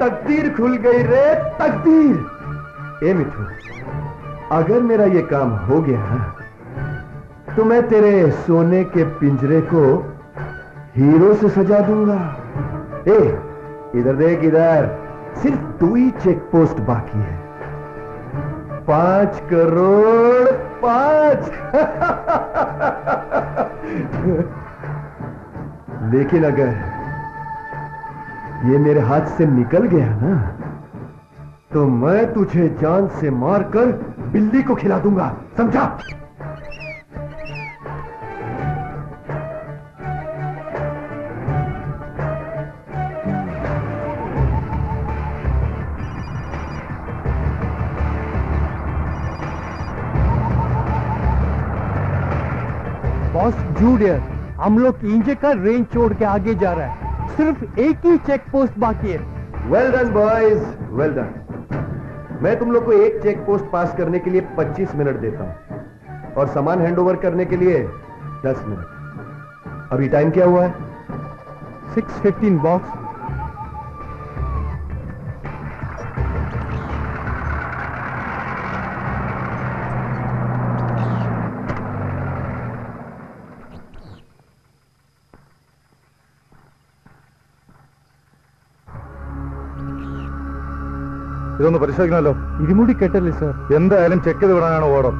तकदीर खुल गई रे तकदीर ए मिठू अगर मेरा ये काम हो गया तो मैं तेरे सोने के पिंजरे को हीरो से सजा दूंगा ए इधर देख इधर सिर्फ दो ही चेक पोस्ट बाकी है पांच करोड़ पांच लेकिन अगर ये मेरे हाथ से निकल गया ना तो मैं तुझे जान से मारकर बिल्ली को खिला दूंगा समझा बॉस जूडियर हम लोग इंजे का रेंज छोड़ के आगे जा रहा है सिर्फ एक ही चेक पोस्ट बाकी है well done boys well done मैं तुम लोग को एक चेक पोस्ट पास करने के लिए 25 मिनट देता हूं और सामान हैंडओवर करने के लिए 10 मिनट अभी टाइम क्या हुआ है सिक्स फिफ्टीन बॉक्स ഇതൊന്ന് പരിശോധിക്കണമല്ലോ ഇരുമുടി കെട്ടല്ലേ സർ എന്തായാലും ചെക്ക് ചെയ്ത് വിടാനാണ് ഓർഡർ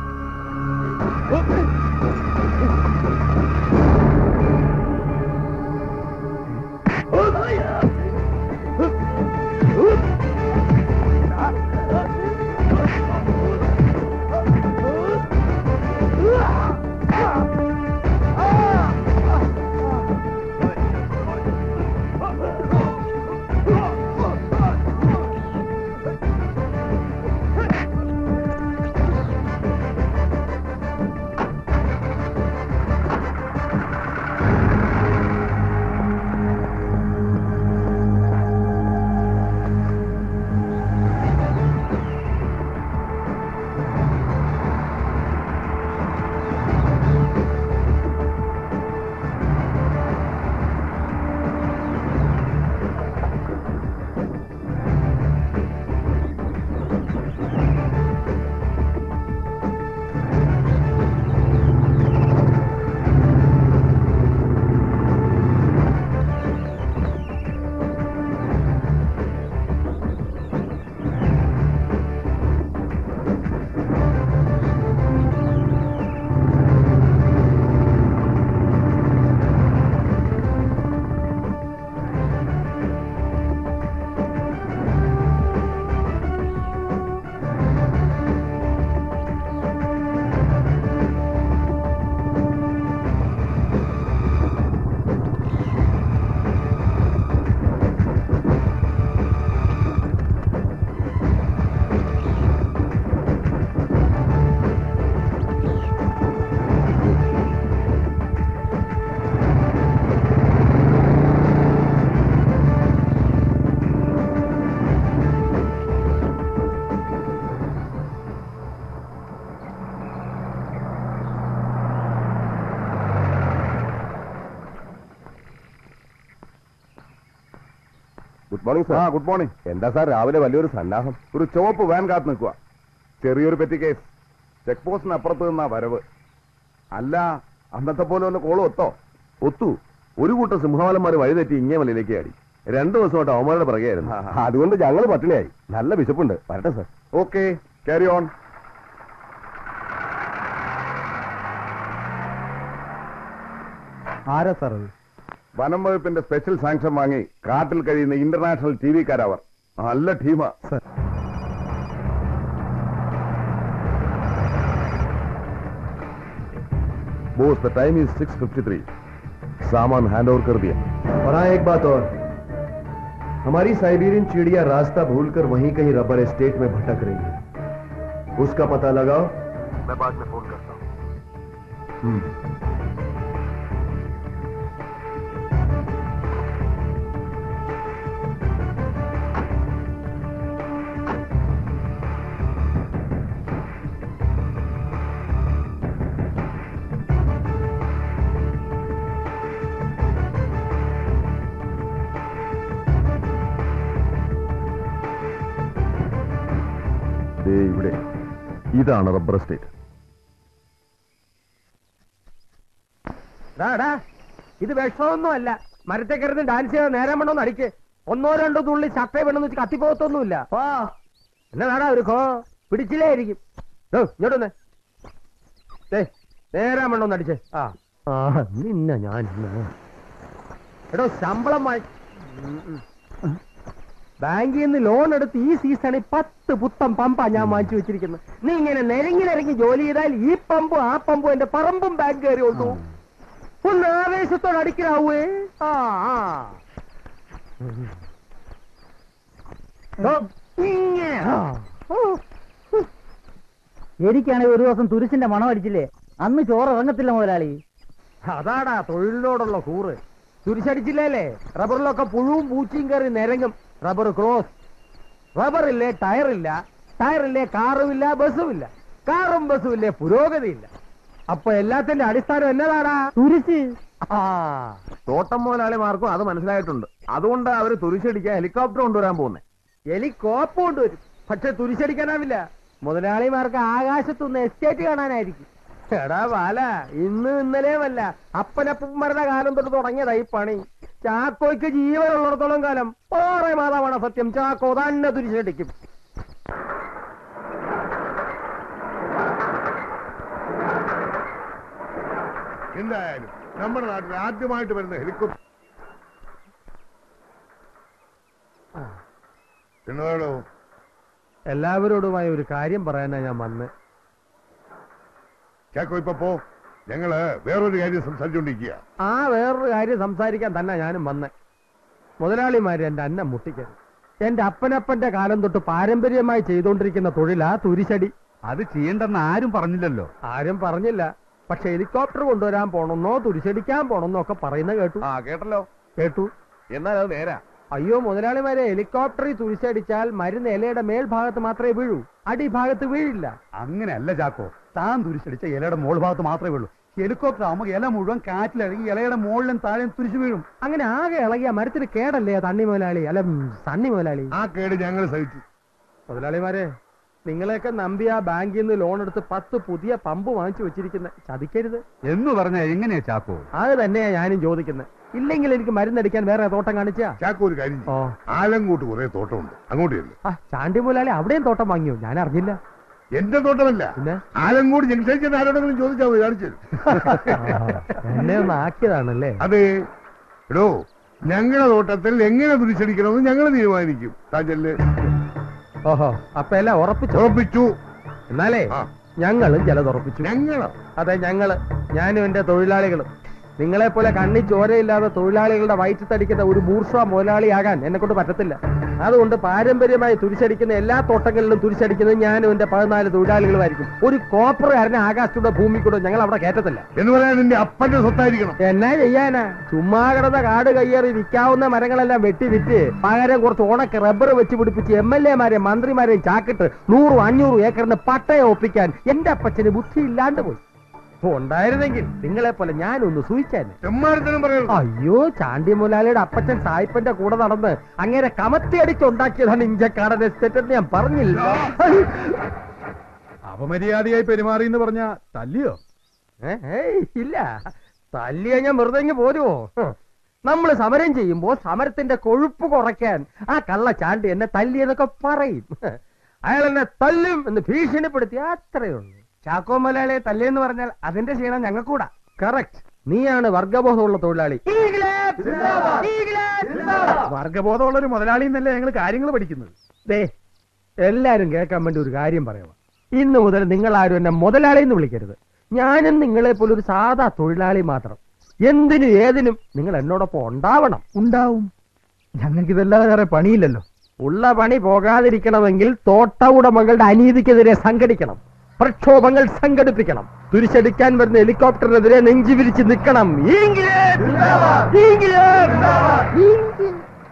ഗുഡ് മോർണിംഗ് സാർ ആ ഗുഡ് മോർണിംഗ് എന്താ സാർ രാവിലെ വലിയൊരു സന്നാഹം ഒരു ചുവപ്പ് വാൻ കാത്ത് നിൽക്കുക ചെറിയൊരു പെറ്റി കേസ് ചെക്ക് പോസ്റ്റിന് അപ്പുറത്ത് നിന്നാ വരവ് അല്ല അന്നത്തെ പോലെ വല്ല കോളും ഒത്തോ ഒത്തു ഒരു കൂട്ടം സിംഹവാലന്മാർ വഴിതെറ്റി ഇങ്ങേ മലയിലേക്ക് ആടി രണ്ടു ദിവസമായിട്ട് അവന്മാരുടെ പിറകെയായിരുന്നു അതുകൊണ്ട് ഞങ്ങൾ പട്ടിണിയായി നല്ല വിശപ്പുണ്ട് വരട്ടെ സാർ ഓക്കെ ക്യാരി ഓൺ ആരാ സാർ അത് വനം വകുപ്പിന്റെ സ്പെഷ്യൽ സാങ്ഷൻ വാങ്ങി കാട്ടിൽ കഴിയുന്ന ഇന്റർനാഷണൽ ടി വിക്കാരവർ നല്ല ടീമാ बोस द टाइम इज 6:53 सामान हैंड ओवर कर दिया और हाँ एक बात और हमारी साइबेरियन चिड़िया रास्ता भूलकर वहीं कहीं रबर एस्टेट में भटक रही है उसका पता लगाओ मैं बाद में फोन करता हूँ ഇതാണ് റബ്ബർ എസ്റ്റേറ്റ് ഡാ ഇത് വിഷമൊന്നും അല്ല മരത്തെ കിടന്ന് ഡാൻസ് ചെയ്താൽ നേരം വേണമെന്ന് അടിക്ക് ഒന്നോ രണ്ടോ തുള്ളി ചട്ട വേണമെന്ന് വെച്ച് കത്തിപ്പോകത്തൊന്നുമില്ല ഓ എന്നതാടാ ഒരു കോ പിടിച്ചില്ലേ ആയിരിക്കും ദോ, ഇങ്ങോട്ട് വന്നേ ദേ, നേരം വേണമെന്ന് അടിച്ചേ ആ ആ നിന്ന ഞാൻ ഇന്ന്. എടോ ശമ്പളം വാങ്ങി ബാങ്കിൽ നിന്ന് ലോൺ എടുത്ത് ഈ സീസണിൽ പത്ത് പുത്തം പമ്പാ ഞാൻ വാങ്ങിച്ചു വെച്ചിരിക്കുന്നത് നീ ഇങ്ങനെ നിരങ്ങി നിരങ്ങി ജോലി ചെയ്താൽ ഈ പമ്പും ആ പമ്പും എന്റെ പറമ്പും ബാങ്ക് കയറി കൊണ്ടു ഒന്ന് ആവേശത്തോടെ അടിക്കലാവേ ആ ആ. ഓ, ഇങ്ങനെ, ആ. ഓ. എനിക്കാണെങ്കിൽ ഒരു ദിവസം തുരിശിന്റെ മണം അടിച്ചില്ലേ അന്ന് ചോറ് ഇറങ്ങത്തില്ല മുതലാളി അതാടാ തൊഴിലിനോടുള്ള കൂറ് തുരിശടിച്ചില്ലേ റബ്ബറിലൊക്കെ പുഴുവും പൂച്ചയും കയറി നിരങ്ങും റബ്ബർ ക്രോസ് റബ്ബറില്ലേ ടയറില്ല ടയറില്ലേ കാറുമില്ല ബസ്സുമില്ല കാറും ബസ്സും ഇല്ലേ പുരോഗതിയില്ല അപ്പൊ എല്ലാത്തിന്റെ അടിസ്ഥാനം എന്നതാടാ തുരിശ് ആ തോട്ടം മുതലാളിമാർക്കും അത് മനസ്സിലായിട്ടുണ്ട് അതുകൊണ്ട് അവര് തുരിശടിക്കാൻ ഹെലികോപ്റ്റർ കൊണ്ടുവരാൻ പോകുന്നത് എലിക്കോപ്പ് കൊണ്ടുവരും പക്ഷെ തുരിശടിക്കാനാവില്ല മുതലാളിമാർക്ക് ആകാശത്തുനിന്ന് എസ്റ്റേറ്റ് കാണാനായിരിക്കും എടാ ബാല ഇന്ന് ഇന്നലെയുമല്ല അപ്പനപ്പന്മാരുടെ കാലം തൊട്ട് തുടങ്ങിയതാ ഈ പണി ചാക്കോയ്ക്ക് ജീവനുള്ളിടത്തോളം കാലം ഓറെ മാതാവാണ് സത്യം ചാക്കോ തന്നെ തുരിശടിക്കും എന്തായാലും നമ്മുടെ നാട്ടിൽ ആദ്യമായിട്ട് വരുന്ന ഹെലികോപ്റ്റർ എന്നതാണോ എല്ലാവരോടുമായി ഒരു കാര്യം പറയാനാ ഞാൻ വന്ന് ചാക്കോ ഇപ്പൊ പോ ഞങ്ങള് വേറൊരു കാര്യം സംസാരിച്ചുകൊണ്ടിരിക്കുക ആ വേറൊരു കാര്യം സംസാരിക്കാൻ തന്നെ ഞാനും വന്നേ മുതലാളിമാര് എന്റെ അന്നം മുട്ടിക്കരുത് എന്റെ അപ്പനപ്പന്റെ കാലം തൊട്ട് പാരമ്പര്യമായി ചെയ്തുകൊണ്ടിരിക്കുന്ന തൊഴിലാ തുരിശടി അത് ചെയ്യണ്ടെന്ന് ആരും പറഞ്ഞില്ലല്ലോ ആരും പറഞ്ഞില്ല പക്ഷെ ഹെലികോപ്റ്റർ കൊണ്ടുവരാൻ പോണെന്നോ തുരിശടിക്കാൻ പോണെന്നോ ഒക്കെ പറയുന്ന കേട്ടു ആ കേട്ടല്ലോ കേട്ടു എന്നാൽ അത് നേരാ അയ്യോ മുതലാളിമാരെ ഹെലികോപ്റ്ററിൽ തുരിശടിച്ചാൽ മരുന്ന് ഇലയുടെ മേൽഭാഗത്ത് മാത്രമേ വീഴൂ അടിഭാഗത്ത് വീഴില്ല അങ്ങനെയല്ല ചാക്കോ താൻ തുരിശടിച്ച ഇലയുടെ മോൾ ഭാഗത്ത് മാത്രമേ ഉള്ളൂ ഹെലികോപ്റ്റർ ആകുമ്പോൾ ഇല മുഴുവൻ കാറ്റിലിറങ്ങി ഇലയുടെ മുകളിലും താഴെയും തുരിച്ചു വീഴും അങ്ങനെ ആകെ ഇളകിയ മരത്തിന് കേടല്ലേ തണ്ണി മുതലാളി അല്ല ഉം, സണ്ണി മുതലാളി ആ കേട് ഞങ്ങൾ സഹിച്ചു മുതലാളിമാരെ നിങ്ങളെയൊക്കെ നമ്പി ആ ബാങ്കിൽ നിന്ന് ലോൺ എടുത്ത് പത്ത് പുതിയ പമ്പ് വാങ്ങിച്ചു വെച്ചിരിക്കുന്നത് ചതിക്കരുത് എന്ന് പറഞ്ഞാ എങ്ങനെയാ ചാക്കോ അത് തന്നെയാ ഞാനും ചോദിക്കുന്നത് ഇല്ലെങ്കിൽ എനിക്ക് മരുന്നടിക്കാൻ വേറെ തോട്ടം കാണിച്ചാ ചാക്കോ ഒരു കാര്യം ചെയ്യ്. ഓ ആലങ്കോട്ട് കുറെ തോട്ടമുണ്ട് അങ്ങോട്ട് ചെല്ല് ആ ചാണ്ടി മുതലാളി അവിടെയും തോട്ടം വാങ്ങിയോ ഞാൻ അറിഞ്ഞില്ല എന്റെ തോട്ടമല്ല പിന്നെ ആലങ്കോട് ജംഗ്ഷനിൽ ചെന്ന് ആരോടെങ്കിലും ചോദിച്ചാൽ മതി കാണിച്ചു തരും. എന്നെ ഒന്ന് ആക്കിയതാണല്ലേ അതെ എടോ ഞങ്ങളുടെ തോട്ടത്തിൽ എങ്ങനെ തുരിച്ചടിക്കണമെന്ന് ഞങ്ങൾ തീരുമാനിക്കും താജല് ഓഹോ അപ്പൊ എല്ലാം ഉറപ്പിച്ചോ ഉറപ്പിച്ചു എന്നാലേ ആ. ഞങ്ങളും ചിലത് ഉറപ്പിച്ചു ഞങ്ങളോ അതെ ഞങ്ങള് ഞാനും എന്റെ തൊഴിലാളികളും നിങ്ങളെ പോലെ കണ്ണി ചോരയില്ലാതെ തൊഴിലാളികളുടെ വയറ്റത്തടിക്കുന്ന ഒരു ബൂർഷ മുതലാളിയാകാൻ എന്നെ കൊണ്ട് പറ്റത്തില്ല അതുകൊണ്ട് പാരമ്പര്യമായി തുരിശടിക്കുന്ന എല്ലാ തോട്ടങ്ങളിലും തുരിശടിക്കുന്നത് ഞാനും എന്റെ പതിനാല് തൊഴിലാളികളുമായിരിക്കും ഒരു കോപ്പറുകാരനെ ആകാശത്തൂടെ ഭൂമിക്കൂടെ ഞങ്ങൾ അവിടെ കയറ്റത്തില്ല എന്ന് പറയാൻ നിന്റെ അപ്പന്റെ സ്വത്തായിരിക്കണം എന്നാ ചെയ്യാനാ ചുമ്മാ കിടന്ന കാട് കയ്യേറി വിൽക്കാവുന്ന മരങ്ങളെല്ലാം വെട്ടി വിറ്റ് പകരം കുറച്ച് ഉണക്ക് റബ്ബർ വെച്ച് പിടിപ്പിച്ച് എം എൽ എമാരെയും മന്ത്രിമാരെയും ചാക്കിട്ട് നൂറും അഞ്ഞൂറും ഏക്കറിന് പട്ടയം ഒപ്പിക്കാൻ എന്റെ അപ്പച്ചന് ബുദ്ധി ഇല്ലാണ്ട് പോയി ഉണ്ടായിരുന്നെങ്കിൽ നിങ്ങളെ പോലെ ഞാനൊന്ന് സൂയിച്ചാനെ ചെമ്മാരത്തിനും പറയണം അയ്യോ ചാണ്ടി മുലാലിയുടെ അപ്പച്ചൻ സായിപ്പന്റെ കൂടെ നടന്ന് അങ്ങനെ കമത്തി അടിച്ചുണ്ടാക്കിയതാണ് ഇഞ്ചക്കാടൻ എസ്റ്റേറ്റ് എന്ന് ഞാൻ പറഞ്ഞില്ല അപമര്യാദയായി പെരുമാറി എന്ന് പറഞ്ഞ തല്ലിയോ ഏ? ഏയ്, ഇല്ല തല്ലിയ ഞാൻ വെറുതെ ഇങ്ങ് പോരുമോ നമ്മൾ സമരം ചെയ്യുമ്പോ സമരത്തിന്റെ കൊഴുപ്പ് കുറയ്ക്കാൻ ആ കള്ള ചാണ്ടി എന്നെ തല്ലിയെന്നൊക്കെ പറയും അയാൾ എന്നെ തല്ലും എന്ന് ഭീഷണിപ്പെടുത്തി അത്രയേ ഉള്ളൂ ചാക്കോ മലയാളിയെ തല്ലിയെന്ന് പറഞ്ഞാൽ അതിന്റെ ക്ഷീണം ഞങ്ങൾക്കൂടാ കറക്റ്റ് നീയാണ് വർഗബോധമുള്ള തൊഴിലാളി വർഗബോധമുള്ള ഒരു മുതലാളി എന്നല്ലേ ഞങ്ങൾ കാര്യങ്ങൾ പഠിക്കുന്നത് ദേ എല്ലാരും കേൾക്കാൻ വേണ്ടി ഒരു കാര്യം പറയാം ഇന്ന് മുതൽ നിങ്ങൾ ആരും എന്നെ മുതലാളി എന്ന് വിളിക്കരുത് ഞാനും നിങ്ങളെ പോലെ ഒരു സാധാ തൊഴിലാളി മാത്രം എന്തിനും ഏതിനും നിങ്ങൾ എന്നോടൊപ്പം ഉണ്ടാവണം ഉണ്ടാവും ഞങ്ങൾക്ക് ഇതല്ലാതെ വേറെ പണിയില്ലല്ലോ ഉള്ള പണി പോകാതിരിക്കണമെങ്കിൽ തോട്ട ഉടമകളുടെ അനീതിക്കെതിരെ സംഘടിക്കണം പ്രക്ഷോഭങ്ങൾ സംഘടിപ്പിക്കണം തുരിശടിക്കാൻ വരുന്ന ഹെലികോപ്റ്ററിനെതിരെ നെഞ്ചു വിരിച്ച് നിൽക്കണം England! England! England!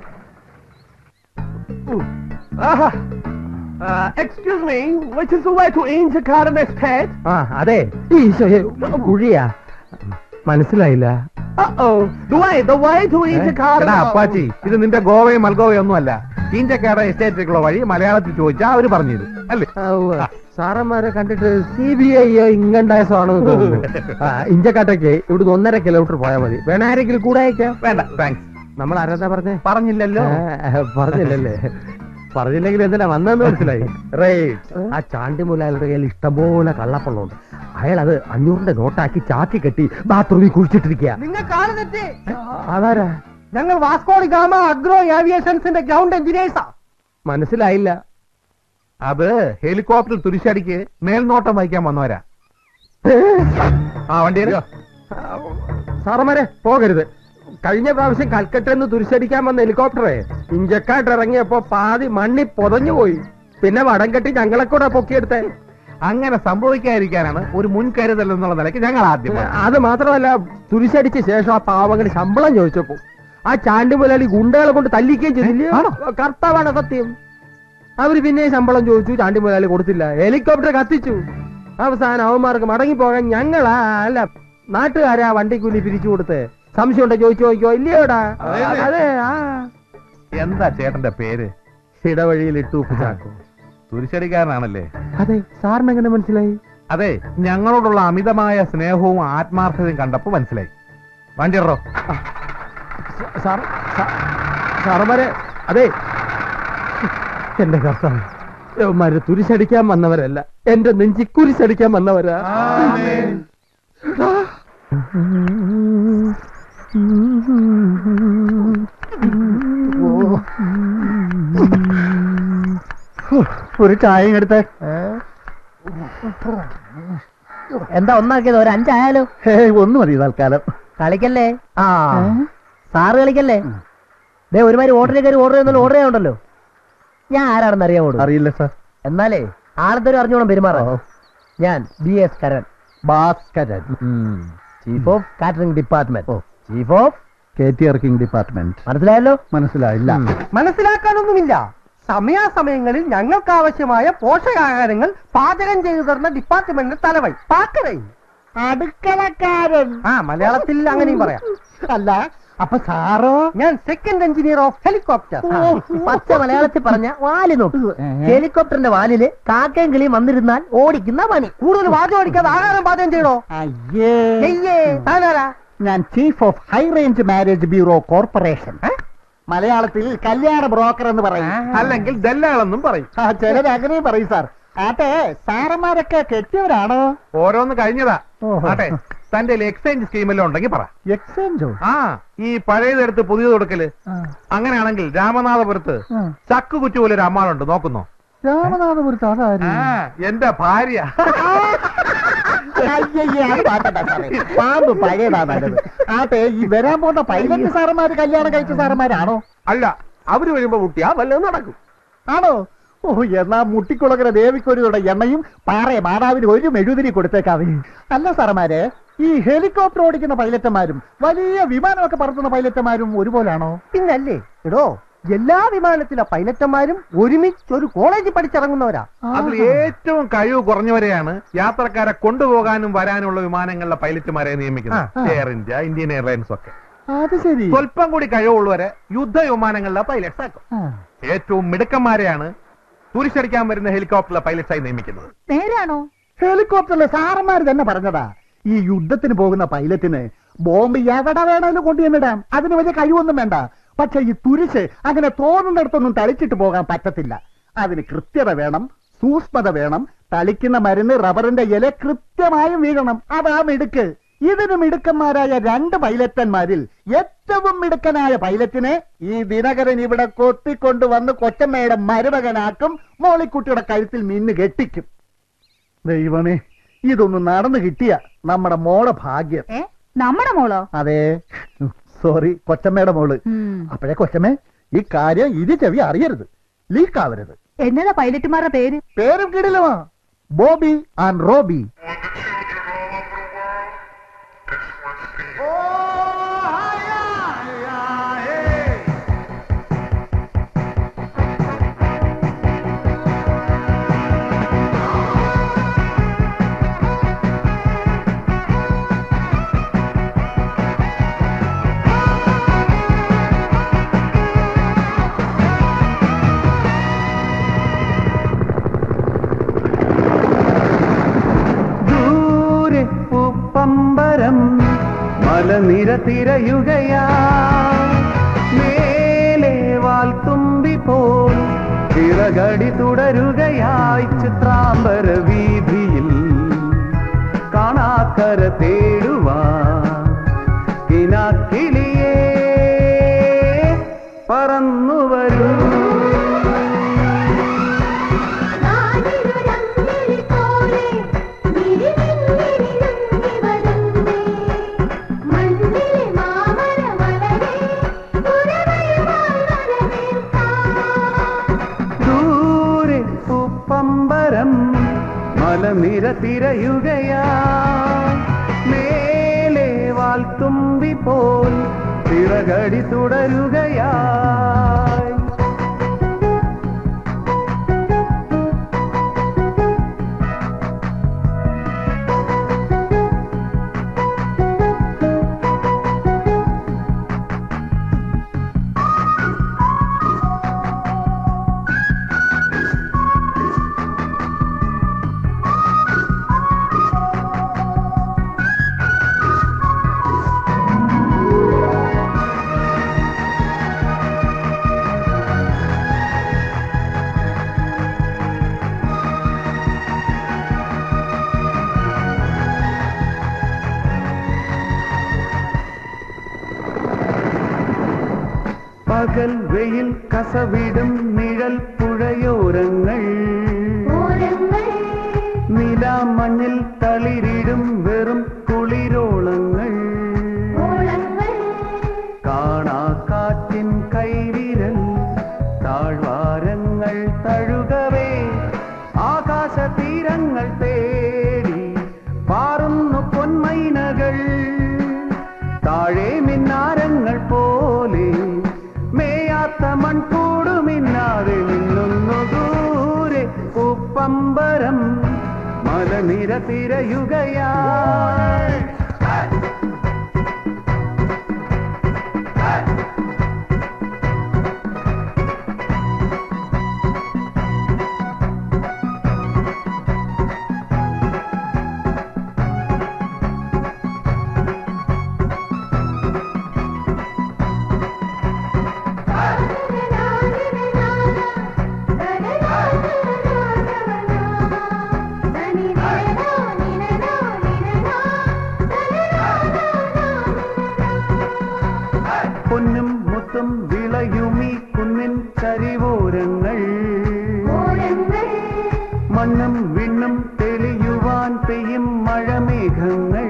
Excuse me which is the way to ഇഞ്ചക്കാരൻ എസ്റ്റേറ്റ് ആ അതെ ഈശോയെ കുഴിയാ മനസ്സിലായില്ല the way the way to ഇഞ്ചക്കാരൻ എടാ അപ്പാച്ചി ഇത് നിന്റെ ഗോവയും മൽഗോവയും ഒന്നും അല്ല ഈഞ്ചക്കാട എസ്റ്റേറ്റിലേക്കുള്ള വഴി മലയാളത്തിൽ ചോദിച്ചാൽ അവര് പറഞ്ഞു തരും അല്ലേ സാറന്മാരെ കണ്ടിട്ട് സി ബി ഐ ഇങ്ങണ്ടായസാണെന്ന് തോന്നുന്നു ആ, ഇഞ്ചക്കാട്ടയ്ക്ക് ഇവിടുന്ന് ഒന്നര കിലോമീറ്റർ പോയാൽ മതി വേണ ആരെങ്കിലും കൂടെ അയക്കാം വേണ്ട താങ്ക്സ് നമ്മൾ ആരാ പറഞ്ഞേ പറഞ്ഞില്ലല്ലോ ആ, പറഞ്ഞില്ലല്ലേ പറഞ്ഞില്ലെങ്കിൽ എന്തിനാ വന്നെന്ന് മനസ്സിലായി റൈറ്റ് ആ ചാണ്ടിമുലായുടെ കയ്യിൽ ഇഷ്ടംപോലെ കള്ളപ്പള്ളമുണ്ട് അയാൾ അത് അഞ്ഞൂറിന്റെ നോട്ടാക്കി ചാക്കി കെട്ടി ബാത്റൂമിൽ കുഴിച്ചിട്ടിരിക്കുക നിങ്ങൾ കാണുന്നിട്ട് അതാരാ ഞങ്ങൾ വാസ്കോഡി ഗാമ അഗ്രോ ഏവിയേഷൻസിന്റെ ഗ്രൗണ്ട് എഞ്ചിനീയേഴ്സാ മനസ്സിലായില്ല അത് ഹെലികോപ്റ്റർ തുരിശടിക്ക് മേൽനോട്ടം വഹിക്കാൻ വന്നവരാ ആ വണ്ടി സാറന്മാരെ പോകരുത് കഴിഞ്ഞ പ്രാവശ്യം കൽക്കട്ടയിൽ നിന്ന് തുരിശടിക്കാൻ വന്ന ഹെലികോപ്റ്ററെ ഇഞ്ചക്കാട്ട് ഇറങ്ങിയപ്പോ പാതി മണ്ണി പൊതഞ്ഞു പോയി പിന്നെ വടം കെട്ടി ഞങ്ങളെ കൂടെ പൊക്കിയെടുത്തേ അങ്ങനെ സംഭവിക്കാതിരിക്കാനാണ് ഒരു മുൻകരുതൽ എന്നുള്ള നിലയ്ക്ക് ഞങ്ങൾ ആദ്യം വന്നത്. അത് മാത്രമല്ല തുരിശടിച്ച ശേഷം ആ പാവങ്ങൾ ശമ്പളം ചോദിച്ചപ്പോ ആ ചാണ്ടി മുതലാളി ഗുണ്ടകളെ കൊണ്ട് തല്ലിക്കുകയും ചെയ്തില്ല കർത്താവാണ് സത്യം അവര് പിന്നെ ശമ്പളം ചോദിച്ചു ചാണ്ടി മുതലാളി കൊടുത്തില്ല ഹെലികോപ്റ്റർ കത്തിച്ചു അവസാനം അവന്മാർക്ക് മടങ്ങി പോകാൻ ഞങ്ങളാ അല്ല നാട്ടുകാരാ വണ്ടിക്കൂലി പിരിച്ചു കൊടുത്ത് സംശയം ഉണ്ടോ ചോദിച്ചു നോക്കിയോ ഇല്ലയോടാ അതെ ആ എന്താ ചേട്ടന്റെ പേര് ഇടവഴിയിൽ ഇട്ടു ഉപ്പിച്ചാക്കും തുരിശടിക്കാരനാണല്ലേ അതെ സാറിന് എങ്ങനെ മനസ്സിലായി അതെ ഞങ്ങളോടുള്ള അമിതമായ സ്നേഹവും ആത്മാർത്ഥതയും കണ്ടപ്പോ മനസ്സിലായി വണ്ടി ഇറോ സാർ സാറന്മാരെ അതെ എന്റെ കർത്താവ് ഇവന്മാര് തുരിശടിക്കാൻ വന്നവരല്ല എന്റെ നെഞ്ചി കുരിശടിക്കാൻ വന്നവരാ ഒരു ചായ എടുത്ത് എന്താ ഒന്നാക്കിയത് ഒരു അഞ്ചായാലോ ഒന്ന് മതി തൽക്കാലം കളിക്കല്ലേ ആ സാറ് കളിക്കല്ലേ ദേ ഒരുമാതിരി ഓർഡറിൽ കയറി ഓർഡർ ചെയ്യുന്ന ഓർഡർ ചെയ്യാനുണ്ടല്ലോ ഞാൻ ആരാണെന്ന് അറിയാൻ കൂടും അറിയില്ല സാർ എന്നാലേ ആളത്തൊരു അറിഞ്ഞോണം പെരുമാറാം ഞാൻ B S Karan Bhaskaran chief of catering department chief of K T working department മനസ്സിലായല്ലോ മനസ്സിലായില്ല മനസ്സിലാക്കാനൊന്നുമില്ല സമയാസമയങ്ങളിൽ ഞങ്ങൾക്ക് ആവശ്യമായ പോഷകാഹാരങ്ങൾ പാചകം ചെയ്തു തരുന്ന ഡിപ്പാർട്ട്മെന്റ് തലവൈ പാക്കടൈ അടുക്കളക്കാരൻ ആ മലയാളത്തിൽ അങ്ങനെയും പറയാം അല്ല അപ്പൊ സാറോ ഞാൻ സെക്കൻഡ് എഞ്ചിനീയർ ഓഫ് ഹെലികോപ്റ്റർ പച്ച മലയാളത്തിൽ പറഞ്ഞ വാല് നോക്ക് ഹെലികോപ്റ്ററിന്റെ വാലില് കാക്കയും കിളിയും വന്നിരുന്നാൽ ഓടിക്കുന്ന പണി കൂടുതൽ വാചകം ഓടിക്കാതെ ആഹാരം പാചകം ചെയ്യണോ അയ്യേ ചെയ്യേ താനാരാ ഞാൻ chief of high range marriage bureau corporation മലയാളത്തിൽ കല്യാണ ബ്രോക്കർ എന്ന് പറയും അല്ലെങ്കിൽ ദല്ലാളെന്നും പറയും ആ ചിലർ അങ്ങനെ പറയും സാർ ആട്ടെ സാറന്മാരൊക്കെ കെട്ടിയവരാണോ ഓരോന്ന് കഴിഞ്ഞതാ ഓഹോ. ആട്ടെ തന്റെ എക്സ്ചേഞ്ച് സ്കീമെല്ലാം ഉണ്ടെങ്കിൽ പറ എക്സ്ചേഞ്ചോ ആ ഈ പഴയതെടുത്ത് പുതിയത് കൊടുക്കല് അങ്ങനെയാണെങ്കിൽ രാമനാഥപുരത്ത് ചക്കു കുറ്റി പോലെ ഒരു അമ്മാളുണ്ട് നോക്കുന്നോ രാമനാഥപുരത്ത് അതാര് ആ എന്റെ ഭാര്യ അയ്യയ്യേ, അത് പാട്ടണ്ട സാറേ. പാമ്പ് പഴയതാ നല്ലത് ആട്ടെ ഈ വരാൻ പോകുന്ന പൈലറ്റ് സാറന്മാര് കല്യാണം കഴിച്ച സാറന്മാരാണോ അല്ല അവര് വരുമ്പോ കുട്ടിയാ വല്ലതും നടക്കും ആണോ ഓ എന്നാ മുട്ടിക്കുളങ്ങര ദേവിക്കൊരുയുടെ എണ്ണയും പാറയ മാതാവിന് ഒരു മെഴുതിരി കൊടുത്തേക്കാവേ അല്ല സാറന്മാരെ ഈ ഹെലികോപ്റ്റർ ഓടിക്കുന്ന പൈലറ്റന്മാരും വലിയ വിമാനമൊക്കെ പറത്തുന്ന പൈലറ്റന്മാരും ഒരുപോലാണോ പിന്നല്ലേ എടോ എല്ലാ വിമാനത്തിലെ പൈലറ്റന്മാരും ഒരുമിച്ച് ഒരു കോളേജിൽ പഠിച്ചിറങ്ങുന്നവരാ അതിൽ ഏറ്റവും കഴിവ് കുറഞ്ഞവരെയാണ് യാത്രക്കാരെ കൊണ്ടുപോകാനും വരാനുള്ള വിമാനങ്ങളിലെ പൈലറ്റുമാരെ നിയമിക്കുന്നത് എയർ ഇന്ത്യ ഇന്ത്യൻ എയർലൈൻസ് ഒക്കെ അത് ശരി സ്വല്പം കൂടി കഴിവുള്ളവരെ യുദ്ധ വിമാനങ്ങളിലെ പൈലറ്റ്സ് ആക്കും ആ. ഏറ്റവും മിടുക്കന്മാരെയാണ് തുരിശടിക്കാൻ വരുന്ന ഹെലികോപ്റ്ററിലെ പൈലറ്റ്സായി നിയമിക്കുന്നത് നേരാണോ ഹെലികോപ്റ്ററിലെ സാറന്മാർ തന്നെ പറഞ്ഞതാ ഈ യുദ്ധത്തിന് പോകുന്ന പൈലറ്റിന് ബോംബ് എവിടെ വേണേലും കൊണ്ടുവന്നിടാം അതിന് വലിയ കഴിവൊന്നും വേണ്ട പക്ഷെ ഈ തുരിശ് അങ്ങനെ തോന്നുന്നിടത്തൊന്നും തളിച്ചിട്ട് പോകാൻ പറ്റത്തില്ല അതിന് കൃത്യത വേണം സൂക്ഷ്മത വേണം തളിക്കുന്ന മരുന്ന് റബ്ബറിന്റെ ഇല കൃത്യമായും വീഴണം അതാ മിടുക്ക് ഇതിന് മിടുക്കന്മാരായ രണ്ട് പൈലറ്റന്മാരിൽ ഏറ്റവും മിടുക്കനായ പൈലറ്റിനെ ഈ ദിനകരൻ ഇവിടെ കൊത്തിക്കൊണ്ടുവന്ന് കൊച്ചമ്മയുടെ മരുമകനാക്കും മോളിക്കുട്ടിയുടെ കഴുത്തിൽ മിന്ന് കെട്ടിക്കും ദൈവമേ ഇതൊന്നും നടന്നു കിട്ടിയ നമ്മുടെ മോളെ ഭാഗ്യം ഏ നമ്മുടെ മോളോ അതെ സോറി കൊച്ചമ്മയുടെ മോള് അപ്പോഴേ കൊച്ചമ്മേ ഈ കാര്യം ഇരു ചെവി അറിയരുത് ലീക്ക് ആവരുത് എന്നതാ പൈലറ്റുമാരുടെ പേര് പേരും കിടിലുമാ ബോബി ആൻഡ് റോബി മലനിര തിരയുകയാ മേലെ വാൽത്തുമ്പി പോൽ ചിറകടി തുടരുകയായി ചിത്രാംബര വീതിയിൽ കാണാക്കര തേടുവാ കിനാക്കിളിയേ പറന്നു വരൂ ദൂരെ പൂപ്പമ്പരം മലനിര തിരയുകയാ മേലെ വാൽത്തുമ്പി പോൽ ചിറകടി തുടരുകയായി പകൽ വെയിൽ കസവിടും നിഴൽ പുഴയോരങ്ങൾ നിലാമഞ്ഞിൽ തളിരിടും വെറും കുളിരോളങ്ങൾ കാണാ കാറ്റിൻ കൈവിരൽ താഴ്വാരങ്ങൾ തഴുകവേ ആകാശ തീരങ്ങൾ തേടി പാറുന്നു പൊന്മൈനകൾ താഴെ മിന്നാരങ്ങൾ പോലെ മേയാത്ത മൺകൂടു മിന്നാതെ നിന്നുന്നു ദൂരെ ഉപ്പമ്പരം മലനിര തിരയുകയാ പൊന്നും മുത്തും വിളയുമീ കുന്നിൻ ചരിവോരങ്ങൾ മണ്ണും വിണ്ണും തെളിയുവാൻ പെയ്യും മഴമേഘങ്ങൾ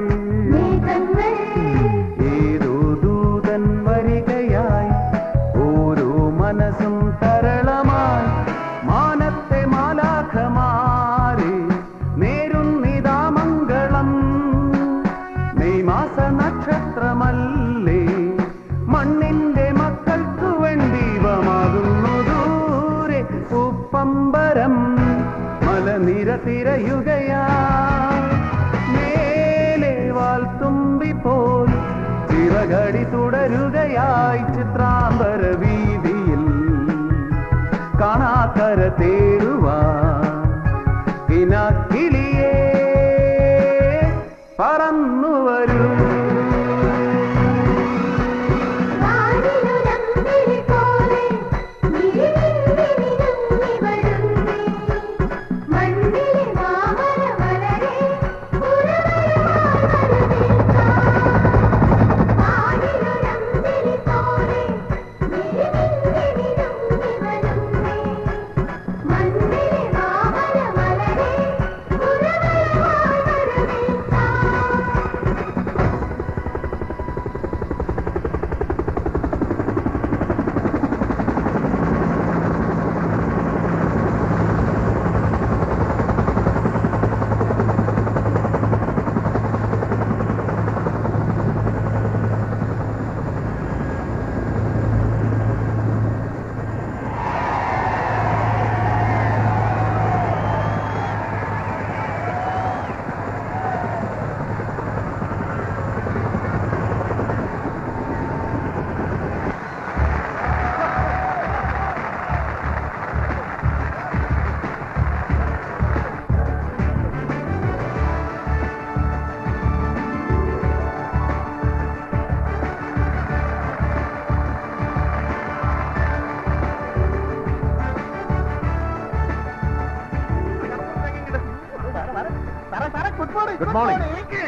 ഏതോ ദൂതൻ വരികയായി ഓരോ മനസ്സും തരളമായി മാനത്തെ മാലാഖമാരെ നേരുന്നിതാ മംഗളം മെയ് മാസ നക്ഷത്രമല്ലേ മണ്ണിന്റെ മക്കൾക്കു വേണ്ടീവമാകുന്നു ദൂരെ ഉപ്പമ്പരം മലനിര തിരയുകയാ മേലെ വാൽത്തുമ്പി പോൽ ചിറകടി തുടരുകയായി ചിത്രാംബര വീതിയിൽ കാണാക്കര തേടുവാ കിനാക്കിളിയേ പറന്നു വരൂ ഗുഡ് മോർണിംഗ്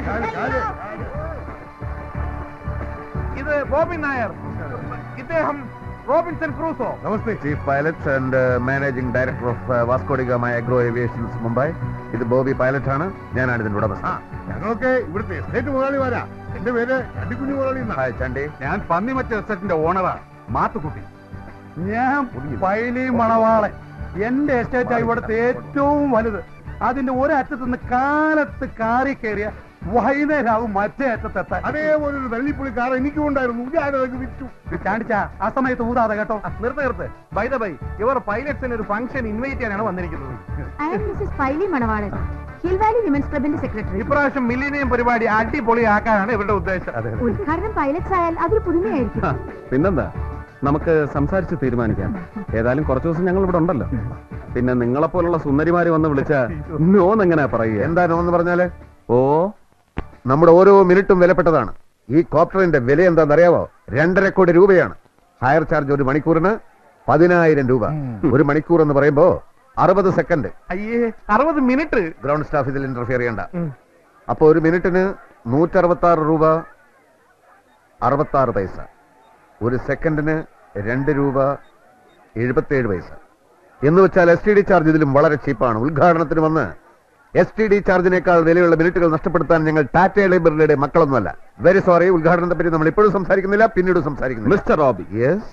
ഇത് ബോബിൻ നായർ ഇദ്ദേഹം റോബിൻസൺ ക്രൂസോ നമസ്തേ chief pilot and managing director of Vasco da Gama agro aviations Mumbai ഇത് ബോബി പൈലറ്റ് ആണ് ഞാനാണ് ഇതിന്റെ ഉടമസ്ഥ ഞങ്ങളൊക്കെ ഇവിടുത്തെ എസ്റ്റേറ്റ് മുതലാളിമാരാ എന്റെ പേര് അടിക്കുഞ്ഞു മുതലാളി എന്നാ. ഹായ് ചണ്ടി ഞാൻ പന്നിമറ്റ എസ്റ്റേറ്റിന്റെ ഓണറാണ് മാത്തുക്കുട്ടി ഞാൻ പൈലി മണവാളൻ എന്റെ എസ്റ്റേറ്റ് ഇവിടുത്തെ ഏറ്റവും വലുത് അതിന്റെ ഒരറ്റത്ത് നിന്ന് കാലത്ത് കാറി കയറിയ വൈകുന്നേരമാവും മറ്റേ അറ്റത്തെത്താൻ അതേപോലെ ഒരു വെള്ളിപ്പുള്ളി കാർ എനിക്കും ഉണ്ടായിരുന്നു ഞാനതൊക്കെ വിറ്റു ചാണ്ടിച്ച ആ സമയത്ത് ഊതാതെ കേട്ടോ നിർത്ത് നിർത്ത് ബൈ ദ ബൈ ഇവർ പൈലറ്റ്സിന് ഒരു ഫംഗ്ഷൻ ഇൻവൈറ്റ് ചെയ്യാനാണ് വന്നിരിക്കുന്നത് I am Mrs Paily Manavalan Hill Valley women's ക്ലബിന്റെ സെക്രട്ടറി ഇപ്രാവശ്യം മില്ലിനിയം പരിപാടി അടിപൊളിയാക്കാനാണ് ഇവരുടെ ഉദ്ദേശം ഉദ്ഘാടനം പൈലറ്റ്സ് ആയാൽ അതൊരു പുതുമയായിരിക്കും പിന്നെന്താ നമുക്ക് സംസാരിച്ച് തീരുമാനിക്കാം ഏതായാലും കുറച്ചു ദിവസം ഞങ്ങൾ ഇവിടെ ഉണ്ടല്ലോ പിന്നെ നിങ്ങളെപ്പോലുള്ള സുന്ദരിമാര് വന്ന് വിളിച്ച നോന്ന് പറയുക എന്താ നോന്ന് പറഞ്ഞാല് ഓ നമ്മുടെ ഓരോ മിനിറ്റും വിലപ്പെട്ടതാണ് ഈ കോപ്റ്ററിന്റെ വില എന്താണെന്നറിയാവോ രണ്ടര കോടി രൂപയാണ് ഹയർ ചാർജ് ഒരു മണിക്കൂറിന് പതിനായിരം രൂപ ഒരു മണിക്കൂർ എന്ന് പറയുമ്പോ അറുപത് സെക്കൻഡ് അയ്യേ അറുപത് മിനിറ്റ് ഗ്രൗണ്ട് സ്റ്റാഫ് ഇതിൽ ഇന്റർഫിയർ ചെയ്യണ്ട അപ്പൊ ഒരു മിനിറ്റിന് നൂറ്ററുപത്തി ആറ് രൂപ അറുപത്തി ആറ് പൈസ ഒരു സെക്കൻഡിന് രണ്ട് രൂപ എഴുപത്തിയേഴ് പൈസ എന്ന് വെച്ചാൽ എസ് ടി ഡി ചാർജ് ഇതിലും വളരെ ചീപ്പാണ് ഉദ്ഘാടനത്തിന് വന്ന് എസ് ടി ഡി ചാർജിനേക്കാൾ വിലയുള്ള മിനിറ്റുകൾ നഷ്ടപ്പെടുത്താൻ ഞങ്ങൾ ടാറ്റ ലൈബ്രറിയുടെ മക്കളൊന്നുമല്ല വെരി സോറി ഉദ്ഘാടനത്തെ പറ്റി നമ്മൾ ഇപ്പോഴും സംസാരിക്കുന്നില്ല പിന്നീട് സംസാരിക്കുന്നില്ല മിസ്റ്റർ റോബി യെസ്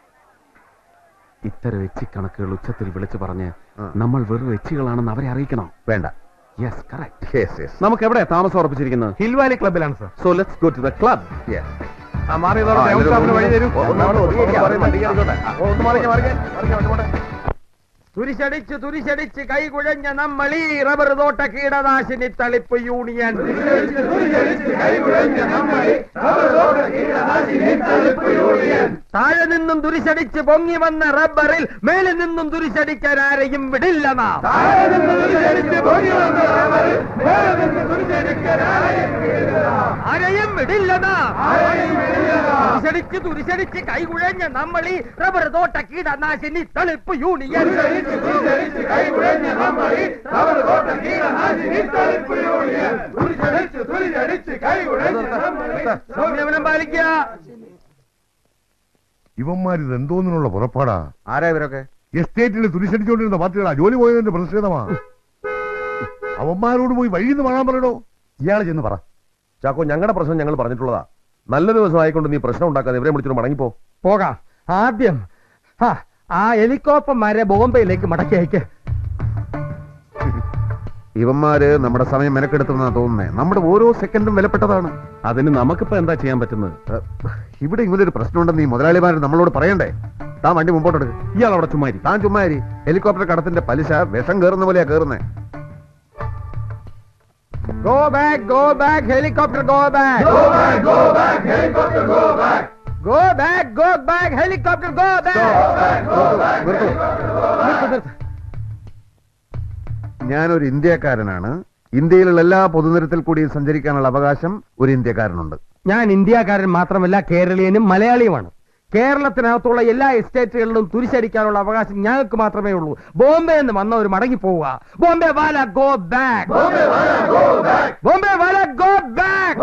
ഇത്തരം എച്ചി കണക്കുകൾ ഉച്ചത്തിൽ വിളിച്ചു പറഞ്ഞ് ആ. നമ്മൾ വെറും എച്ചികളാണെന്ന് അവരെ അറിയിക്കണം വേണ്ട യെസ് കറക്റ്റ് യെസ് യെസ് നമുക്ക് എവിടെ താമസം ഉറപ്പിച്ചിരിക്കുന്നത് ഹിൽ വാലി ക്ലബിലാണ് sir so let's go to the club yes ആ മാറി ഗ്രൗണ്ട് സ്റ്റാഫിന് വഴി തരൂ തുരിശടിച്ച് തുരിശടിച്ച് കൈകുഴഞ്ഞ നമ്മൾ ഈ റബ്ബർ തോട്ട കീടനാശിനി തളിപ്പ് യൂണിയൻ താഴെ നിന്നും തുരിശടിച്ച് പൊങ്ങി വന്ന റബ്ബറിൽ മേലിൽ നിന്നും തുരിശടിക്കാൻ ആരെയും വിടില്ല നാം ആരെയും വിടില്ല നാം തുരിശടിച്ച് തുരിശടിച്ച് കൈകുഴഞ്ഞ നമ്മൾ ഈ റബ്ബർ തോട്ട കീടനാശിനി തളിപ്പ് യൂണിയൻ സംയമനം പാലിക്കുക ഇവന്മാരിത് എന്തോന്നിനുള്ള പുറപ്പാടാ ആരാ ഇവരൊക്കെ എസ്റ്റേറ്റിൽ തുരിശടിച്ചുകൊണ്ടിരുന്ന പാർട്ടികളാ ജോലി പോയതിന്റെ പ്രതിഷേധമാ അവന്മാരോട് പോയി വഴിന്ന് കാണാൻ പറയണോ ഇയാൾ ചെന്ന് പറ ചാക്കോ ഞങ്ങളുടെ പ്രശ്നം ഞങ്ങൾ പറഞ്ഞിട്ടുള്ളതാ നല്ല ദിവസം ആയിക്കൊണ്ട് നീ പ്രശ്നം ഉണ്ടാക്കാതെ ഇവരെ വിളിച്ചിട്ട് മടങ്ങിപ്പോ പോകാം ആദ്യം ഹാ, ആ ഹെലികോപ്റ്റർമാരെ ബോംബെയിലേക്ക് മടക്കി അയക്ക് ഇവന്മാര് നമ്മുടെ സമയം മെനക്കെടുത്തുന്നാ തോന്നുന്നേ നമ്മുടെ ഓരോ സെക്കൻഡും വിലപ്പെട്ടതാണ് അതിന് നമുക്കിപ്പോ എന്താ ചെയ്യാൻ പറ്റുന്നത് ഏഹ്, ഇവിടെ ഇങ്ങനെ ഒരു പ്രശ്നമുണ്ടെന്ന് ഈ മുതലാളിമാർ നമ്മളോട് പറയണ്ടേ താൻ വണ്ടി മുമ്പോട്ടെടുക്ക് ഇയാൾ അവിടെ ചുമ്മാരി താൻ ചുമ്മാരി ഹെലികോപ്റ്റർ കടത്തിന്റെ പലിശ വിഷം കയറുന്ന പോലെയാ കയറുന്നേ go back go back helicopter go back go back go back helicopter go back go back go back helicopter go back ഞാനൊരു ഇന്ത്യക്കാരനാണ് ഇന്ത്യയിലുള്ള എല്ലാ പൊതുനിരത്തിൽ കൂടിയും സഞ്ചരിക്കാനുള്ള അവകാശം ഒരു ഇന്ത്യക്കാരനുണ്ട് ഞാൻ ഇന്ത്യക്കാരൻ മാത്രമല്ല കേരളീയനും മലയാളിയുമാണ് കേരളത്തിനകത്തുള്ള എല്ലാ എസ്റ്റേറ്റുകളിലും തുരിശടിക്കാനുള്ള അവകാശം ഞങ്ങൾക്ക് മാത്രമേ ഉള്ളൂ ബോംബെ എന്ന് വന്നവർ മടങ്ങി പോവുക ബോംബെ വാല ഗോ ബാക്ക് ബോംബെ വാല ഗോ ബാക്ക്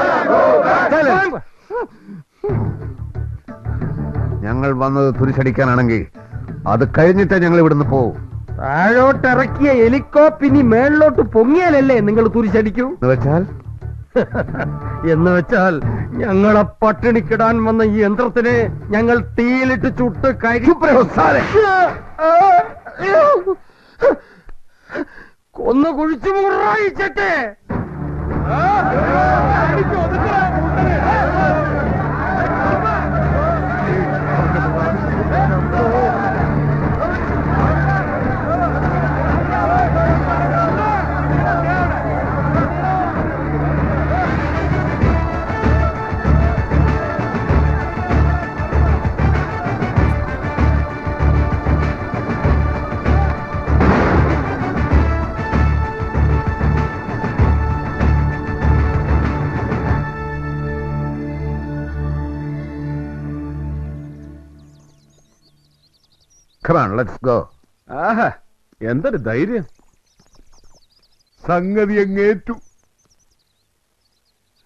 ഞങ്ങൾ വന്നത് തുരിശടിക്കാനാണെങ്കിൽ അത് കഴിഞ്ഞിട്ടേ ഞങ്ങൾ ഇവിടുന്ന് പോവും താഴോട്ടിറക്കിയ ഹെലികോപ്റ്റർ മേളിലോട്ട് പൊങ്ങിയാലല്ലേ നിങ്ങൾ തുരിശടിക്കൂ എന്ന് വെച്ചാൽ എന്ന് വെച്ചാൽ ഞങ്ങളെ പട്ടിണിക്കിടാൻ വന്ന ഈ യന്ത്രത്തിനെ ഞങ്ങൾ തീയിലിട്ട് ചുട്ട് കൊന്നു കുഴിച്ചു മുറായിച്ചട്ടെ Come on, let's go. ആഹാ എന്തൊരു ധൈര്യം സംഗതി അങ്ങേറ്റു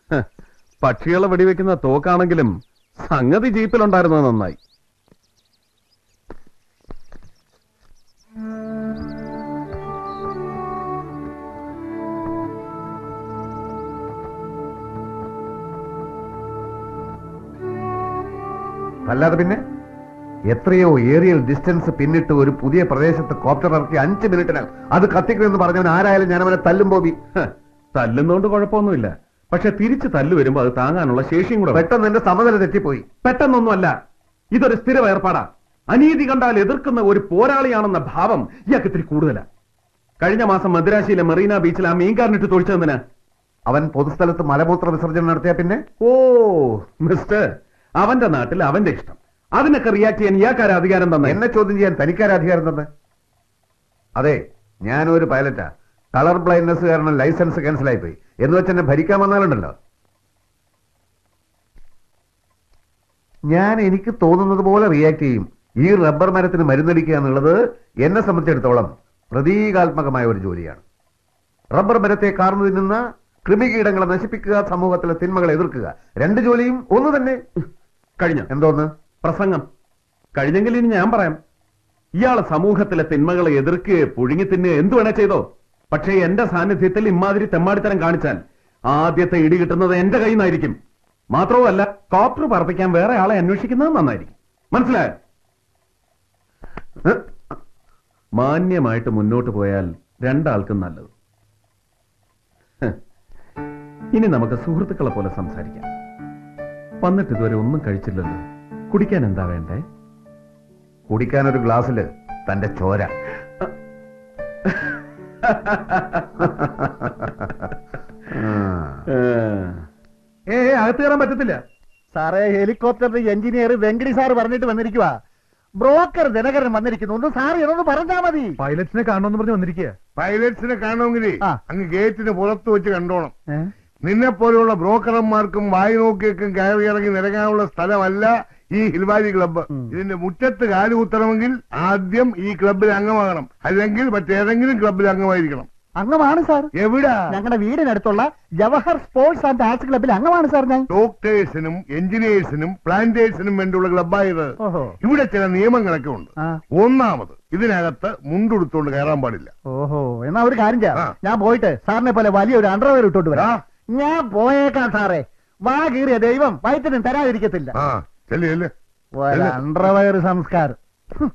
ഹ, പക്ഷികളെ വെടിവെക്കുന്ന തോക്കാണെങ്കിലും സംഗതി ജീപ്പിലുണ്ടായിരുന്നത് നന്നായി അല്ലാതെ പിന്നെ എത്രയോ ഏറിയൽ ഡിസ്റ്റൻസ് പിന്നിട്ട് ഒരു പുതിയ പ്രദേശത്ത് കോപ്റ്റർ ഇറക്കി അഞ്ച് മിനിറ്റിനകം അത് കത്തിക്കണമെന്ന് പറഞ്ഞവൻ ആരായാലും ഞാൻ അവനെ തല്ലും ബോബി ഹ, തല്ലുന്നോണ്ട് കുഴപ്പമൊന്നുമില്ല പക്ഷെ തിരിച്ച് തല്ലു വരുമ്പോ അത് താങ്ങാനുള്ള ശേഷിയും കൂടെ വേണം. പെട്ടെന്ന് എന്റെ സമനില തെറ്റിപ്പോയി പെട്ടെന്നൊന്നുമല്ല ഇതൊരു സ്ഥിര ഏർപ്പാടാ അനീതി കണ്ടാൽ എതിർക്കുന്ന ഒരു പോരാളിയാണെന്ന ഭാവം ഇയാൾക്ക് ഇത്തിരി കൂടുതലാ കഴിഞ്ഞ മാസം മദ്രാശിയിലെ മെറീന ബീച്ചിൽ ആ മീൻകാരനിട്ട് തൊഴിച്ചതിന് അവൻ പൊതുസ്ഥലത്ത് മലമൂത്ര വിസർജനം നടത്തിയ പിന്നെ ഓ മിസ്റ്റർ അവന്റെ നാട്ടിൽ അവന്റെ ഇഷ്ടം അതിനൊക്കെ റിയാക്ട് ചെയ്യാൻ ഇയാൾക്കാര അധികാരം തന്നെ എന്നെ ചോദ്യം ചെയ്യാൻ തനിക്കാര അധികാരം തന്നെ അതെ ഞാനൊരു പൈലറ്റാ കളർ ബ്ലൈൻഡ്നെസ് കാരണം ലൈസൻസ് ക്യാൻസൽ ആയിപ്പോയി എന്ന് വെച്ച് എന്നെ ഭരിക്കാൻ വന്നാലുണ്ടല്ലോ ഞാൻ എനിക്ക് തോന്നുന്നത് പോലെ റിയാക്ട് ചെയ്യും ഈ റബ്ബർ മരത്തിന് മരുന്നടിക്കുക എന്നുള്ളത് എന്നെ സംബന്ധിച്ചിടത്തോളം പ്രതീകാത്മകമായ ഒരു ജോലിയാണ് റബ്ബർ മരത്തെ കാർന്നു തിന്നുന്ന കൃമികീടങ്ങളെ നശിപ്പിക്കുക സമൂഹത്തിലെ തിന്മകളെ എതിർക്കുക രണ്ട് ജോലിയും ഒന്ന് തന്നെ കഴിഞ്ഞ എന്തോന്ന് പ്രസംഗം കഴിഞ്ഞെങ്കിൽ ഇനി ഞാൻ പറയാം ഇയാളെ സമൂഹത്തിലെ തിന്മകളെ എതിർക്കുകയോ പുഴുങ്ങി തിന്നുകയോ എന്തു വേണേ ചെയ്തോ പക്ഷേ എന്റെ സാന്നിധ്യത്തിൽ ഇമാതിരി തെമ്മാടിത്തരം കാണിച്ചാൽ ആദ്യത്തെ ഇടി കിട്ടുന്നത് എന്റെ കയ്യിൽ നിന്നായിരിക്കും മാത്രവുമല്ല കോപ്റ്റർ പറപ്പിക്കാൻ വേറെ ആളെ അന്വേഷിക്കുന്നത് നന്നായിരിക്കും മനസ്സിലായോ ഏഹ്? മാന്യമായിട്ട് മുന്നോട്ട് പോയാൽ രണ്ടാൾക്കും നല്ലത് ഹ്. ഇനി നമുക്ക് സുഹൃത്തുക്കളെ പോലെ സംസാരിക്കാം വന്നിട്ട് ഇതുവരെ ഒന്നും കഴിച്ചില്ലല്ലോ കുടിക്കാൻ എന്താ വേണ്ടേ കുടിക്കാൻ ഒരു ഗ്ലാസ്സില് തന്റെ ചോര ഏ അകത്ത് കയറാൻ പറ്റത്തില്ല സാറേ ഹെലികോപ്റ്ററിന്റെ എഞ്ചിനീയർ വെങ്കടി സാർ പറഞ്ഞിട്ട് വന്നിരിക്കുക ബ്രോക്കർ ദിനകരൻ വന്നിരിക്കുന്നു ഒന്ന് സാർ എന്നൊന്ന് പറഞ്ഞാ മതി പൈലറ്റ്സിനെ കാണണമെന്ന് പറഞ്ഞ് വന്നിരിക്കുക പൈലറ്റ്സിനെ കാണണമെങ്കിൽ ആ. അങ്ങ് ഗേറ്റിന് പുറത്ത് വെച്ച് കണ്ടോണം നിന്നെ പോലെയുള്ള ബ്രോക്കർമാർക്കും വായി നോക്കിയേക്കും കയറി ഇറങ്ങി നിരങ്ങാനുള്ള സ്ഥലമല്ല ഈ ഹിൽവാരി ക്ലബ്ബ് ഇതിന്റെ മുറ്റത്ത് കാലുകുത്തണമെങ്കിൽ ആദ്യം ഈ ക്ലബ്ബിൽ അംഗമാകണം അല്ലെങ്കിൽ മറ്റേതെങ്കിലും ക്ലബ്ബിൽ അംഗമായിരിക്കണം അംഗമാണ് സാർ എവിടാ ഞങ്ങളുടെ വീടിനടുത്തുള്ള ജവഹർ സ്പോർട്സ് ആൻഡ് ആർട്സ് ക്ലബിൽ അംഗമാണ് സാർ ഞാൻ ഡോക്ടേഴ്സിനും എഞ്ചിനീയേഴ്സിനും പ്ലാന്റേഴ്സിനും വേണ്ടിയുള്ള ക്ലബ്ബായത് ഓഹോ ഇവിടെ ചില നിയമങ്ങളൊക്കെ ഉണ്ട് ആ. ഒന്നാമത് ഇതിനകത്ത് മുണ്ടുടുത്തോണ്ട് കയറാൻ പാടില്ല ഓഹോ എന്നാ ഒരു കാര്യം ചെയ്യാം ആ. ഞാൻ പോയിട്ട് സാറിനെ പോലെ വലിയൊരു അണ്ടർവെയർ ഇട്ടോണ്ട് വരാം ആ. ഞാൻ പോയേക്കാം സാറേ വാ കീറിയ ദൈവം വയറ്റിനും തരാതിരിക്കത്തില്ല ആ ചെല്ലു ചെല്ലു ഒരു അണ്ടർവെയർ സംസ്കാരം ഹും.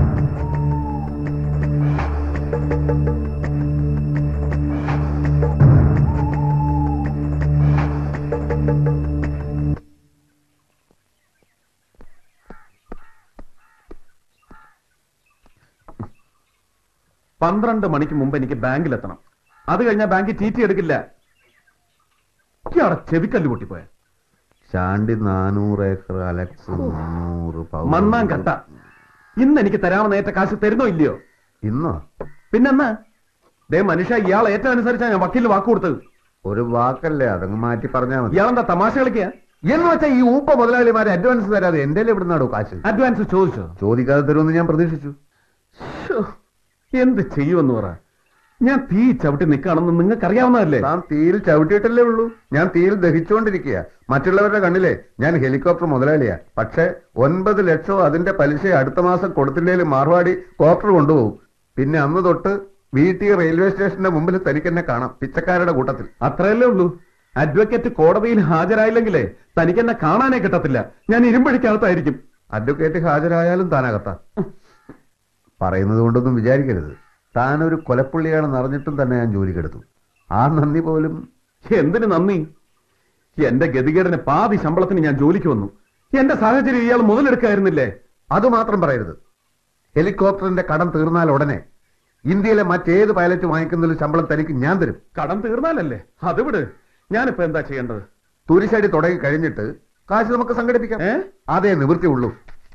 പന്ത്രണ്ട് മണിക്ക് മുമ്പ് എനിക്ക് ബാങ്കിലെത്തണം അത് കഴിഞ്ഞാൽ ബാങ്കിൽ ടി ടി എടുക്കില്ല ഇയാടെ ചെവിക്കല്ല് പൊട്ടിപ്പോയ ചാണ്ടി നാനൂറ് ഏക്കർ അലക്സ് മുന്നൂറ് പൗണ്ട്. മണ്ണാൻ കട്ട ഇന്ന് എനിക്ക് തരാമെന്ന് ഏറ്റ കാശ് തരുന്നോ ഇല്ലയോ ഇന്നോ പിന്നെന്നാ ദേ മനുഷ്യ ഇയാൾ ഏറ്റവും അനുസരിച്ചാ ഞാൻ വക്കീൽ വാക്ക് കൊടുത്തത് ഒരു വാക്കല്ലേ അതങ്ങ് മാറ്റി പറഞ്ഞാൽ മതി ഇയാളെന്താ തമാശ കളിക്കുക എന്ന് വെച്ചാൽ ഈ ഊപ്പ മുതലാളിമാരെ അഡ്വാൻസ് തരാതെ എന്റെ എവിടുന്നാടോ കാശ് അഡ്വാൻസ് ചോദിച്ചോ ചോദിക്കാതെ തരുമെന്ന് ഞാൻ പ്രതീക്ഷിച്ചു ശ്ശോ, എന്ത് ചെയ്യുമെന്ന് പറ ഞാൻ തീ ചവിട്ടി നിൽക്കുകയാണെന്ന് നിങ്ങൾക്ക് അറിയാവുന്നതല്ലേ താൻ തീയിൽ ചവിട്ടിയിട്ടല്ലേ ഉള്ളൂ ഞാൻ തീയിൽ ദഹിച്ചുകൊണ്ടിരിക്കുക മറ്റുള്ളവരുടെ കണ്ണിലെ ഞാൻ ഹെലികോപ്റ്റർ മുതലാളിയാ പക്ഷെ ഒൻപത് ലക്ഷവും അതിന്റെ പലിശ അടുത്ത മാസം കൊടുത്തില്ലേലും മാർവാടി കോപ്റ്റർ കൊണ്ടുപോകും പിന്നെ അന്ന് തൊട്ട് വീട്ടിൽ റെയിൽവേ സ്റ്റേഷന്റെ മുമ്പിൽ തനിക്കെന്നെ കാണാം പിച്ചക്കാരുടെ കൂട്ടത്തിൽ അത്രയല്ലേ ഉള്ളൂ അഡ്വക്കേറ്റ് കോടതിയിൽ ഹാജരായില്ലെങ്കിലേ തനിക്ക് എന്നെ കാണാനേ കിട്ടത്തില്ല ഞാൻ ഇരുമ്പഴിക്കകത്തായിരിക്കും അഡ്വക്കേറ്റ് ഹാജരായാലും താനകത്താ പറയുന്നത് കൊണ്ടൊന്നും വിചാരിക്കരുത് താനൊരു കൊലപ്പുള്ളിയാണെന്ന് അറിഞ്ഞിട്ടും തന്നെ ഞാൻ ജോലിക്കെടുത്തു ആ നന്ദി പോലും എന്തിന് നന്ദി എന്റെ ഗതികേടിന് പാതി ശമ്പളത്തിന് ഞാൻ ജോലിക്ക് വന്നു എന്റെ സാഹചര്യം ഇയാൾ മുതലെടുക്കായിരുന്നില്ലേ അത് മാത്രം പറയരുത് ഹെലികോപ്റ്ററിന്റെ കടം തീർന്നാൽ ഉടനെ ഇന്ത്യയിലെ മറ്റേത് പൈലറ്റ് വാങ്ങിക്കുന്നതിൽ ശമ്പളം തനിക്ക് ഞാൻ തരും കടം തീർന്നാലല്ലേ അത് വിട് ഞാനിപ്പോ എന്താ ചെയ്യേണ്ടത് തുരിശടി തുടങ്ങി കഴിഞ്ഞിട്ട് കാശ് നമുക്ക് സംഘടിപ്പിക്കാം ഏ? അതേ നിവൃത്തിയുള്ളൂ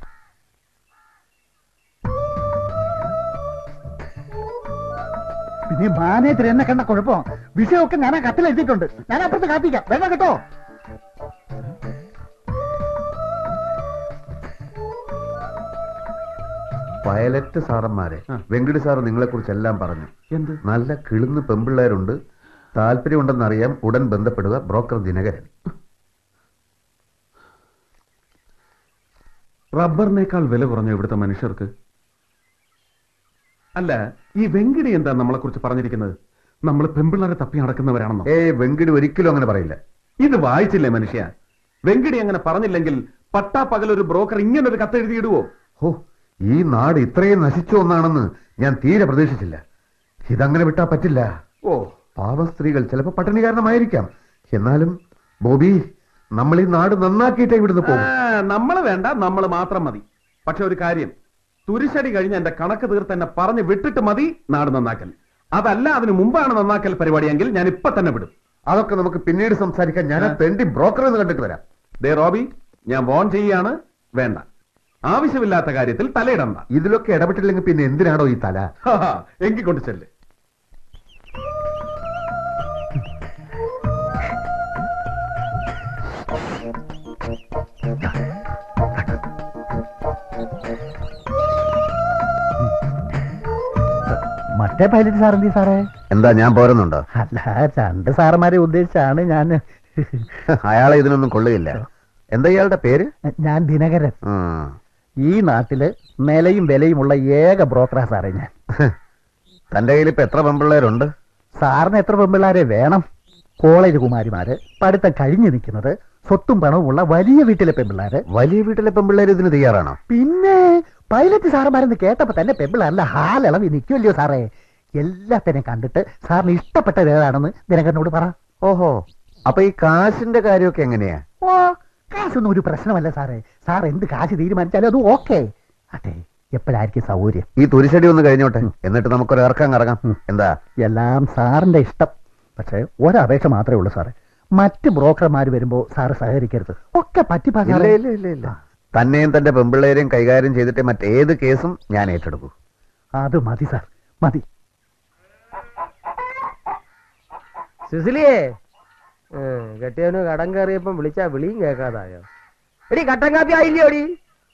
പിന്നെ മാനേജർ എന്നെ കണ്ട കുഴപ്പം വിഷയമൊക്കെ ഞാൻ ആ കത്തിൽ എഴുതിയിട്ടുണ്ട് ഞാൻ അപ്പുറത്ത് കാത്തിക്കാം വേണ്ട കേട്ടോ പൈലറ്റ് സാറന്മാരെ ആ. വെങ്കടി സാർ നിങ്ങളെ കുറിച്ച് എല്ലാം പറഞ്ഞു എന്ത് നല്ല കിളുന്ന് പെമ്പിള്ളേരുണ്ട് താല്പര്യമുണ്ടെന്നറിയാം ഉടൻ ബന്ധപ്പെടുക ബ്രോക്കർ ദിനകരൻ റബ്ബറിനേക്കാൾ വില കുറഞ്ഞ ഇവിടുത്തെ മനുഷ്യർക്ക് അല്ല ഈ വെങ്കിടി എന്താ നമ്മളെ കുറിച്ച് പറഞ്ഞിരിക്കുന്നത് നമ്മൾ പെമ്പിള്ളാരെ തപ്പി നടക്കുന്നവരാണെന്നോ ഏയ് വെങ്കിടി ഒരിക്കലും അങ്ങനെ പറയില്ല ഇത് വായിച്ചില്ലേ മനുഷ്യ വെങ്കിടി അങ്ങനെ പറഞ്ഞില്ലെങ്കിൽ പട്ടാ പകലൊരു ബ്രോക്കർ ഇങ്ങനെ ഒരു കത്ത് എഴുതിയിടുവോ ഓ ഈ നാട് ഇത്രയും നശിച്ചു ഒന്നാണെന്ന് ഞാൻ തീരെ പ്രതീക്ഷിച്ചില്ല ഇതങ്ങനെ വിട്ടാ പറ്റില്ല ഓ പാവ സ്ത്രീകൾ ചിലപ്പോൾ പട്ടിണി കാരണമായിരിക്കാം എന്നാലും ബോബി നമ്മൾ ഈ നാട് നന്നാക്കിയിട്ടേ ഇവിടുന്ന് പോകും നമ്മൾ വേണ്ട നമ്മൾ മാത്രം മതി പക്ഷെ ഒരു കാര്യം തുരിശടി കഴിഞ്ഞ് എന്റെ കണക്ക് തീർത്ത് എന്നെ പറഞ്ഞ് വിട്ടിട്ട് മതി നാട് നന്നാക്കൽ അതല്ല അതിന് മുമ്പാണ് നന്നാക്കൽ പരിപാടിയെങ്കിൽ ഞാൻ ഇപ്പൊ തന്നെ വിടും അതൊക്കെ നമുക്ക് പിന്നീട് സംസാരിക്കാൻ ഞാൻ ആ തെണ്ടി ബ്രോക്കർ എന്ന് കണ്ടിട്ട് വരാം ദേ റോബി ഞാൻ വോൺ ചെയ്യാണ് വേണ്ട ആവശ്യമില്ലാത്ത കാര്യത്തിൽ തലയിടണ്ട ഇതിലൊക്കെ ഇടപെട്ടില്ലെങ്കിൽ പിന്നെ എന്തിനാണോ ഈ തല എങ്കിൽ കൊണ്ട് ചെല്ല് മറ്റേ പൈലറ്റ് സാർ എന്തി സാറേ എന്താ ഞാൻ പോരുന്നുണ്ടോ അല്ല രണ്ട് സാറന്മാരെ ഉദ്ദേശിച്ചാണ് ഞാൻ അയാളെ ഇതിനൊന്നും കൊള്ളുകയില്ല എന്താ ഇയാളുടെ പേര് ഞാൻ ദിനകരൻ ഉം. ഈ നാട്ടില് നിലയും വിലയുമുള്ള ഏക ബ്രോക്കറാ സാറേ ഞാൻ തന്റെ കയ്യിൽ ഇപ്പൊ എത്ര പെമ്പിള്ളേരുണ്ട് സാറിന് എത്ര പെമ്പിള്ളാരെ വേണം കോളേജ് കുമാരിമാര് പഠിത്തം കഴിഞ്ഞു നിൽക്കുന്നത് സ്വത്തും പണവും ഉള്ള വലിയ വീട്ടിലെ പെമ്പിള്ളാര് വലിയ വീട്ടിലെ പെമ്പിള്ളേർ ഇതിന് തയ്യാറാണോ പിന്നെ പൈലറ്റ് സാറന്മാരെന്ന് കേട്ടപ്പോ തന്നെ പെമ്പിള്ളാരിലെ ഹാലിളവി നിൽക്കുമല്ലയോ സാറേ എല്ലാത്തിനെയും കണ്ടിട്ട് സാറിന് ഇഷ്ടപ്പെട്ടത് ഏതാണെന്ന് ദിനകരനോട് പറ ഓഹോ അപ്പൊ ഈ കാശിന്റെ കാര്യമൊക്കെ എങ്ങനെയാ ഓ കാശൊന്നും ഒരു പ്രശ്നമല്ല സാറേ സാർ എന്ത് കാശ് തീരുമാനിച്ചാലും അത് ഓക്കെ അതെ എപ്പോഴായിരിക്കും സൗകര്യം ഈ തുരിശടി ഒന്ന് കഴിഞ്ഞോട്ടെ എന്നിട്ട് നമുക്കൊരു ഇറക്കം കറങ്ങാം എന്താ എല്ലാം സാറിന്റെ ഇഷ്ടം പക്ഷേ ഒരപേക്ഷ മാത്രമേ ഉള്ളൂ സാറേ മറ്റ് ബ്രോക്കർമാർ വരുമ്പോ സാറ് സഹകരിക്കരുത് ഒക്കെ പറ്റിപ്പാ ഇല്ല സാറേ. ഇല്ല ഇല്ല ഇല്ല തന്നെയും തന്റെ പെമ്പിള്ളേരെയും കൈകാര്യം ചെയ്തിട്ട് മറ്റേത് കേസും ഞാൻ ഏറ്റെടുക്കൂ അത് മതി സാർ മതി സിസിലിയേ കെട്ടിയവന് കടം കയറിയപ്പം വിളിച്ചാ വിളിയും കേൾക്കാതായോ എടി കട്ടൻ കാപ്പി ആയില്ലയോ എടി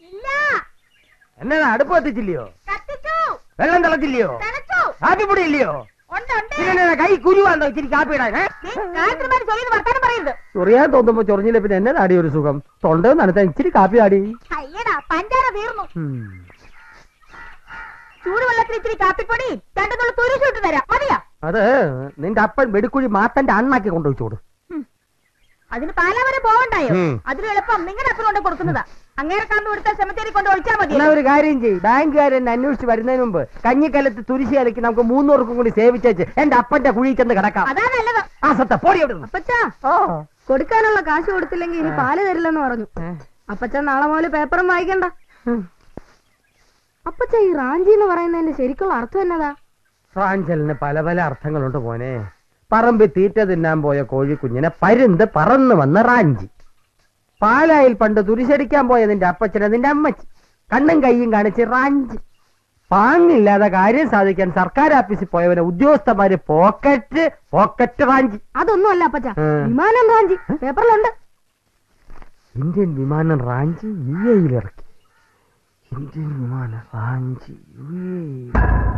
എന്നാ അടുപ്പ് കത്തിച്ചില്ലയോ വെള്ളം തിളച്ചില്ലയോ കാപ്പിപ്പൊടി ഇല്ലയോ പിന്നെ കൈ കുരുവാണ്ടോ ഇച്ചിരി കാപ്പി ഇടാൻ വർത്താനം പറയരുത് ചൊറിയാൻ തോന്നുമ്പോ ചൊറിഞ്ഞില്ല പിന്നെ എന്നെ ആടി ഒരു സുഖം തൊണ്ട നനത്താൻ ഇച്ചിരി കാപ്പി ആടി അയ്യടാ പഞ്ചാര തീർന്നു ചൂടുവെള്ളത്തിൽ ഇത്തിരി കാപ്പിപ്പൊടി രണ്ടു തുള്ളി തുരിശ് ഇട്ട് തരാം മതിയാ അത് നിന്റെ അപ്പൻ വെടിക്കുഴി മാത്തന്റെ അണ്ണാക്കി കൊണ്ടുവച്ചോട് അതിന് പാലാ വരെ പോവണ്ടായോ ഉം. അതിന് എളുപ്പം നിങ്ങളുടെ അപ്പൻ കൊണ്ട് കൊടുക്കുന്നതാ അങ്ങേരെ കാമ്പ് ഇവിടുത്തെ സെമത്തേരി കൊണ്ട് ഒഴിച്ചാൽ മതി എന്നാ ഒരു കാര്യം ചെയ്യും ബാങ്കുകാർ എന്നെ അന്വേഷിച്ച് വരുന്നതിന് മുമ്പ് കഞ്ഞിക്കലത്ത് തുരിശി അലക്കി നമുക്ക് മൂന്നൂർക്കും കൂടി സേവിച്ചേച്ച് എന്റെ അപ്പന്റെ കുഴി ചെന്ന് കിടക്കാം അതാ നല്ലത് ആ സത്ത പോടി അവിടെ അപ്പച്ചാ കൊടുക്കാനുള്ള കാശ് കൊടുത്തില്ലെങ്കിൽ ഇനി പാല് തരില്ലെന്ന് പറഞ്ഞു അപ്പച്ച നാളെ മുതൽ പേപ്പറും വായിക്കണ്ട അപ്പച്ച ഈ റാഞ്ചി എന്ന് പറയുന്നതിന്റെ ശരിക്കുള്ള അർത്ഥം എന്നതാ ഫ്രാഞ്ചലിന് പല പല അർത്ഥങ്ങളുണ്ട് മോനെ പറമ്പി തീറ്റ തിന്നാൻ പോയ കോഴിക്കുഞ്ഞിനെ പരുന്ത് പറന്നു വന്ന റാഞ്ചി പാലായിൽ പണ്ട് തുരിശടിക്കാൻ പോയ നിന്റെ അപ്പച്ചനെ നിന്റെ അമ്മച്ചി കണ്ണും കൈയും കാണിച്ച് റാഞ്ചി പാങ്ങില്ലാതെ കാര്യം സാധിക്കാൻ സർക്കാർ ഓഫീസിൽ പോയവനെ ഉദ്യോഗസ്ഥന്മാര് പോക്കറ്റ് പോക്കറ്റ് റാഞ്ചി അതൊന്നും അല്ല അപ്പച്ച ഉം. വിമാനം റാഞ്ചി പേപ്പറിലുണ്ട് ഇന്ത്യൻ വിമാനം റാഞ്ചി യു എയിൽ ഇറക്കി ഇന്ത്യൻ വിമാനം റാഞ്ചി യു എയിൽ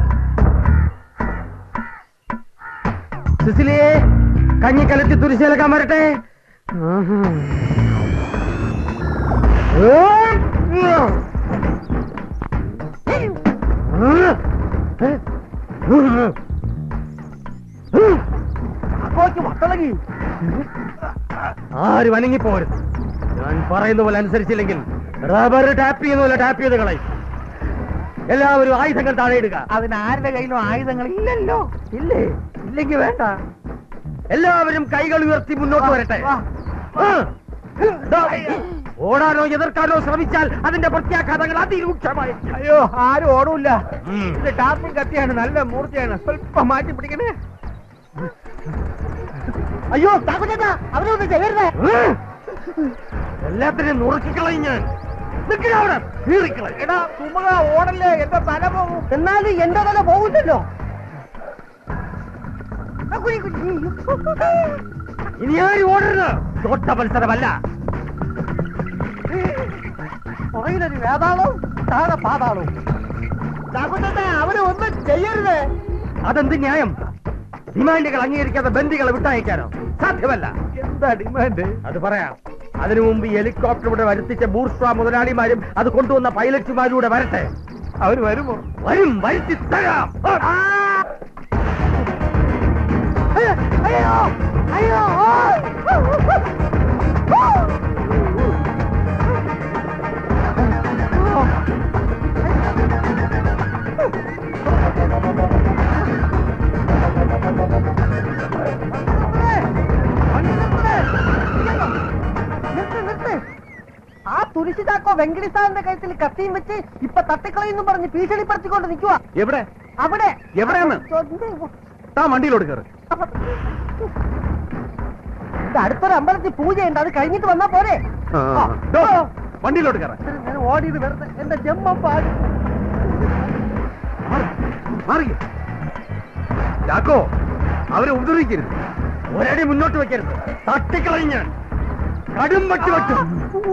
സിസിലിയെ കഞ്ഞിക്കലത്തി തുരിശേലക്കാൻ വരട്ടെ ആഹാ. അപ്പോക്ക് വട്ടളകി ആരും അനങ്ങിപ്പോരുത് ഞാൻ പറയുന്ന പോലെ അനുസരിച്ചില്ലെങ്കിൽ റബ്ബർ ടാപ്പ് ചെയ്യുന്ന പോലെ ടാപ്പ് ചെയ്ത് കളയും എല്ലാവരും ആയുധങ്ങൾ താഴെ ഇടുക അതിന് ആരുടെ കയ്യിലും ആയുധങ്ങൾ ഇല്ലല്ലോ ഇല്ലേ ഇല്ലെങ്കിൽ വേണ്ട എല്ലാവരും കൈകൾ ഉയർത്തി മുന്നോട്ട് വരട്ടെ ആ. ദാ, ഓടാനോ എതിർക്കാനോ ശ്രമിച്ചാൽ അതിന്റെ പ്രത്യാഘാതങ്ങൾ അതിരൂക്ഷമായി അയ്യോ ആരും ഓടൂല ഇത് ടാപ്പും കത്തിയാണ് നല്ല മൂർച്ചയാണ് സ്വല്പം മാറ്റി പിടിക്കണേ അയ്യോ താക്കുചേട്ടാ അവരൊന്നും ചെയ്യരുതേ എല്ലാത്തിനെയും നുറുക്കിക്കളയും ഞാൻ നിൽക്കുക അവിടെ കീറിക്കളയും എടാ തുമ്പക ഓടല്ലേ എന്റെ തല പോകും എന്നാലും എന്റെ തല പോകുന്നല്ലോ ഇനി ആരും ഓടരുത് തോട്ട മത്സരമല്ല പുറകിലൊരു വേതാളവും താഴെ പാതാളവും താക്കുചേട്ടാ അവര് ഒന്നും ചെയ്യരുത് അതെന്ത് ന്യായം ഡിമാൻഡുകൾ അംഗീകരിക്കാത്ത ബന്ദികളെ വിട്ടയക്കാനോ സാധ്യമല്ല എന്താ ഡിമാൻഡ് അത് പറയാം അതിനു മുമ്പ് ഈ ഹെലികോപ്റ്റർ ഇവിടെ വരുത്തിച്ച ബൂർസ്വാ മുതലാളിമാരും അത് കൊണ്ടുവന്ന പൈലറ്റുമാരും ഇവിടെ വരട്ടെ അവര് വരുമോ വരും വരുത്തി തരാം ആ! അയ്യോ അയ്യോ ആ തുരിശു ചാക്കോ വെങ്കടിസ്ഥാനന്റെ കഴുത്തിൽ കത്തിയും വെച്ച് ഇപ്പൊ തട്ടിക്കളയെന്നും പറഞ്ഞ് ഭീഷണിപ്പെടുത്തിക്കൊണ്ട് നിൽക്കുക എവിടെ അവിടെ എവിടെയാണ് താ വണ്ടിയിലോട്ട് കയറ് ഇത് അടുത്തൊരു അമ്പലത്തിൽ പൂജയുണ്ട് അത് കഴിഞ്ഞിട്ട് വന്നാ പോരെ ഡോ, വണ്ടിയിലോട്ട് കയറാൻ ഞാൻ ഓടിയത് വെറുതെ എന്റെ ജമ്മം പാടി മാറിയ ചാക്കോ അവരെ ഉപദ്രവിക്കരുത് ഒരടി മുന്നോട്ട് വെക്കരുത് തട്ടിക്കളഞ്ഞ കടും പറ്റി വെട്ടും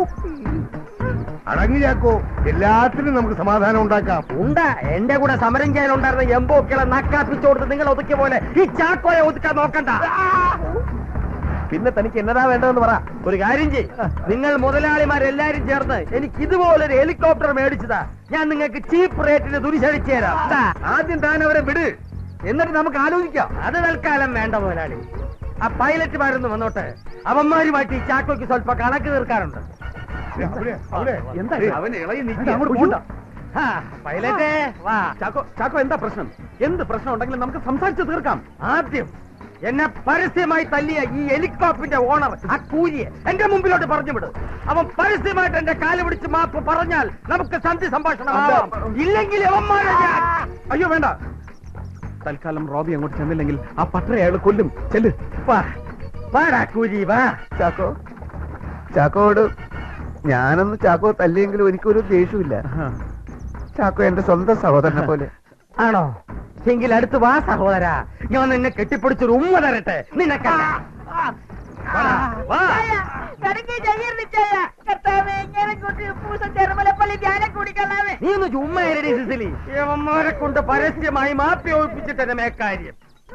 അടങ്ങി ചാക്കോ എല്ലാത്തിനും നമുക്ക് സമാധാനം ഉണ്ടാക്കാം ഉണ്ട് എന്റെ കൂടെ സമരം ചെയ്യാനുണ്ടായിരുന്ന എംബോക്കളെ നക്കാപ്പിച്ചു കൊടുത്ത് നിങ്ങൾ ഒതുക്കിയ പോലെ ഈ ചാക്കോയെ ഒതുക്കാൻ നോക്കണ്ട പിന്നെ തനിക്ക് എന്നതാ വേണ്ടതെന്ന് പറ ഒരു കാര്യം ചെയ് നിങ്ങൾ മുതലാളിമാരെല്ലാരും ചേർന്ന് എനിക്ക് ഇതുപോലൊരു ഹെലികോപ്റ്റർ മേടിച്ചതാ ഞാൻ നിങ്ങൾക്ക് ചീപ്പ് റേറ്റിന് തുരിശടിച്ചു തരാം ദാ, ആദ്യം താൻ അവരെ വിട് എന്നിട്ട് നമുക്ക് ആലോചിക്കാം അത് തൽക്കാലം വേണ്ട മുതലാളി ആ പൈലറ്റുമാരൊന്ന് വന്നോട്ടെ അവന്മാരുമായിട്ട് ഈ ചാക്കോയ്ക്ക് സ്വല്പ കണക്ക് തീർക്കാറുണ്ട് അവിടെ, അവിടെ. എന്താ അവൻ ഇളകി ഇത് അങ്ങോട്ട് പോണ്ട. ആ, പൈലറ്റേ വാ ചാക്കോ ചാക്കോ എന്താ പ്രശ്നം എന്ത് പ്രശ്നം ഉണ്ടെങ്കിലും നമുക്ക് സംസാരിച്ച് തീർക്കാം ആദ്യം എന്നെ പരസ്യമായി തല്ലിയ ഈ ഹെലികോപ്റ്ററിന്റെ ഓണർ ആ കൂലിയെ എന്റെ മുമ്പിലോട്ട് പറഞ്ഞു വിടും അവൻ പരസ്യമായിട്ട് എന്റെ കാല് പിടിച്ച് മാപ്പ് പറഞ്ഞാൽ നമുക്ക് സന്ധി സംഭാഷണം ആവാം. ഇല്ലെങ്കിൽ അവന്മാരെ ഞാൻ അയ്യോ വേണ്ട തൽക്കാലം റോബി അങ്ങോട്ട് ചെന്നില്ലെങ്കിൽ ആ പട്ടര അയാൾ കൊല്ലും ചെല്ല് വാ. വാടാ കൂലി വാ ചാക്കോ ചാക്കോട് ഞാനൊന്ന് ചാക്കോ തല്ലിയെങ്കിലും എനിക്കൊരു ദേഷ്യമില്ല ചാക്കോ എന്റെ സ്വന്തം സഹോദരനെ പോലെ ആണോ എങ്കിൽ അടുത്ത് വാ സഹോദര ഞാൻ നിന്നെ കെട്ടിപ്പിടിച്ചൊരു ഉമ്മ തരട്ടെ നിനക്കല്ല വാ. നീ ഒന്ന് ചുമ്മാരടി സിസിലി ഇവന്മാരെ കൊണ്ട് പരസ്യമായി മാപ്പി ഒഴിപ്പിച്ചിട്ട് എന്നെ മേക്കാര്യം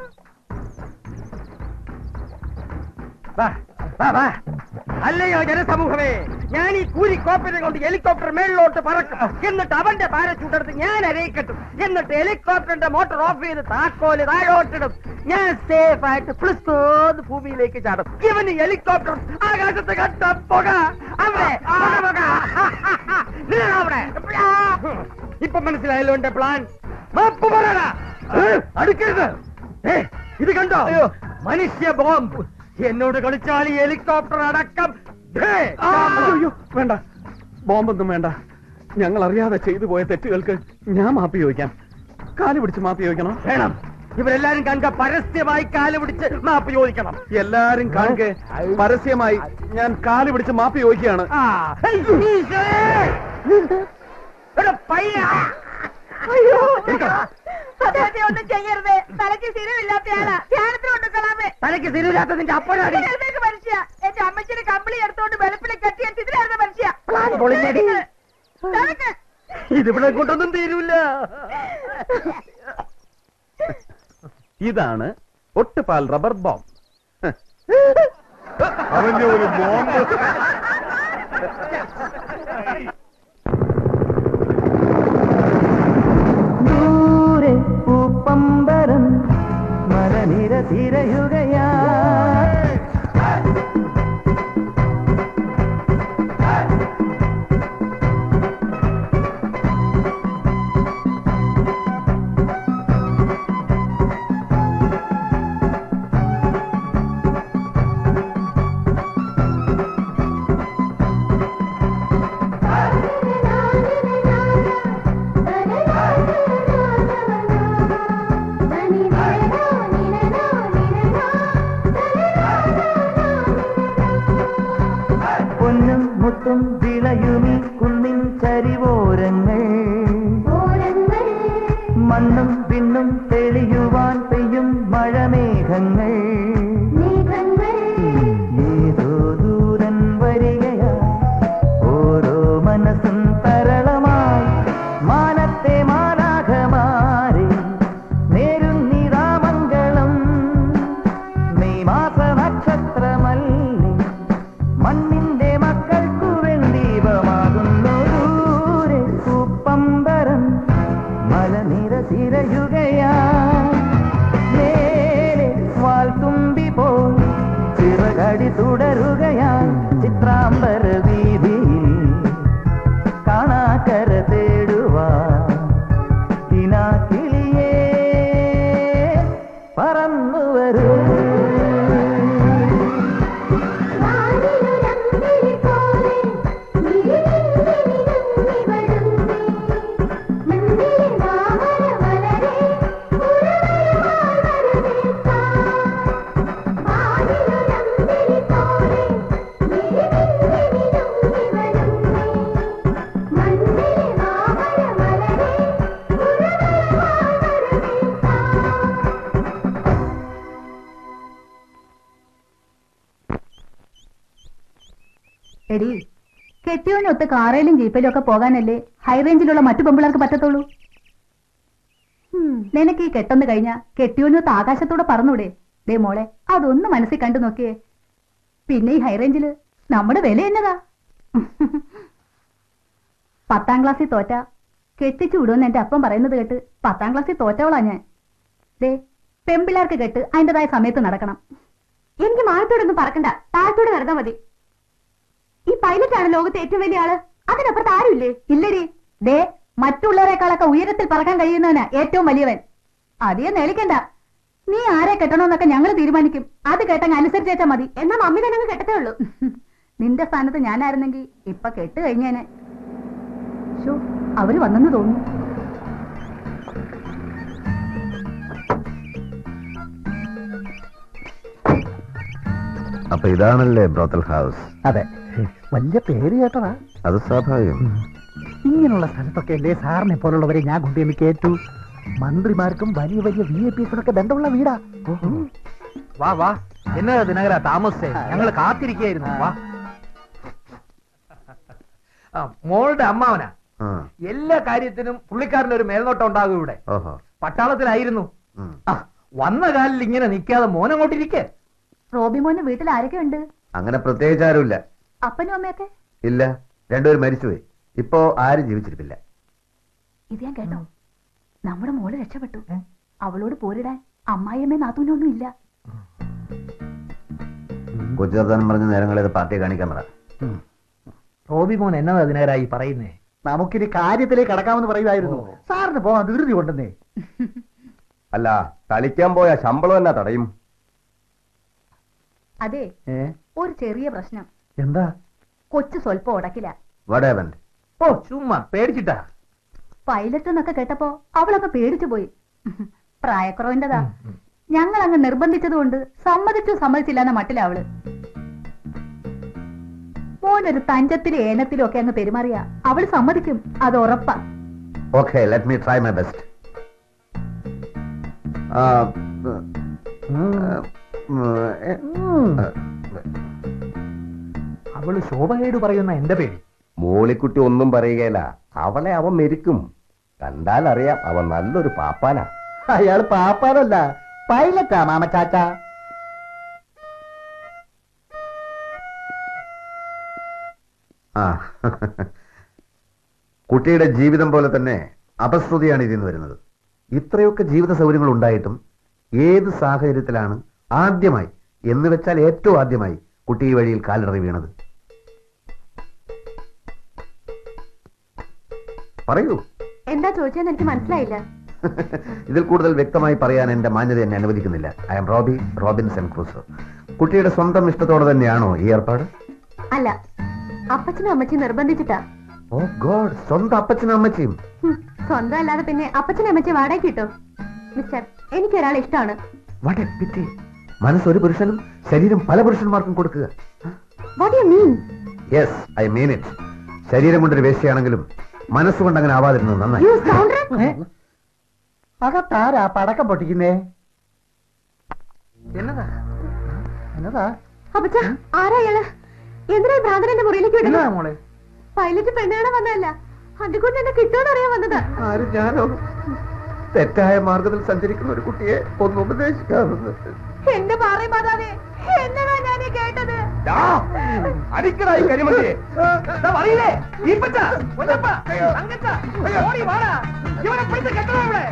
വാ, വാ, വാ. അല്ലയോ ജനസമൂഹമേ ഞാൻ ഈ കൂലി കോപ്പനെ കൊണ്ട് ഹെലികോപ്റ്റർ മേളിലോട്ട് പറക്കും എന്നിട്ട് അവന്റെ പാരച്ചൂട്ട് എടുത്ത് ഞാൻ അരയിക്കട്ടും എന്നിട്ട് ഹെലികോപ്റ്ററിന്റെ മോട്ടോർ ഓഫ് ചെയ്ത് താക്കോല് താഴോട്ടിടും ഞാൻ സേഫ് ആയിട്ട് പ്ലിസ്കോന്ന് ഭൂമിയിലേക്ക് ചാടും ഇവന് ഹെലികോപ്റ്റർ ആകാശത്ത് കണ്ട പുക അവിടെ പുക, പുക. നിന്നെടാ അവിടെ ഇപ്പൊ മനസ്സിലായല്ലോ എന്റെ പ്ലാൻ മാപ്പ് പറയടാ ഏ, അടുക്കരുത് ഏ, ഇത് കണ്ടോ മനുഷ്യ ബോംബ് എന്നോട് കളിച്ചാൽ ഈ ഹെലികോപ്റ്റർ അടക്കം ദേ, അയ്യോ വേണ്ട ബോംബൊന്നും വേണ്ട ഞങ്ങൾ അറിയാതെ ചെയ്തു പോയ തെറ്റുകൾക്ക് ഞാൻ മാപ്പി ചോദിക്കാം കാല് പിടിച്ച് മാപ്പി ചോദിക്കണം വേണം ഇവരെല്ലാരും കണ്ട പരസ്യമായി കാല് പിടിച്ച് മാപ്പ് ചോദിക്കണം എല്ലാരും കാണുക പരസ്യമായി ഞാൻ കാല് പിടിച്ച് മാപ്പി ചോദിക്കുകയാണ് ആ, ഹേയ്, ഈശോയെ! എടാ, പയ്യ! അയ്യോ അദ്ദേഹത്തെ ഒന്നും ചെയ്യരുത് തലയ്ക്ക് സ്ഥിരമില്ലാത്തയാളാ ധ്യാനത്തിന് കൊണ്ടുക്കളാമേ തലയ്ക്ക് തിരിവില്ലാത്ത നിന്റെ അപ്പനാടി ഇതിലേക്ക് മനുഷ്യ എന്റെ അമ്മച്ചിയുടെ കമ്പിളി എടുത്തോണ്ട് വെളുപ്പിലെ കെട്ടിയ ഇതിലായിരുന്ന മനുഷ്യ പൊളിഞ്ഞടി. തലക്ക് ഇതിവിടെ കൊണ്ടൊന്നും തീരൂല ഇതാണ് ഒട്ടുപാൽ റബ്ബർ ബോംബ് അവന്റെ ഒരു ബോംബ് ദൂരെ പൂപ്പമ്പരം മലനിര തിരയുകയാ പൊന്നും മുത്തും വിളയുമീ കുന്നിൻ ചരിവോരങ്ങൾ മണ്ണും വിണ്ണും തെളിയുവാൻ പെയ്യും മഴമേഘങ്ങൾ ഏതോ ദൂരൻ വരികയാ ഓരോ മനസ്സും തരളമായി മാനത്തെ മാലാഖമാരെ നേരും നിറാമംഗളം കര തേടുവാ കിളിയേ പറന്നു വരൂ എടി കെട്ടിയോനൊത്ത് കാറയിലും ജീപ്പിലും ഒക്കെ പോകാനല്ലേ ഹൈ റേഞ്ചിലുള്ള മറ്റു പെമ്പിളർക്ക് പറ്റത്തുള്ളൂ ഹും, നിനക്ക് ഈ കെട്ടൊന്ന് കഴിഞ്ഞ കെട്ടിയോനൊത്ത് ആകാശത്തൂടെ പറന്നൂടെ ദേ മോളെ അതൊന്ന് മനസ്സിൽ കണ്ടു നോക്കിയേ പിന്നെ ഈ ഹൈ റേഞ്ചില് നമ്മുടെ വില എന്നതാ പത്താം ക്ലാസ്സിൽ തോറ്റ കെട്ടിച്ചു വിടുമെന്ന് എന്റെ അപ്പം പറയുന്നത് കേട്ട് പത്താം ക്ലാസ്സിൽ തോറ്റവളാ ഞാൻ ദേ പെമ്പിള്ളാർക്ക് കെട്ട് അതിൻ്റെതായ സമയത്ത് നടക്കണം എനിക്ക് മാനത്തോടൊന്നും പറക്കണ്ട താഴത്തോടെ നടന്നാ മതി ഈ പൈലറ്റ് ആണ് ലോകത്തെ ഏറ്റവും വലിയ ആള് അതിനപ്പുറത്ത് ആരുമില്ലേ ഇല്ലടി ദേ മറ്റുള്ളവരെക്കാളൊക്കെ ഉയരത്തിൽ പറക്കാൻ കഴിയുന്നവനാ ഏറ്റവും വലിയവൻ അധികം നേളിക്കണ്ട നീ ആരെ കെട്ടണോന്നൊക്കെ ഞങ്ങൾ തീരുമാനിക്കും അത് കേട്ടങ്ങ് അനുസരിച്ചേച്ചാ മതി എന്നാ മമ്മി തന്നെ അങ്ങ് കെട്ടത്തേ ഉള്ളൂ നിന്റെ സ്ഥാനത്ത് ഞാനായിരുന്നെങ്കിൽ ഇപ്പൊ കെട്ട് കഴിഞ്ഞേനെ ശോ, അവര് വന്നെന്ന് തോന്നുന്നു അപ്പൊ ഇതാണല്ലേ ബ്രോത്തൽ ഹൗസ് അതെ വലിയ പേര് കേട്ടതാ അത് സ്വാഭാവികം ഇങ്ങനെയുള്ള സ്ഥലത്തൊക്കെ അല്ലേ സാറിനെ പോലുള്ളവരെ ഞാൻ കൊണ്ടുവന്ന് കേട്ടു മന്ത്രിമാർക്കും വലിയ വലിയ വി ഐ പിസിനൊക്കെ ബന്ധമുള്ള വീടാ വാ വാ എന്നതാ ദിനകര താമസിച്ചേ ഞങ്ങൾ കാത്തിരിക്കുകയായിരുന്നു വാ ആ, മോളുടെ അമ്മാവനാ ആ, എല്ലാ കാര്യത്തിനും പുള്ളിക്കാരന് ഒരു മേൽനോട്ടം ഉണ്ടാകും ഇവിടെ ഓഹോ പട്ടാളത്തിലായിരുന്നു ഉം. ആ വന്ന കാലിൽ ഇങ്ങനെ നിൽക്കാതെ മോനങ്ങോട്ടിരിക്കെ റോബി മോന് വീട്ടിൽ ആരൊക്കെ ഉണ്ട് അങ്ങനെ പ്രത്യേകിച്ച് ആരുമില്ല അപ്പനും അമ്മയൊക്കെ ഇല്ല രണ്ടുപേരും മരിച്ചുപോയി ഇപ്പോ ആരും ജീവിച്ചിരിപ്പില്ല ഇത് ഞാൻ കേട്ടോ നമ്മുടെ മോള് രക്ഷപ്പെട്ടു അവളോട് പോരിടാൻ അമ്മായിയമ്മേ നാത്തൂനൊന്നും ഇല്ല കൊച്ചു വർത്താനം പറഞ്ഞ നേരങ്ങളിൽ പാർട്ടിയെ കാണിക്കാൻ പറ റോബി മോൻ എന്നതാ ദിനകരായി പറയുന്നേ നമുക്കിനി കാര്യത്തിലേക്ക് കടക്കാമെന്ന് പറയുമായിരുന്നു സാറിന് പോവാൻ ധൃതി കൊണ്ടെന്നേ അല്ല കളിക്കാൻ പോയ ശമ്പളം എന്നാ തടയും അതെ ഏ ഒരു ചെറിയ പ്രശ്നം എന്താ കൊച്ചു സ്വല്പം ഉടക്കില്ല വാട്ട് ഹാപ്പൻഡ് ഓ ചുമ്മാ പേടിച്ചിട്ടാ പൈലറ്റ് എന്നൊക്കെ കേട്ടപ്പോ അവളൊക്കെ പേടിച്ചു പോയി പ്രായക്കുറവിന്റെതാ ഞങ്ങൾ അങ്ങ് നിർബന്ധിച്ചതുകൊണ്ട് സമ്മതിച്ചു സമ്മതിച്ചില്ല എന്ന മട്ടില അവള് മോനൊരു തഞ്ചത്തിലും ഏനത്തിലും ഒക്കെ അങ്ങ് പെരുമാറിയ അവള് സമ്മതിക്കും അത് ഉറപ്പാ okay let me try my best അവള് ശോഭകേട് പറയുന്ന എന്റെ പേടി മോളിക്കുട്ടി ഒന്നും പറയുകയില്ല അവളെ അവൻ മെരിക്കും കണ്ടാൽ അറിയാം അവൻ നല്ലൊരു പാപ്പാനാ അയാൾ പാപ്പാനല്ല പൈലറ്റാ മാമച്ചാച്ച ആ കുട്ടിയുടെ ജീവിതം പോലെ തന്നെ അപശ്രുതിയാണ് ഇതിൽ നിന്ന് വരുന്നത് ഇത്രയൊക്കെ ജീവിത സൗകര്യങ്ങൾ ഉണ്ടായിട്ടും ഏത് സാഹചര്യത്തിലാണ് ആദ്യമായി എന്ന് വെച്ചാൽ ഏറ്റവും ആദ്യമായി കുട്ടി ഈ വഴിയിൽ കാലിടറി വീണത് പറയൂ എന്താ ചോദിച്ചെന്ന് എനിക്ക് മനസ്സിലായില്ല ഇതിൽ കൂടുതൽ വ്യക്തമായി പറയാൻ എന്റെ മാന്യത എന്നെ അനുവദിക്കുന്നില്ല I am Robby Robinson Crusoe കുട്ടിയുടെ സ്വന്തം ഇഷ്ടത്തോടെ തന്നെയാണോ ഈ ഏർപ്പാട് അല്ല അപ്പച്ചനും അമ്മച്ചും നിർബന്ധിച്ചിട്ടാ ഓ ഗോഡ് സ്വന്തം അപ്പച്ചനും അമ്മച്ചിയും ഹും, സ്വന്തം അല്ലാതെ പിന്നെ അപ്പച്ചനും അമ്മച്ചി വാടക കിട്ടോ മിസ്റ്റർ എനിക്കൊരാളെ ഇഷ്ടമാണ് What a pity. മനസ്സൊരു പുരുഷനും ശരീരം പല പുരുഷന്മാർക്കും കൊടുക്കുക what you mean yes I mean it ശരീരം കൊണ്ടൊരു വേശ്യയാണെങ്കിലും മനസ്സുകൊണ്ട് അങ്ങനെ ആവാതിരുന്നത് നന്നായി യു സ്കൗണ്ടർ അകത്താരാ പടക്കം പൊട്ടിക്കുന്നേ എന്നതാ എന്നതാ അപ്പച്ച ആരാ അയാള് എന്തിനാ ഈ ഭ്രാന്തന്റെ മുറിയിലേക്ക് എന്നതാ വിടുന്നത് മോളെ പൈലറ്റ് പെണ്ണാണ് വന്നതല്ല അതുകൊണ്ട് എന്നെ കിട്ടുമെന്ന് അറിയാൻ വന്നതാ ആരും ഞാനോ തെറ്റായ മാർഗത്തിൽ സഞ്ചരിക്കുന്ന ഒരു കുട്ടിയെ ഒന്ന് ഉപദേശിക്കാമെന്ന് എന്റെ പാറേ മാതാവേ എന്നതാ ഞാൻ ഈ കേട്ടത് അടിക്കടായി കരിമതി പറയില്ലേ ഈപ്പച്ച കൊല്ലപ്പ തങ്കച്ച ഓടി വാടാ ഇവനെ പിടിച്ച് കെട്ടണം ഇവിടെ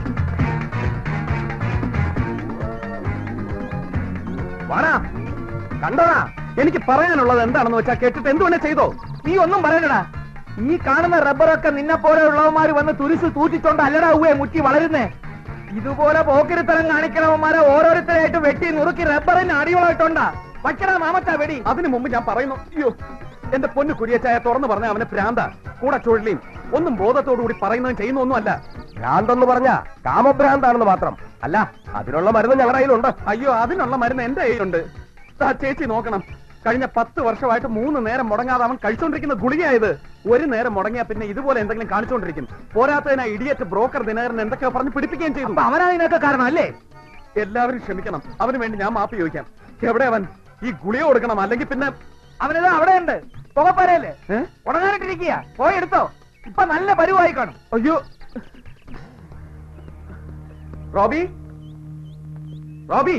വാടാ കണ്ടോടാ എനിക്ക് പറയാനുള്ളത് എന്താണെന്ന് വെച്ചാ കേട്ടിട്ട് എന്തുവേണേ ചെയ്തോ നീ ഒന്നും പറയണടാ ഈ കാണുന്ന റബ്ബറൊക്കെ നിന്നെ പോലെ ഉള്ളവന്മാര് വന്ന് തുരിശ് തൂറ്റിച്ചോണ്ട് അല്ലടാ ഉവേ മുറ്റി വളരുന്നേ ഇതുപോലെ പോക്കിരിത്തരം കാണിക്കണവന്മാരെ ഓരോരുത്തരായിട്ട് വെട്ടി നുറുക്കി റബ്ബറിന് അടിയോളായിട്ടുണ്ടാ വയ്ക്കടാ മാമച്ചാ വെടി അതിനു മുമ്പ് ഞാൻ പറയുന്നു അയ്യോ എന്റെ പൊന്നു കുരിയച്ചായ തുറന്നു പറഞ്ഞ അവനെ ഭ്രാന്ത കൂടെ ചുഴലിയും ഒന്നും ബോധത്തോടു കൂടി പറയുന്നതും ചെയ്യുന്ന ഒന്നുമല്ല ഭ്രാന്തെന്ന് പറഞ്ഞ കാമഭ്രാന്താണെന്ന് മാത്രം അല്ല അതിനുള്ള മരുന്ന് ഞങ്ങളുടെ കയ്യിലുണ്ട് അയ്യോ അതിനുള്ള മരുന്ന് എന്റെ കയ്യിലുണ്ട് ദാ ചേച്ചി നോക്കണം കഴിഞ്ഞ പത്ത് വർഷമായിട്ട് മൂന്ന് നേരം മുടങ്ങാതെ അവൻ കഴിച്ചുകൊണ്ടിരിക്കുന്ന ഗുളികയായത് ഒരു നേരം മുടങ്ങിയാ പിന്നെ ഇതുപോലെ എന്തെങ്കിലും കാണിച്ചുകൊണ്ടിരിക്കും പോരാത്തതിനാ ഇടിയറ്റ് ബ്രോക്കർ ദിനകരൻ എന്തൊക്കെയോ പറഞ്ഞ് പിടിപ്പിക്കുകയും ചെയ്തു അപ്പൊ അവനാ ഇതിനൊക്കെ കാരണം അല്ലേ എല്ലാവരും ക്ഷമിക്കണം അവന് വേണ്ടി ഞാൻ മാപ്പ് ചോദിക്കാം എവിടെ അവൻ ഈ ഗുളിക കൊടുക്കണം അല്ലെങ്കിൽ പിന്നെ അവനിതാ അവിടെ ഉണ്ട് പുകപ്പരയല്ലേ ഏ? ഉടങ്ങാനിട്ടിരിക്കുക പോയി എടുത്തോ ഇപ്പൊ നല്ല പരുവായി കാണും അയ്യോ റോബി റോബി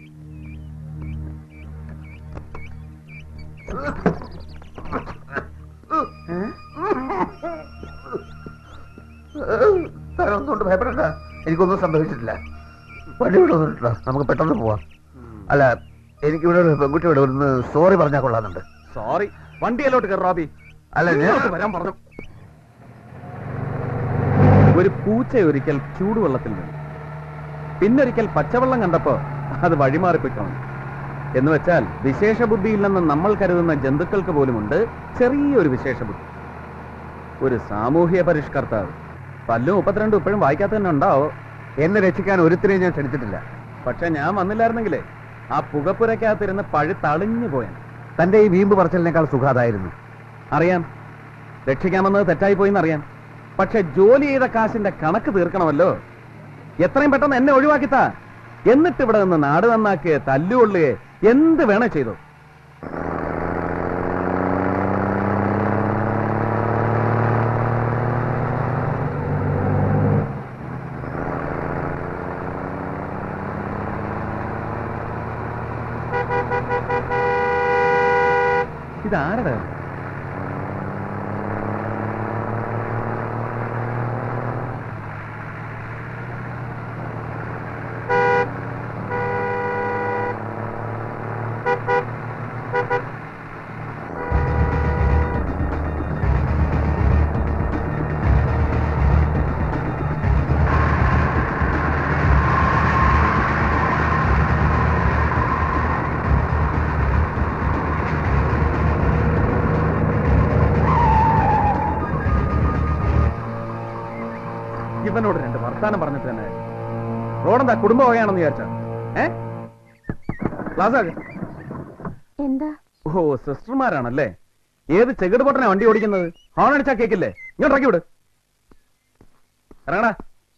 ഒന്നുകൊണ്ട് ഭയപ്പെടണ്ട എനിക്കൊന്നും സംഭവിച്ചിട്ടില്ല വണ്ടി വിടുന്നുണ്ടോ നമുക്ക് പെട്ടെന്ന് പോവാം അല്ല എനിക്കിവിടെ ഒരു പെൺകുട്ടി ഇവിടെ ഒന്ന് സോറി പറഞ്ഞാൽ കൊള്ളാന്നുണ്ട് സോറി വണ്ടിയിലോട്ട് കയറി റോബി അല്ല ഞാൻ ഇങ്ങോട്ട് വരാൻ പറഞ്ഞു ഒരു പൂച്ച ഒരിക്കൽ ചൂടുവെള്ളത്തിൽ വീണു പിന്നൊരിക്കൽ പച്ചവെള്ളം കണ്ടപ്പോ അത് വഴിമാറിപ്പോയിക്കണം എന്ന് വെച്ചാൽ വിശേഷ ബുദ്ധിയില്ലെന്ന് നമ്മൾ കരുതുന്ന ജന്തുക്കൾക്ക് പോലുമുണ്ട് ചെറിയൊരു വിശേഷ ബുദ്ധി ഒരു സാമൂഹ്യ പരിഷ്കർത്താവ് പല്ലും മുപ്പത്തിരണ്ടും ഇപ്പോഴും വായിക്കാത്ത തന്നെ ഉണ്ടാവോ എന്നെ രക്ഷിക്കാൻ ഒരുത്തിനെയും ഞാൻ ക്ഷണിച്ചിട്ടില്ല പക്ഷെ ഞാൻ വന്നില്ലായിരുന്നെങ്കിലേ ആ പുകപ്പുരക്കകത്തിരുന്ന് പഴി തളിഞ്ഞു പോയാൻ തന്റെ ഈ വീമ്പ് പറച്ചിലിനേക്കാൾ സുഖാതായിരുന്നു അറിയാം രക്ഷിക്കാമെന്നത് തെറ്റായി പോയിന്നറിയാം പക്ഷെ ജോലി ചെയ്ത കാശിന്റെ കണക്ക് തീർക്കണമല്ലോ എത്രയും പെട്ടെന്ന് എന്നെ ഒഴിവാക്കിത്താ എന്നിട്ട് ഇവിടെ നിന്ന് നാട് നന്നാക്കിയ തല്ലുകൊള്ളുകയെ എന്ത് വേണേ ചെയ്തു ഇതാരടാ ഇവനോട് രണ്ട് വർത്താനം പറഞ്ഞിട്ട് തന്നെ റോഡെന്താ കുടുംബ വകയാണെന്ന് വിചാരിച്ച ഏ ക്ലാസ് എന്താ ഓ സിസ്റ്റർമാരാണല്ലേ ഏത് ചെകിട് പൊട്ടനാ വണ്ടി ഓടിക്കുന്നത് ഹോൺ അടിച്ചാ കേക്കില്ലേ ഇങ്ങോട്ട് ഇറക്കി വിട് ഇറങ്ങടാ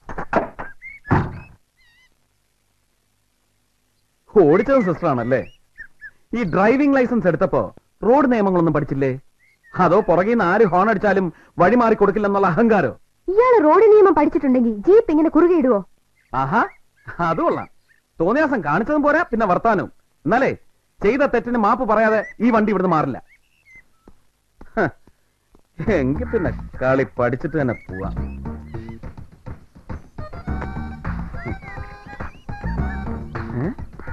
ഓടിച്ചതും സിസ്റ്റർ ആണല്ലേ ഈ ഡ്രൈവിംഗ് ലൈസൻസ് എടുത്തപ്പോ റോഡ് നിയമങ്ങളൊന്നും പഠിച്ചില്ലേ അതോ പുറകിൽ നിന്ന് ആര് ഹോൺ അടിച്ചാലും വഴി മാറി കൊടുക്കില്ലെന്നുള്ള അഹങ്കാരോ ഇയാള് റോഡ് നിയമം പഠിച്ചിട്ടുണ്ടെങ്കിൽ ജീപ്പ് ഇങ്ങനെ കുറുകെ ഇടുവോ ആഹാ അത് കൊള്ളാം തോന്നിയാസം കാണിച്ചതും പോരാ പിന്നെ വർത്താനവും എന്നാലേ ചെയ്ത തെറ്റിന് മാപ്പ് പറയാതെ ഈ വണ്ടി ഇവിടുന്ന് മാറില്ല ഹ, എങ്കി പിന്നെ കളി പഠിച്ചിട്ട് തന്നെ പോവാം ഏ?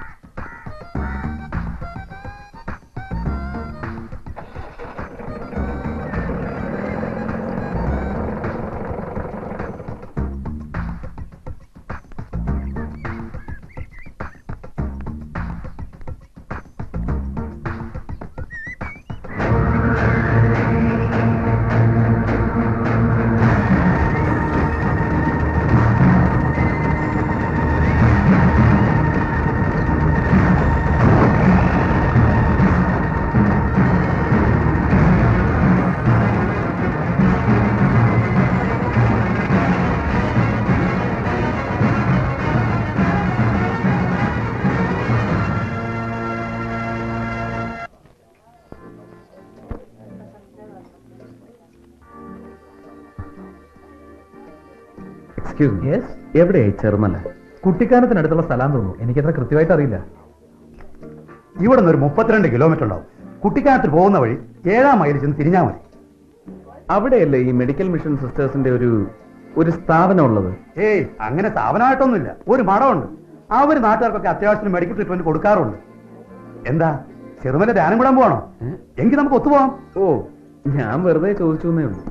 എക്സ്ക്യൂസ് മീ എവിടെയായി ചെറുമല കുട്ടിക്കാനത്തിനടുത്തുള്ള സ്ഥലം തോന്നുന്നു എനിക്കത്ര കൃത്യമായിട്ട് അറിയില്ല ഇവിടെ നിന്ന് ഒരു മുപ്പത്തിരണ്ട് കിലോമീറ്റർ ഉണ്ടാവും കുട്ടിക്കാനത്ത് പോകുന്ന വഴി ഏഴാം മൈലിൽ ചെന്ന് തിരിഞ്ഞാൽ മതി അവിടെയല്ലേ ഈ മെഡിക്കൽ മിഷൻ സിസ്റ്റേഴ്സിന്റെ ഒരു ഒരു സ്ഥാപനം ഉള്ളത് ഏയ് അങ്ങനെ സ്ഥാപനമായിട്ടൊന്നുമില്ല ഒരു മഠമുണ്ട് അവർ നാട്ടുകാർക്കൊക്കെ അത്യാവശ്യത്തിന് മെഡിക്കൽ ട്രീറ്റ്മെന്റ് കൊടുക്കാറുണ്ട് എന്താ ചെറുമല ധ്യാനം കൂടാൻ പോവാണോ എങ്കിൽ നമുക്ക് ഒത്തുപോവാം ഓ ഞാൻ വെറുതെ ചോദിച്ചു എന്നേ ഉള്ളൂ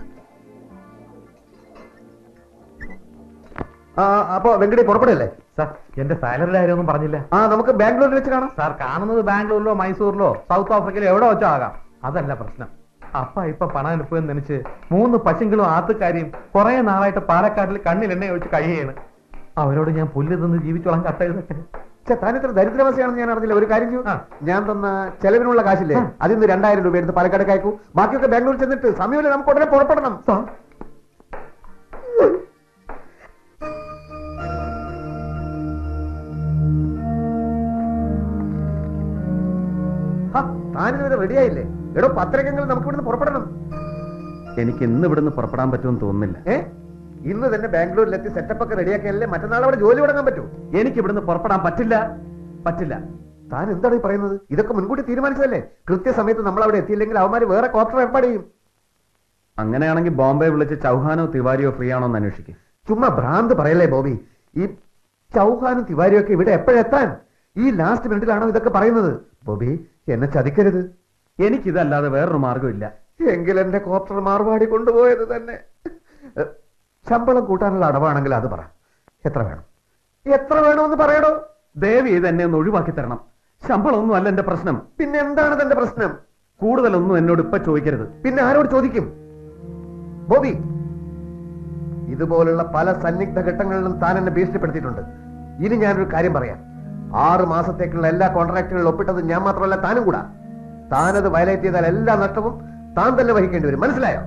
ആ അപ്പൊ വെങ്കടി പുറപ്പെടല്ലേ സാർ എന്റെ സാലറിയുടെ കാര്യമൊന്നും പറഞ്ഞില്ല ആ നമുക്ക് ബാംഗ്ലൂരിൽ വെച്ച് കാണാം സാർ കാണുന്നത് ബാംഗ്ലൂരിലോ മൈസൂരിലോ സൗത്ത് ആഫ്രിക്കയിലോ എവിടെ വെച്ചോ ആകാം അതല്ല പ്രശ്നം അപ്പ ഇപ്പൊ പണം അനുഭവം നനച്ച് മൂന്ന് പശുക്കളും ആത്തുകാരിയും കുറെ നാളായിട്ട് പാലക്കാട്ടിൽ കണ്ണിൽ എണ്ണ ഒഴിച്ച് കഴിയാണ് അവരോട് ഞാൻ പുല്ല് തിന്ന് ജീവിച്ചോളാം കട്ട എഴുതട്ടെ ഛെ, താൻ ഇത്ര ദരിദ്രവസ്ഥയാണെന്ന് ഞാൻ അറിഞ്ഞില്ല ഒരു കാര്യം ചെയ്യൂ ഞാൻ തന്ന ചെലവിനുള്ള കാശില്ലേ അതിൽ നിന്ന് രണ്ടായിരം രൂപ എടുത്ത് പാലക്കാട് അയക്കൂ ബാക്കിയൊക്കെ ബാംഗ്ലൂർ ചെന്നിട്ട് സമയമില്ല നമുക്ക് ഉടനെ പുറപ്പെടണം ഹ, താനിതുവരെ റെഡിയായില്ലേ എടോ പത്രക്കെങ്കിലും നമുക്ക് ഇവിടുന്ന് പുറപ്പെടണം എനിക്ക് ഇന്ന് ഇവിടുന്ന് പുറപ്പെടാൻ പറ്റുമെന്ന് തോന്നുന്നില്ല ഏ ഇന്ന് തന്നെ ബാംഗ്ലൂരിലെത്തി സെറ്റപ്പ് ഒക്കെ റെഡിയാക്കിയാലേ മറ്റന്നാൾ അവിടെ ജോലി തുടങ്ങാൻ പറ്റൂ എനിക്ക് ഇവിടുന്ന് പുറപ്പെടാൻ പറ്റില്ല പറ്റില്ല താൻ എന്താണ് ഈ പറയുന്നത് ഇതൊക്കെ മുൻകൂട്ടി തീരുമാനിച്ചതല്ലേ കൃത്യസമയത്ത് നമ്മൾ അവിടെ എത്തിയില്ലെങ്കിൽ അവന്മാര് വേറെ ക്വാർട്ടർ ഏർപ്പാട് ചെയ്യും അങ്ങനെയാണെങ്കിൽ ബോംബെ വിളിച്ച് ചൗഹാനോ തിവാരിയോ ഫ്രീ ആണോ എന്ന് അന്വേഷിക്കും ചുമ്മാ ഭ്രാന്ത് പറയല്ലേ ബോബി ഈ ചൗഹാനും തിവാരിയും ഒക്കെ ഇവിടെ എപ്പോഴെത്താൻ ഈ ലാസ്റ്റ് മിനിറ്റിലാണോ ഇതൊക്കെ പറയുന്നത് ബോബി എന്നെ ചതിക്കരുത് എനിക്കിതല്ലാതെ വേറൊരു മാർഗമില്ല എങ്കിൽ എന്റെ കോപ്റ്റർ മാർവാടി കൊണ്ടുപോയത് തന്നെ എ, ശമ്പളം കൂട്ടാനുള്ള അടവാണെങ്കിൽ അത് പറ എത്ര വേണം എത്ര വേണമെന്ന് പറയടോ ദേവി ഇത് എന്നെ ഒന്ന് ഒഴിവാക്കി തരണം ശമ്പളമൊന്നും അല്ല എന്റെ പ്രശ്നം പിന്നെ എന്താണ് തന്റെ പ്രശ്നം കൂടുതലൊന്നും എന്നോട് ഇപ്പൊ ചോദിക്കരുത് പിന്നെ ആരോട് ചോദിക്കും ബോബി ഇതുപോലുള്ള പല സന്നിഗ്ധ ഘട്ടങ്ങളിലും താൻ എന്നെ ഭീഷണിപ്പെടുത്തിയിട്ടുണ്ട് ഇനി ഞാനൊരു കാര്യം പറയാം ആറ് മാസത്തേക്കുള്ള എല്ലാ കോൺട്രാക്റ്റുകളിലും ഒപ്പിട്ടത് ഞാൻ മാത്രമല്ല താനും കൂടാ താനത് വയലേറ്റ് ചെയ്താൽ എല്ലാ നഷ്ടവും താൻ തന്നെ വഹിക്കേണ്ടി വരും മനസ്സിലായോ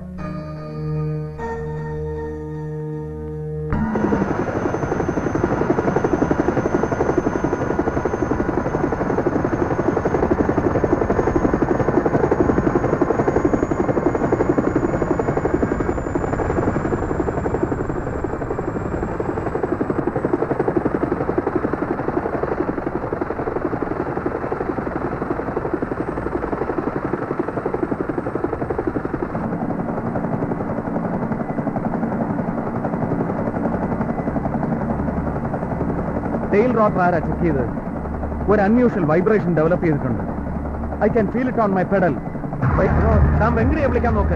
ടെയിൽ റോട്ടർ ആരാ ചെക്ക് ചെയ്തത് ഒരു അൺയൂഷ്വൽ വൈബ്രേഷൻ ഡെവലപ്പ് ചെയ്തിട്ടുണ്ട് I can feel it on my pedal താൻ വെങ്കടിയെ വിളിക്കാൻ നോക്ക്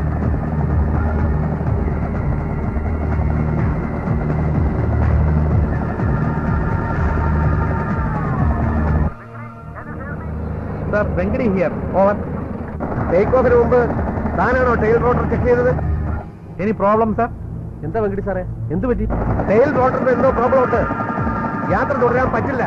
sir Venkadi here over take ഓഫിന് മുമ്പ് താനാണോ ടെയിൽ റോട്ടർ ചെക്ക് ചെയ്തത് എനി പ്രോബ്ലം സർ എന്താ വെങ്കടി സാറേ എന്ത് പറ്റി ടെയിൽ റോട്ടറിന് എന്തോ പ്രോബ്ലം ഉണ്ട് യാത്ര തുടരാൻ പറ്റില്ല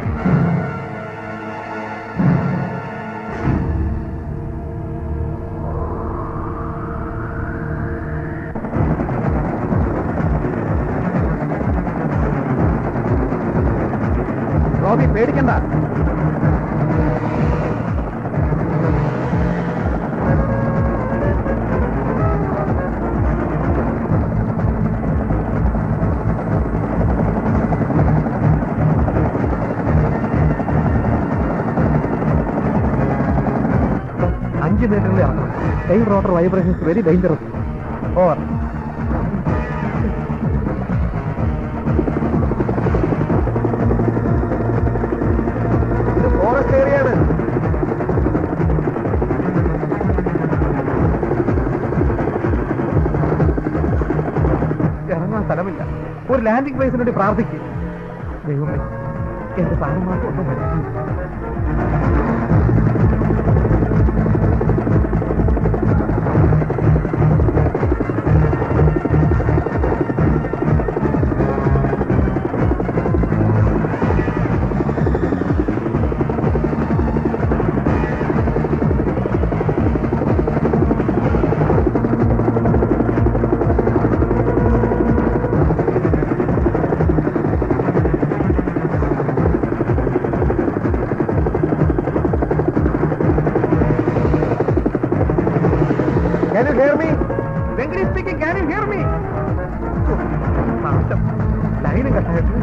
റോബി പേടിക്കണ്ട അഞ്ച് മീറ്ററിൽ ഇറങ്ങണം tail rotor vibrations very dangerous over ഇത് ഫോറസ്റ്റ് ഏരിയയാണ് ഇറങ്ങാൻ സ്ഥലമില്ല ഒരു ലാൻഡിംഗ് പ്ലേസിന് വേണ്ടി പ്രാർത്ഥിക്കും ദൈവമേ എന്റെ സാധനമാർക്ക് ഒന്നും വരും Can you hear me? Venkadi speaking can you hear me നാശം ലൈനും കട്ടായിട്ട്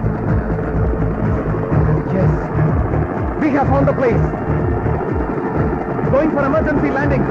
Yes. We have found the place. Going for emergency landing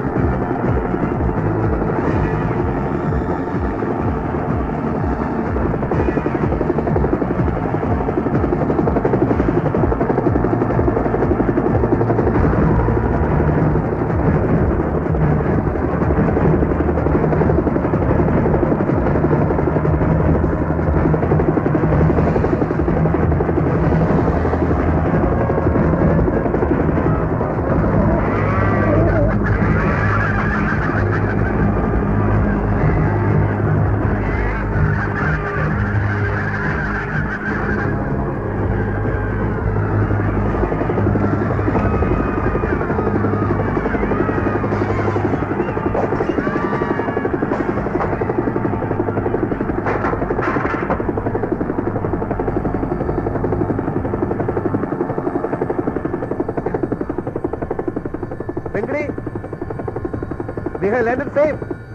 Venkadi we have landed safe.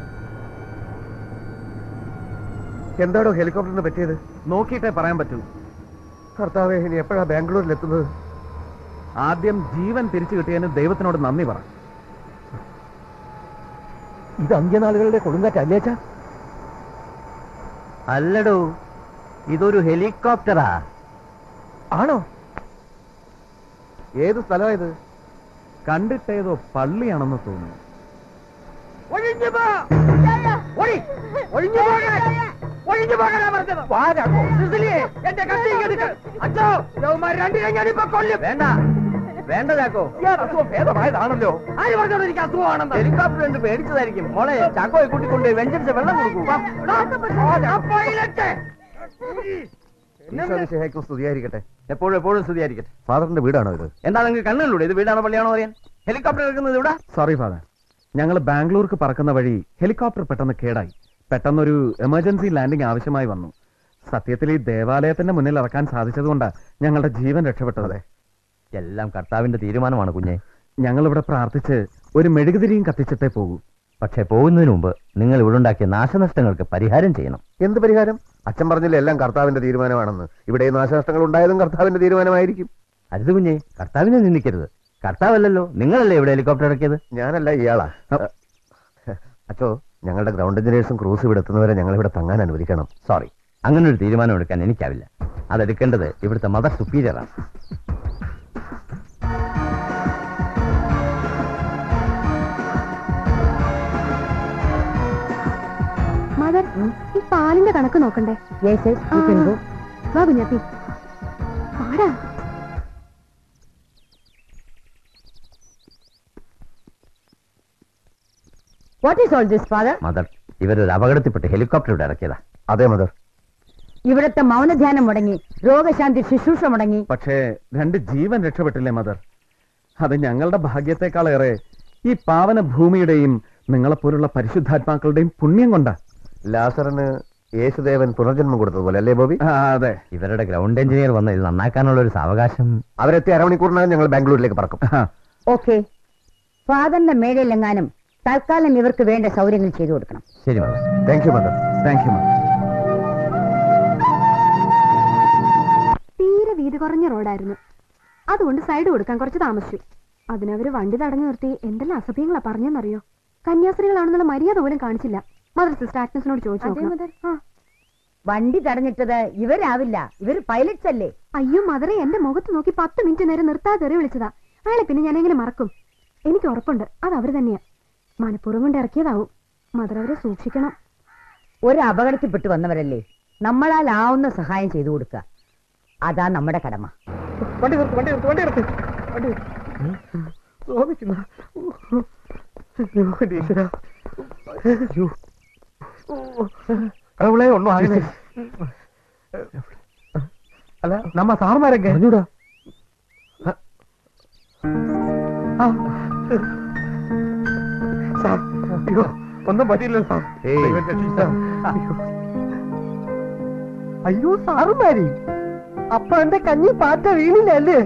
എന്താണോ ഹെലികോപ്റ്ററിന് പറ്റിയത് നോക്കിയിട്ടേ പറയാൻ പറ്റൂ കർത്താവേ ഇനി എപ്പോഴാ ബാംഗ്ലൂരിൽ എത്തുന്നത് ആദ്യം ജീവൻ തിരിച്ചു കിട്ടിയതിന് ദൈവത്തിനോട് നന്ദി പറ ഇത് അഞ്ചനാളുകളുടെ കൊടുങ്കാറ്റല്ലേ അച്ഛാ അല്ലടോ ഇതൊരു ഹെലികോപ്റ്ററാ ആണോ ഏത് സ്ഥലമായത് കണ്ടിട്ടേതോ പള്ളിയാണെന്ന് തോന്നുന്നു ഒഴിഞ്ഞു പോ ഒഴി ഒഴിഞ്ഞു പോകണേ ഒഴിഞ്ഞു പോകണേ പറഞ്ഞത് വാരാക്കോ സിസിലിയെ എന്റെ കത്തി എടുക്ക അച്ഛോ യവന്മാർ രണ്ടിനെ ഞാനിപ്പോ കൊല്ലും വേണ്ട വേണ്ട ചാക്കോ ഇയാൾ അസുഖം ഭേദമായതാണല്ലോ ആര് പറഞ്ഞോളൂ എനിക്ക് അസുഖമാണെന്ന് ഹെലികോപ്റ്റർ കണ്ട് പേടിച്ചതായിരിക്കും മോളെ ചാക്കോയെ കൂട്ടിക്കൊണ്ട് വെഞ്ചരിച്ച വെള്ളം കൊടുക്കും ഈശോമിശിഹായ്ക്കും സ്തുതിയായിരിക്കട്ടെ എപ്പോഴും എപ്പോഴും സ്തുതിയായിരിക്കട്ടെ ഫാദറിന്റെ വീടാണോ ഇത് എന്താ നിങ്ങൾക്ക് കണ്ണുകളിലൂടെ ഇത് വീടാണോ പള്ളിയാണോ അറിയാൻ ഹെലികോപ്റ്റർ എടുക്കുന്നത് ഇവിടെ സോറി ഫാദർ ഞങ്ങൾ ബാംഗ്ലൂർക്ക് പറക്കുന്ന വഴി ഹെലികോപ്റ്റർ പെട്ടെന്ന് കേടായി പെട്ടെന്നൊരു എമർജൻസി ലാൻഡിംഗ് ആവശ്യമായി വന്നു സത്യത്തിൽ ഈ ദേവാലയത്തിന്റെ മുന്നിൽ ഇറക്കാൻ സാധിച്ചതുകൊണ്ടാണ് ഞങ്ങളുടെ ജീവൻ രക്ഷപ്പെട്ടത് എല്ലാം കർത്താവിന്റെ തീരുമാനമാണ് കുഞ്ഞെ ഞങ്ങൾ ഇവിടെ പ്രാർത്ഥിച്ച് ഒരു മെഴുകുതിരിയും കത്തിച്ചിട്ടേ പോകൂ പക്ഷെ പോകുന്നതിന് മുമ്പ് നിങ്ങൾ ഇവിടെ ഉണ്ടാക്കിയ നാശനഷ്ടങ്ങൾക്ക് പരിഹാരം ചെയ്യണം എന്ത് പരിഹാരം അച്ഛൻ പറഞ്ഞില്ല എല്ലാം കർത്താവിന്റെ തീരുമാനമാണെന്ന് ഇവിടെ ഈ നാശനഷ്ടങ്ങൾ ഉണ്ടായതും കർത്താവിന്റെ തീരുമാനമായിരിക്കും അരുത് കുഞ്ഞെ കർത്താവിനെ നിന്ദിക്കരുത് കർത്താവല്ലല്ലോ നിങ്ങളല്ലേ ഇവിടെ ഹെലികോപ്റ്റർ ഇറക്കിയത് ഞാനല്ല ഇയാളാ അച്ചോ ഞങ്ങളുടെ ഗ്രൗണ്ട് എഞ്ചിനീയേഴ്സും ക്രൂസ് ഇവിടെ എത്തുന്നവരെ ഞങ്ങൾ ഇവിടെ തങ്ങാൻ അനുവദിക്കണം സോറി അങ്ങനെ ഒരു തീരുമാനം എടുക്കാൻ എനിക്കാവില്ല അതെടുക്കേണ്ടത് ഇവിടുത്തെ മദർ സുപ്പീരിയറാണ് മദർ ഈ പാലിന്റെ കണക്ക് നോക്കണ്ടേ ആ. വാ കുഞ്ഞാപ്പി പാടാ what is all this father mother ഇവരൊരു അപകടത്തിൽപ്പെട്ട് ഹെലികോപ്റ്റർ ഇവിടെ ഇറക്കിയതാ അതെ മദർ ഇവിടുത്തെ മൗനധ്യാനം മുടങ്ങി രോഗശാന്തി ശുശ്രൂഷ മുടങ്ങി പക്ഷേ രണ്ട് ജീവൻ രക്ഷപ്പെട്ടില്ലേ മദർ അത് ഞങ്ങളുടെ ഭാഗ്യത്തെക്കാളേറെ ഈ പാവന ഭൂമിയുടെയും നിങ്ങളെപ്പോലുള്ള പരിശുദ്ധാത്മാക്കളുടെയും പുണ്യം കൊണ്ടാ ലാസറിന് യേശുദേവൻ പുനർജന്മം കൊടുത്തതുപോലെ അല്ലേ ബോബി അതെ ഇവരുടെ ഗ്രൗണ്ട് എഞ്ചിനീയർ വന്ന് ഇത് നന്നാക്കാനുള്ള ഒരു സാവകാശം അവരെത്തി അരമണിക്കൂറിനകം ഞങ്ങൾ ബാംഗ്ലൂരിലേക്ക് പറക്കും ഓക്കെ ഫാദറിന്റെ മേടയിലെങ്ങാനും തൽക്കാലം ഇവർക്ക് വേണ്ട സൗകര്യങ്ങൾ ചെയ്തു കൊടുക്കണം ശരി mother thank you mother thank you mother തീരെ വീതി കുറഞ്ഞ റോഡായിരുന്നു അതുകൊണ്ട് സൈഡ് കൊടുക്കാൻ കുറച്ച് താമസിച്ചു അതിനവര് വണ്ടി തടഞ്ഞു നിർത്തി എന്തെല്ലാം അസഭ്യങ്ങളാ പറഞ്ഞെന്നറിയോ കന്യാസ്ത്രീകളാണെന്നുള്ള മര്യാദ പോലും കാണിച്ചില്ല മദർ സിസ്റ്റർ ആക്ടൻസിനോട് ചോദിച്ചു നോക്കണം. ആ. വണ്ടി തടഞ്ഞിട്ടത് ഇവരാവില്ല ഇവര് പൈലറ്റ്സ് അല്ലേ അയ്യോ മദറെ എന്റെ മുഖത്ത് നോക്കി പത്ത് മിനിറ്റ് നേരം നിർത്താതെ തെറി വിളിച്ചതാ അയാളെ പിന്നെ ഞാൻ എങ്ങനെ മറക്കും എനിക്ക് ഉറപ്പുണ്ട് അത് അവര് തന്നെയാ മനഃപൂർവ്വം കൊണ്ട് ഇറക്കിയതാവും മദർ അവരെ സൂക്ഷിക്കണം ഒരു അപകടത്തിൽപ്പെട്ട് വന്നവരല്ലേ നമ്മളാൽ ആവുന്ന സഹായം ചെയ്തു കൊടുക്കുക അതാ നമ്മുടെ കടമ വണ്ടി നിർത്ത് വണ്ടി നിർത്ത് വണ്ടി നിർത്ത് വണ്ടി സ്വാമിക്കുന്ന ഈശ്വര അവളെ ഒന്നും ആകെ അല്ല നമ്മ സാറുമാരൊക്കെ അറിഞ്ഞൂടാ സാർ അയ്യോ ഒന്നും പറ്റിയില്ല സാർ ഏയ്. ദൈവം രക്ഷിച്ചു, സാർ. അയ്യോ. അയ്യോ സാറുമാരി അപ്പൊ എന്റെ കഞ്ഞി പാറ്റ വീണില്ലല്ലേ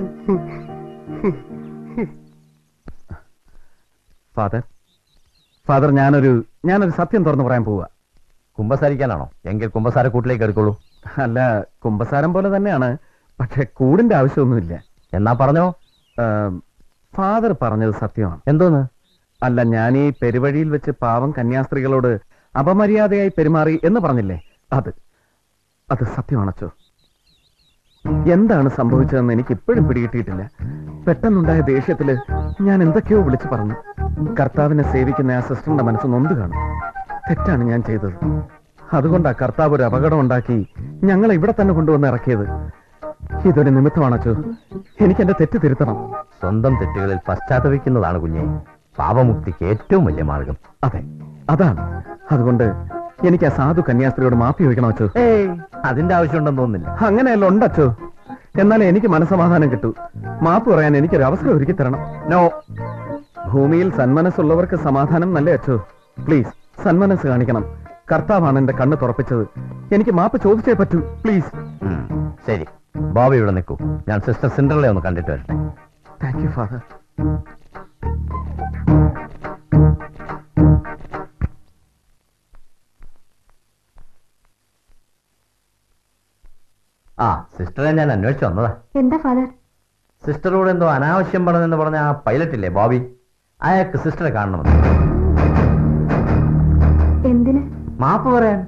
ഫാദർ ഫാദർ ഞാനൊരു ഞാനൊരു സത്യം തുറന്നു പറയാൻ പോവുക കുമ്പസാരിക്കാനാണോ എങ്കിൽ കുമ്പസാര കൂട്ടിലേക്ക് എടുത്തോളൂ അല്ല കുംഭസാരം പോലെ തന്നെയാണ് പക്ഷെ കൂടിന്റെ ആവശ്യമൊന്നുമില്ല എന്നാ പറഞ്ഞോ ഫാദർ പറഞ്ഞത് സത്യമാണ് എന്തോന്ന് അല്ല ഞാൻ ഈ പെരുവഴിയിൽ വെച്ച് പാവം കന്യാസ്ത്രീകളോട് അപമര്യാദയായി പെരുമാറി എന്ന് പറഞ്ഞില്ലേ അത് അത് സത്യമാണച്ചോ എന്താണ് സംഭവിച്ചതെന്ന് എനിക്ക് ഇപ്പോഴും പിടികിട്ടിയിട്ടില്ല പെട്ടെന്നുണ്ടായ ദേഷ്യത്തില് ഞാൻ എന്തൊക്കെയോ വിളിച്ചു പറഞ്ഞു കർത്താവിനെ സേവിക്കുന്ന ആ സിസ്റ്ററിന്റെ മനസ്സ് നൊന്ത് കാണും തെറ്റാണ് ഞാൻ ചെയ്തത് അതുകൊണ്ടാ കർത്താവ് ഒരു അപകടം ഉണ്ടാക്കി ഞങ്ങളെ ഇവിടെ തന്നെ കൊണ്ടുവന്ന് ഇറക്കിയത് ഇതൊരു നിമിത്തമാണച്ചോ എനിക്ക് എന്റെ തെറ്റ് തിരുത്തണം സ്വന്തം തെറ്റുകളിൽ പശ്ചാത്തപിക്കുന്നതാണ് കുഞ്ഞെ പാപമുക്തിക്ക് ഏറ്റവും വലിയ മാർഗം അതെ അതാണ് അതുകൊണ്ട് എനിക്ക് ആ സാധു കന്യാസ്ത്രീയോട് മാപ്പി ചോദിക്കണം അച്ചോ ഏയ് അതിന്റെ ആവശ്യമുണ്ടെന്ന് തോന്നുന്നില്ല അങ്ങനെയല്ല ഉണ്ടച്ചോ എന്നാലേ എനിക്ക് മനസമാധാനം കിട്ടൂ മാപ്പ് പറയാൻ എനിക്കൊരു അവസരം ഒരുക്കി തരണം നോ ഭൂമിയിൽ സന്മനസ്സുള്ളവർക്ക് സമാധാനം നല്ല അച്ചോ പ്ലീസ് സന്മനസ് കാണിക്കണം കർത്താവാണ് എന്റെ കണ്ണ് തുറപ്പിച്ചത് എനിക്ക് മാപ്പ് ചോദിച്ചേ പറ്റൂ പ്ലീസ് ഉം, ശരി ബോബി ഇവിടെ നിൽക്കൂ ഞാൻ സിസ്റ്റർ സിൻഡറിലെ ഒന്ന് കണ്ടിട്ട് വരട്ടെ താങ്ക് യു ഫാദർ സിസ്റ്ററെ ഞാൻ അന്വേഷിച്ചു വന്നതാ എന്താ ഫാദർ സിസ്റ്ററോട് എന്തോ അനാവശ്യം പറഞ്ഞെന്ന് പറഞ്ഞ ആ പൈലറ്റ് ഇല്ലേ ബോബി അയാൾക്ക് സിസ്റ്ററെ കാണണമെന്ന് എന്തിന് മാപ്പ് പറയാൻ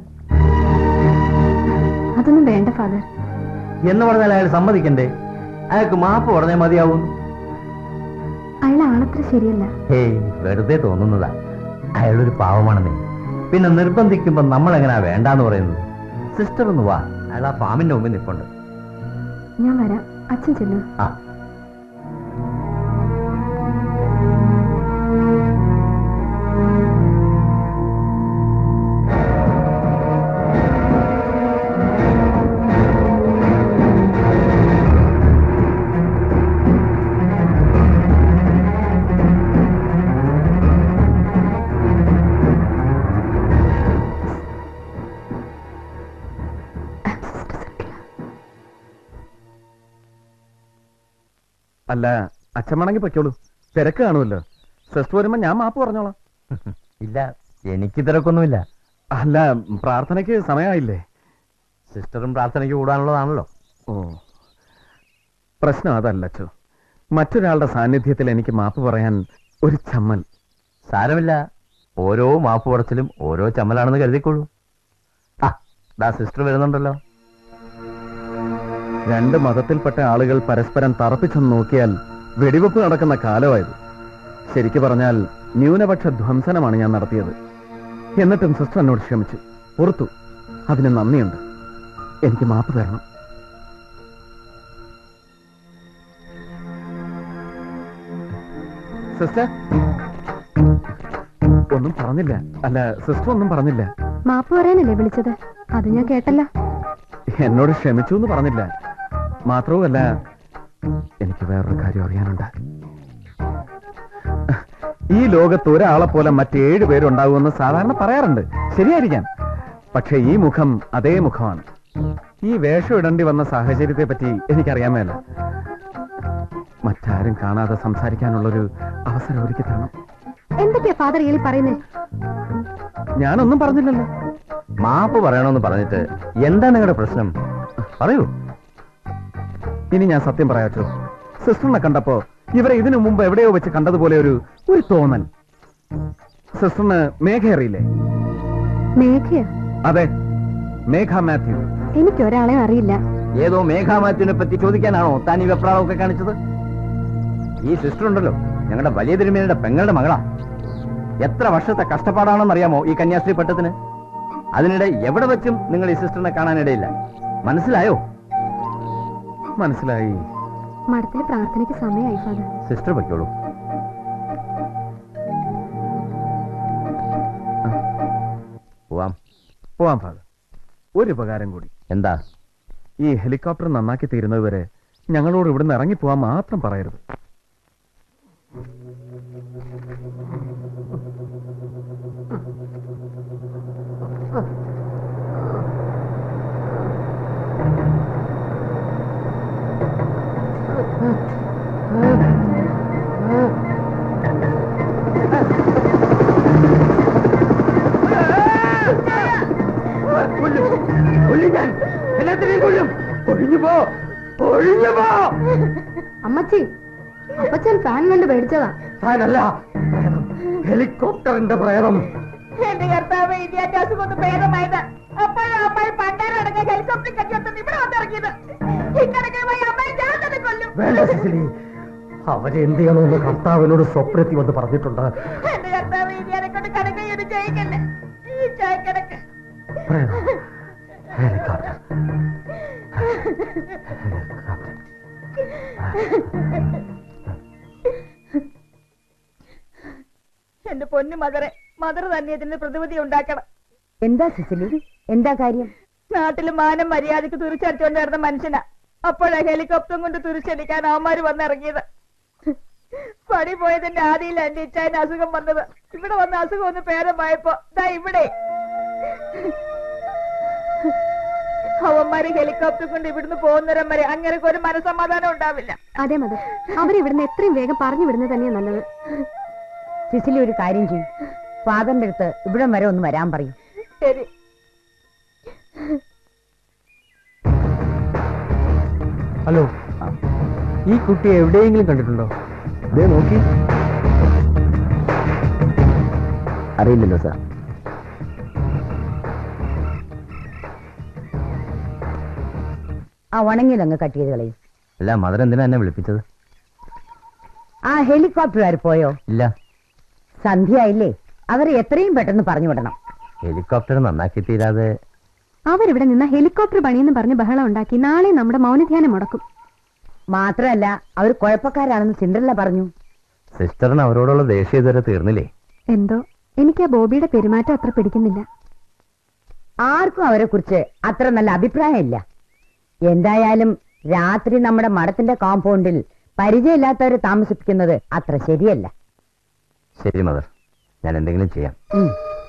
അതൊന്നും വേണ്ട ഫാദർ എന്ന് പറഞ്ഞാൽ അയാൾ സമ്മതിക്കണ്ടേ അയാൾക്ക് മാപ്പ് പറഞ്ഞാൽ മതിയാവും അയാൾ ആളത്ര ശരിയല്ല ഹേയ് വെറുതെ തോന്നുന്നതാ അയാളൊരു പാവമാണെന്നേ പിന്നെ നിർബന്ധിക്കുമ്പോ നമ്മൾ എങ്ങനെയാ വേണ്ടാന്ന് പറയുന്നത് സിസ്റ്റർ ഒന്ന് വാ അയാൾ ആ ഫാമിന്റെ മുമ്പിൽ നിൽപ്പുണ്ട് ഞാൻ വരാം അച്ഛൻ ചെല്ലു ആ അല്ല അച്ഛമ്മണെങ്കിൽ പൊയ്ക്കോളൂ തിരക്ക് കാണുമല്ലോ സിസ്റ്റർ വരുമ്പോ ഞാൻ മാപ്പ് പറഞ്ഞോളാം ഇല്ല എനിക്ക് തിരക്കൊന്നുമില്ല അല്ല പ്രാർത്ഥനയ്ക്ക് സമയമായില്ലേ സിസ്റ്ററും പ്രാർത്ഥനയ്ക്ക് കൂടാനുള്ളതാണല്ലോ ഓ പ്രശ്നം അതല്ല അച്ഛോ മറ്റൊരാളുടെ സാന്നിധ്യത്തിൽ എനിക്ക് മാപ്പ് പറയാൻ ഒരു ചമ്മൽ സാരമില്ല ഓരോ മാപ്പ് പറച്ചിലും ഓരോ ചമ്മലാണെന്ന് കരുതിക്കോളൂ ആ ദാ സിസ്റ്റർ വരുന്നുണ്ടല്ലോ രണ്ട് മതത്തിൽപ്പെട്ട ആളുകൾ പരസ്പരം തറപ്പിച്ചെന്ന് നോക്കിയാൽ വെടിവെപ്പ് നടക്കുന്ന കാലമായത് ശരിക്കു പറഞ്ഞാൽ ന്യൂനപക്ഷ ധ്വംസനമാണ് ഞാൻ നടത്തിയത് എന്നിട്ടും സിസ്റ്റർ എന്നോട് ക്ഷമിച്ചു പുറത്തു അതിന് നന്ദിയുണ്ട് എനിക്ക് മാപ്പ് തരണം സിസ്റ്റർ ഒന്നും പറഞ്ഞില്ല അല്ല സിസ്റ്റർ ഒന്നും പറഞ്ഞില്ല മാപ്പ് പറയാനല്ലേ വിളിച്ചത് അത് ഞാൻ കേട്ടല്ല എന്നോട് ക്ഷമിച്ചു എന്ന് പറഞ്ഞില്ല മാത്രവുമല്ല എനിക്ക് വേറൊരു കാര്യം അറിയാനുണ്ട് ഈ ലോകത്ത് ഒരാളെ പോലെ മറ്റേഴ് പേരുണ്ടാകുമെന്ന് സാധാരണ പറയാറുണ്ട് ശരിയായിരിക്കാം പക്ഷെ ഈ മുഖം അതേ മുഖമാണ് ഈ വേഷം ഇടേണ്ടി വന്ന സാഹചര്യത്തെ പറ്റി എനിക്കറിയാൻ മേല മറ്റാരും കാണാതെ സംസാരിക്കാനുള്ളൊരു അവസരം ഒരുക്കി തരണം എന്തൊക്കെയാ ഫാദർ ഏളി പറയുന്നേ ഞാനൊന്നും പറഞ്ഞില്ലല്ലോ മാപ്പ് പറയണമെന്ന് പറഞ്ഞിട്ട് എന്താ നിങ്ങളുടെ പ്രശ്നം പറയൂ ഇനി ഞാൻ സത്യം പറയാച്ചോ സിസ്റ്ററിനെ കണ്ടപ്പോ ഇവരെ ഇതിനു മുമ്പ് എവിടെയോ വെച്ച് കണ്ടതുപോലെ ഒരു ഒരു തോന്നൽ സിസ്റ്ററിന് മേഘ അറിയില്ലേ മേഘയോ അതെ മേഘ മാത്യു എനിക്ക് ഒരാളെ അറിയില്ല ഏതോ മേഘാമാറ്റിനെ പറ്റി ചോദിക്കാനാണോ താൻ ഈ വെപ്രാളമൊക്കെ കാണിച്ചത് ഈ സിസ്റ്റർ ഉണ്ടല്ലോ ഞങ്ങളുടെ വലിയ തിരുമേനിയുടെ പെങ്ങളുടെ മകളാ എത്ര വർഷത്തെ കഷ്ടപ്പാടാണെന്ന് അറിയാമോ ഈ കന്യാസ്ത്രീ പട്ടത്തിന് അതിനിടെ എവിടെ വെച്ചും നിങ്ങൾ ഈ സിസ്റ്ററിനെ കാണാനിടയില്ല മനസ്സിലായോ മനസ്സിലായി മഠത്തിൽ പ്രാർത്ഥനയ്ക്ക് സമയമായി ഫാദർ സിസ്റ്റർ പൊയ്ക്കോളൂ പോവാം പോവാം ഫാദർ ഒരു ഉപകാരം കൂടി എന്താ ഈ ഹെലികോപ്റ്റർ നന്നാക്കി തീരുന്നത് വരെ ഞങ്ങളോട് ഇവിടുന്ന് ഇറങ്ങിപ്പോവാൻ മാത്രം പറയരുത് എല്ലാത്തിനെയും കൊല്ലും ഒഴിഞ്ഞു പോ ഒഴിഞ്ഞു പോ അമ്മച്ചി അപ്പച്ചൻ ഫാൻ കണ്ട് പേടിച്ചതാ ഫാനല്ല ഹെലികോപ്റ്ററിന്റെ പ്രേതം എന്റെ കർത്താവ് ഇതിന്റെ അസുഖം ഒന്ന് ഭേദമായത് അപ്പോഴും അമ്മായി പണ്ടാരടങ്ങ് ഹെലികോപ്റ്റർ കച്ചവടം ഇവിടെ വന്നിറങ്ങിയത് ഇക്കണക്കെ പോയി അമ്മായി ഞാൻ തന്നെ കൊല്ലും വേണ്ട സിസിലി അവരെ എന്ത് ചെയ്യണമെന്ന് കർത്താവിനോട് സ്വപ്നത്തിൽ വന്ന് പറഞ്ഞിട്ടുണ്ട് എന്റെ കർത്താവ് ഇതിനെ കൊണ്ട് കണക്കൊന്നും ചെയ്യിക്കല്ലേ ഈ ചായക്കണക്ക് പ്രേതം ഹെലികോപ്റ്റർ എന്റെ പൊന്നു മദറെ മദർ തന്നെ ഇതിന് പ്രതിവിധി ഉണ്ടാക്കണം എന്താ സിസിലി എന്താ കാര്യം നാട്ടിൽ മാനം മര്യാദക്ക് തുറിച്ചടിച്ചുകൊണ്ട് നടന്ന മനുഷ്യനാ അപ്പോഴാ ഹെലികോപ്റ്ററും കൊണ്ട് തുറിച്ചടിക്കാൻ അവന്മാര് വന്നിറങ്ങിയത് പണി പോയതിന്റെ ആദിയിൽ എന്റെ ഇച്ചായന് അസുഖം വന്നത് ഇവിടെ വന്ന അസുഖം ഒന്ന് ഭേദമായപ്പോ ദാ ഇവിടെ അവന്മാര് ഹെലികോപ്റ്റർ കൊണ്ട് ഇവിടുന്ന് പോകുന്നവരം വരെ അങ്ങനെ ഒരു മനസമാധാനം ഉണ്ടാവില്ല അതെ മദർ അവരിവിടുന്ന് എത്രയും വേഗം പറഞ്ഞു വിടുന്നത് തന്നെയാ നല്ലത് സിസിലി ഒരു കാര്യം ചെയ്യും ഫാദറിന്റെ അടുത്ത് ഇവിടം വരെ ഒന്ന് വരാൻ പറയും ശരി ഹലോ ഈ കുട്ടിയെ എവിടെയെങ്കിലും കണ്ടിട്ടുണ്ടോ ദേ നോക്കി അറിയില്ലല്ലോ സാർ ആ ഉണങ്ങിയിലങ്ങ് കട്ട് ചെയ്ത് കളയും അല്ല മദർ എന്തിനാ എന്നെ വിളിപ്പിച്ചത് ആ ഹെലികോപ്റ്ററുകാർ പോയോ ഇല്ല സന്ധ്യയായില്ലേ അവരെ എത്രയും പെട്ടെന്ന് പറഞ്ഞു വിടണം ഹെലികോപ്റ്റർ നന്നാക്കി തീരാതെ അവരിവിടെ നിന്ന് ഹെലികോപ്റ്റർ പണിയെന്ന് പറഞ്ഞ് ബഹളം ഉണ്ടാക്കി നാളെ നമ്മുടെ മൗനധ്യാനം മുടക്കും മാത്രമല്ല അവർ കുഴപ്പക്കാരാണെന്ന് സിൻഡ്രല്ല പറഞ്ഞു സിസ്റ്ററിന് അവരോടുള്ള ദേഷ്യം ഇതുവരെ തീർന്നില്ലേ എന്തോ എനിക്ക് ആ ബോബിയുടെ പെരുമാറ്റം അത്ര പിടിക്കുന്നില്ല ആർക്കും അവരെ കുറിച്ച് അത്ര നല്ല അഭിപ്രായമില്ല എന്തായാലും രാത്രി നമ്മുടെ മഠത്തിന്റെ കോമ്പൗണ്ടിൽ പരിചയമില്ലാത്തവരെ താമസിപ്പിക്കുന്നത് അത്ര ശരിയല്ല ശരി മദർ ഞാൻ എന്തെങ്കിലും ചെയ്യാം ഉം.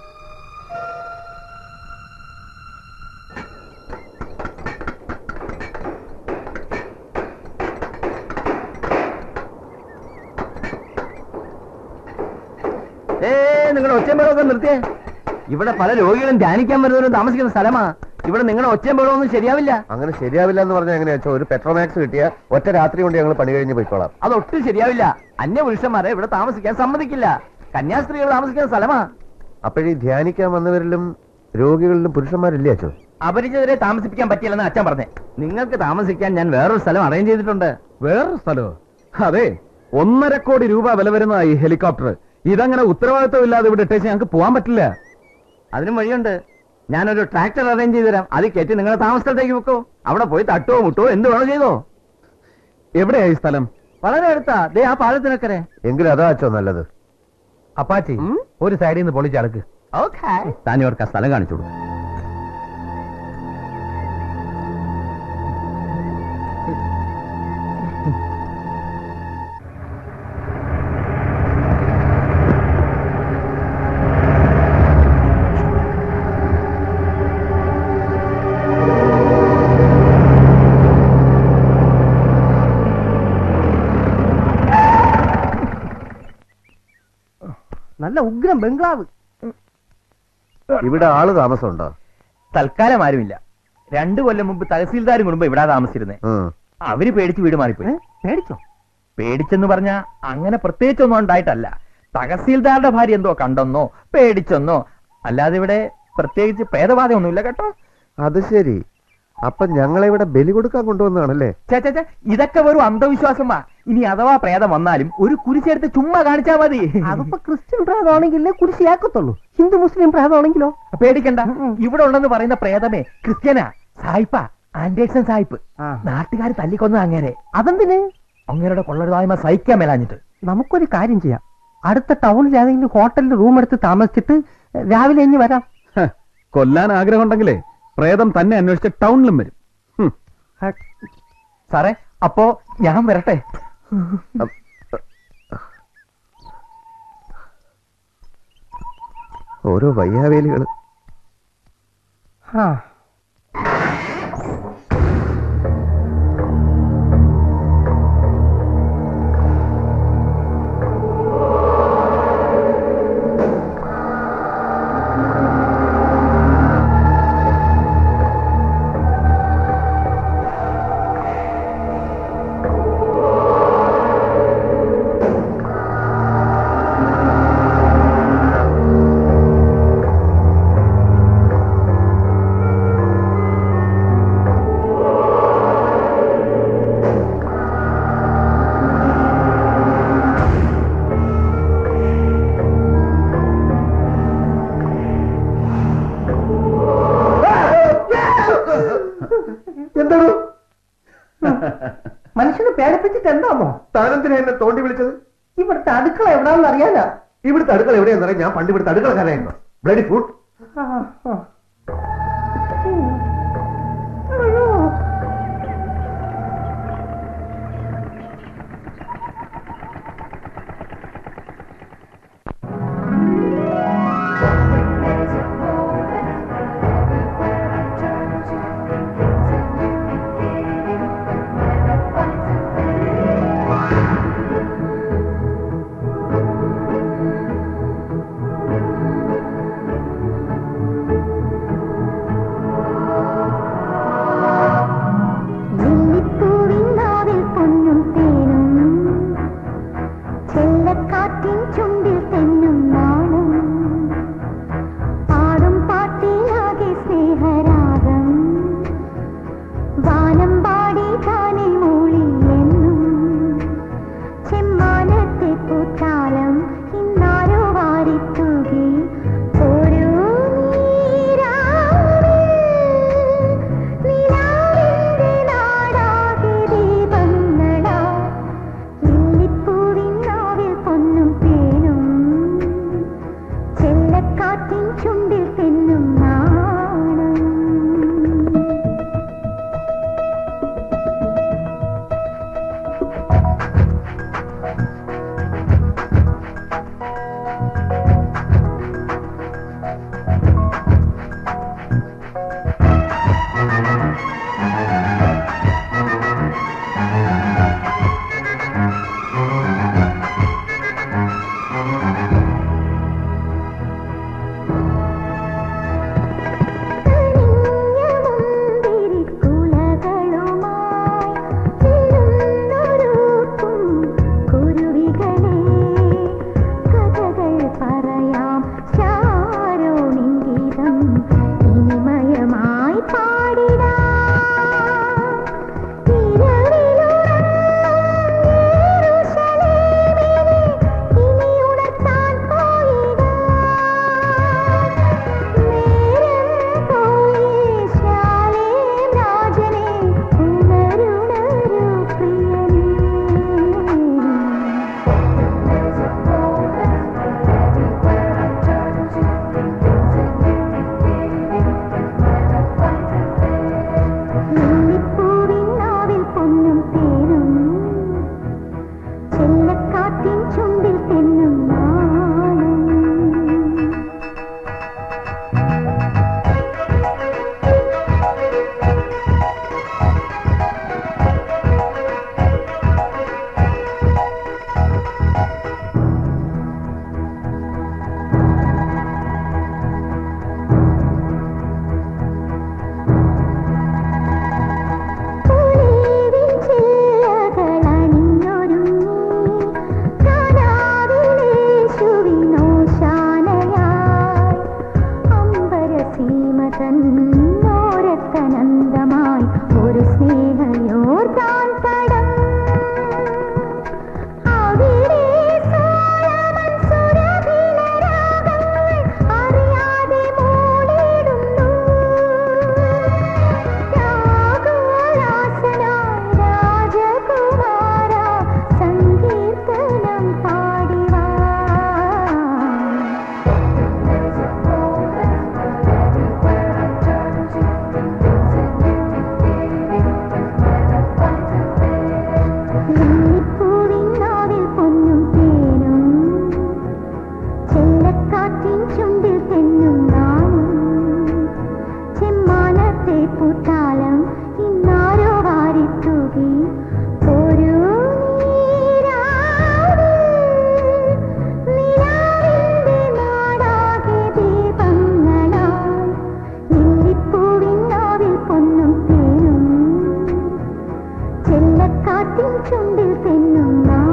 ഏ നിങ്ങളുടെ ഒച്ചയും ബഹളമൊക്കെ നിർത്തിയേ ഇവിടെ പല രോഗികളും ധ്യാനിക്കാൻ വരുന്നവരും താമസിക്കുന്ന സ്ഥലമാ ഇവിടെ നിങ്ങളുടെ ഒച്ചയും ബഹളമൊന്നും ശരിയാവില്ല അങ്ങനെ ശരിയാവില്ല എന്ന് പറഞ്ഞാൽ എങ്ങനെയാ വെച്ചാൽ ഒരു പെട്രോമാക്സ് കിട്ടിയ ഒറ്റ രാത്രി കൊണ്ട് ഞങ്ങൾ പണി കഴിഞ്ഞ് പോയിക്കോളാം അതൊട്ടും ശരിയാവില്ല അന്യപുരുഷന്മാരെ ഇവിടെ താമസിക്കാൻ സമ്മതിക്കില്ല കന്യാസ്ത്രീകൾ താമസിക്കുന്ന സ്ഥലമാ അപ്പോഴീ ധ്യാനിക്കാൻ വന്നവരിലും രോഗികളിലും പുരുഷന്മാരില്ലേ അച്ഛോ അപരിചിതരെ താമസിപ്പിക്കാൻ പറ്റില്ലെന്ന് അച്ഛൻ പറഞ്ഞേ നിങ്ങൾക്ക് താമസിക്കാൻ ഞാൻ വേറൊരു സ്ഥലം അറേഞ്ച് ചെയ്തിട്ടുണ്ട് വേറൊരു സ്ഥലമോ അതെ ഒന്നര കോടി രൂപ വില വരുന്ന ഈ ഹെലികോപ്റ്റർ ഇതങ്ങനെ ഉത്തരവാദിത്വം ഇല്ലാതെ ഇവിടെ ഇട്ടേച്ച് ഞങ്ങൾക്ക് പോകാൻ പറ്റില്ല അതിനും വഴിയുണ്ട് ഞാനൊരു ട്രാക്ടർ അറേഞ്ച് ചെയ്ത് തരാം അത് കയറ്റി നിങ്ങളെ താമസത്തേക്ക് വെക്കോ അവിടെ പോയി തട്ടോ മുട്ടോ എന്ത് വേണോ ചെയ്തോ എവിടെയാ ഈ സ്ഥലം വളരെ അടുത്താ ദേ ആ പാലത്തിനക്കരെ എങ്കിലും അതാ അച്ഛോ നല്ലത് അപ്പാച്ചി ഒരു സൈഡിൽ നിന്ന് പൊളിച്ചടക്ക് ഓക്കെ താൻ ഇവർക്ക് ആ സ്ഥലം കാണിച്ചു കൊടുക്കും നല്ല ഉഗ്രം ബംഗ്ലാവ് ഇവിടെ ആള് താമസമുണ്ടോ തൽക്കാലം ആരുമില്ല രണ്ടു കൊല്ലം മുമ്പ് തഹസീൽദാരും കുടുംബം ഇവിടെ താമസിച്ചിരുന്നേ ഉം. അവര് പേടിച്ച് വീട് മാറിപ്പോയി പേടിച്ചോ പേടിച്ചെന്ന് പറഞ്ഞാ അങ്ങനെ പ്രത്യേകിച്ചൊന്നും ഉണ്ടായിട്ടല്ല തഹസീൽദാരുടെ ഭാര്യ എന്തോ കണ്ടെന്നോ പേടിച്ചെന്നോ അല്ലാതെ ഇവിടെ പ്രത്യേകിച്ച് ഭേദബാധയൊന്നുമില്ല കേട്ടോ അത് ശരി അപ്പൊ ഞങ്ങളെ ഇവിടെ ബലി കൊടുക്കാൻ കൊണ്ടുവന്നാണല്ലേ ഛെ, ഛെ, ഛെ, ഇതൊക്കെ വെറും അന്ധവിശ്വാസമാ ഇനി അഥവാ പ്രേതം വന്നാലും ഒരു കുരിശെടുത്ത് ചുമ്മാ കാണിച്ചാ മതി അതിപ്പോ ക്രിസ്ത്യൻ പ്രേതമാണെങ്കിൽ കുരിശിയാക്കത്തുള്ളൂ ഹിന്ദു മുസ്ലിം പ്രേതമാണെങ്കിലോ പേടിക്കണ്ട ഇവിടെ ഉണ്ടെന്ന് പറയുന്ന പ്രേതമേ ക്രിസ്ത്യനാ സായിപ്പ ആൻഡേഴ്സൺ സായിപ്പ് നാട്ടുകാർ തല്ലിക്കൊന്ന അങ്ങനെ അതെന്തിന് അങ്ങനെയുടെ കൊള്ളരുതായ്മ സഹിക്കാൻ മേലാഞ്ഞിട്ട് നമുക്കൊരു കാര്യം ചെയ്യാം അടുത്ത ടൗണിൽ ഏതെങ്കിലും ഹോട്ടലിൽ റൂം എടുത്ത് താമസിച്ചിട്ട് രാവിലെ ഇനി വരാം ഹ, കൊല്ലാൻ ആഗ്രഹമുണ്ടെങ്കിലേ പ്രേതം തന്നെ അന്വേഷിച്ച് ടൗണിലും വരും ഹും. സാറേ അപ്പോ ഞാൻ വരട്ടെ ഓരോ വയ്യാവേലികള് ആ എന്താണോ മനുഷ്യനെ പേടിപ്പിച്ചിട്ട് എന്താണോ താനെന്തിനാ എന്നെ തോണ്ടി വിളിച്ചത് ഇവിടുത്തെ അടുക്കള എവിടാന്ന് അറിയാനാ ഇവിടുത്തെ അടുക്കള എവിടെയാണെന്ന് അറിയാം ഞാൻ പണ്ട് ഇവിടുത്തെ അടുക്കളക്കാരായിരുന്നു ബ്ലഡി ഫുഡ് ആ, ആ. ആ ചെല്ലക്കാറ്റിൻ ചുണ്ടിൽ തെന്നും നാണം പാടും പാട്ടിലാകെ സ്നേഹരാഗം വാനം പാടി താനെ മൂളി എന്നും ചെമ്മാനത്തെ പൂത്താലം ഇന്നാരോ വാരിത്തൂകി ഒരു നിലാവിന്റെ നാടാകെ ദീപങ്ങളാ ലില്ലിപ്പൂവിൻ നാവിൽ പൊന്നും തേനും ചെല്ലക്കാറ്റിൻ ചുണ്ടിൽ തെന്നും നാണം കുരുവികളെ കഥകൾ പറയാം ശാരോണിംഗീതം ഇനിമയമായി പാടിടാം ഇനി ഉണർത്താൻ പോയിടാം രാജനെ ഉണരുണരു പ്രിയനേ ലില്ലിപ്പൂവിൻ നാവിൽ പൊന്നും തേനും ചെല്ലക്കാറ്റിൻ ചുണ്ടിൽ തെന്നും നാണം ോരത്തനന്ദമായി ഒരു സ്നേഹയോർത്താൻ പടം അവിടെ സോളമൻ സുരഭിലരാഗങ്ങൾ അറിയാതെ മൂളിടുന്നു രാഗോലാസനായ രാജകുമാര സങ്കീർത്തനം പാടിവാ ലില്ലിപ്പൂവിൻ നാവിൽ പൊന്നും തേനും ചെല്ലക്കാറ്റിൻ ചുണ്ടിൽ തെന്നും നാണം ചെമ്മാനത്തെ പൂത്താലം ഇന്നാരോ വാരിത്തൂകി ഒരു നീരാവ് നിലാവിന്റെ നാടാകെ ദീപങ്ങളാൽ ലില്ലിപ്പൂവിൻ നാവിൽ പൊന്നും തേനും ചെല്ലക്കാറ്റിൻ ചുണ്ടിൽ തെന്നും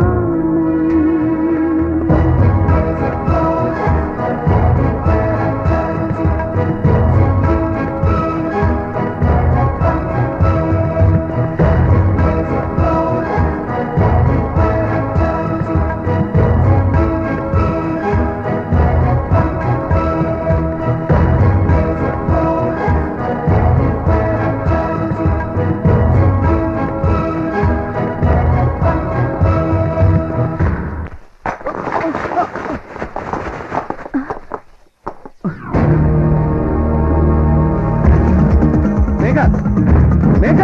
മേഘ മേഘ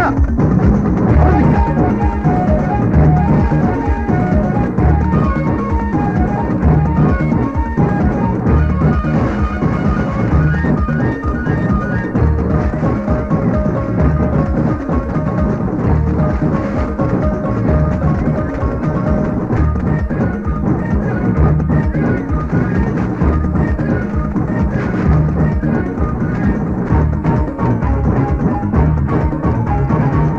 ആ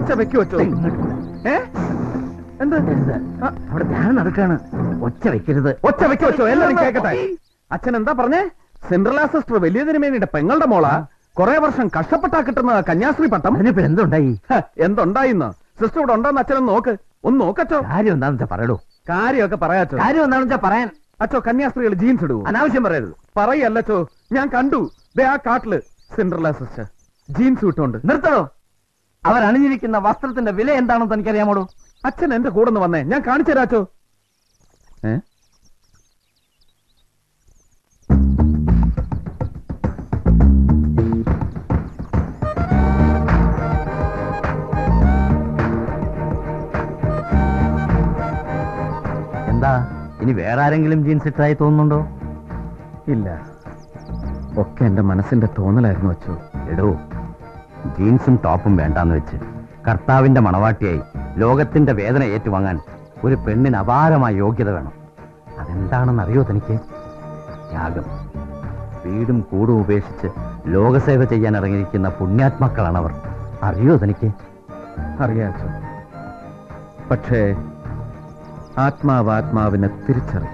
ഒച്ച വെക്കു വെച്ചോ ഏ എന്താ അവിടെ ധ്യാനം നടക്കാണ് ഒച്ച വെക്കരുത് ഒച്ച വെക്കു വെച്ചോ എല്ലാരും കേക്കട്ടെ അച്ഛൻ എന്താ പറഞ്ഞേ സെൻട്രൽ സിസ്റ്റർ വലിയ തിരുമേനിയുടെ പെങ്ങളുടെ മോള കുറെ വർഷം കഷ്ടപ്പെട്ടാ കിട്ടുന്ന കന്യാസ്ത്രീ പട്ടം അതിനിപ്പോ എന്തുണ്ടായി എന്തുണ്ടായിന്ന് സിസ്റ്റർ ഇവിടെ ഉണ്ടോന്ന് അച്ഛനൊന്ന് നോക്ക് ഒന്ന് നോക്കച്ചോ കാര്യം എന്താണെന്ന് വെച്ചാ പറയടോ കാര്യമൊക്കെ പറയാച്ചോ കാര്യം എന്താണെന്ന് വെച്ചാ പറയാൻ അച്ചോ കന്യാസ്ത്രീകൾ ജീൻസ് ഇടൂ അനാവശ്യം പറയരുത് പറയല്ലച്ചോ ഞാൻ കണ്ടു ദേ ആ കാട്ടില് സിൻഡ്രല സിസ്റ്റർ ജീൻസ് ഇട്ടുകൊണ്ട് നിർത്തണോ അവർ അണിഞ്ഞിരിക്കുന്ന വസ്ത്രത്തിന്റെ വില എന്താണെന്ന് തനിക്കറിയാമോടോ അച്ഛൻ എന്റെ കൂടെ ഒന്ന് വന്നേ ഞാൻ കാണിച്ചു തരാച്ചോ ഏ എന്താ ഇനി വേറെ ആരെങ്കിലും ജീൻസ് ഇട്ടായി തോന്നുന്നുണ്ടോ ഇല്ല ഒക്കെ എന്റെ മനസ്സിന്റെ തോന്നലായിരുന്നു വെച്ചു എടോ ജീൻസും ടോപ്പും വേണ്ടാന്ന് വെച്ച് കർത്താവിന്റെ മണവാട്ടിയായി ലോകത്തിന്റെ വേദന ഏറ്റുവാങ്ങാൻ ഒരു പെണ്ണിന് അപാരമായ യോഗ്യത വേണം അതെന്താണെന്ന് അറിയോ തനിക്ക് ത്യാഗം വീടും കൂടും ഉപേക്ഷിച്ച് ലോകസേവ ചെയ്യാൻ ഇറങ്ങിയിരിക്കുന്ന പുണ്യാത്മാക്കളാണവർ അറിയോ തനിക്ക് അറിയാച്ചോ പക്ഷേ ആത്മാവ് ആത്മാവിനെ തിരിച്ചറിയും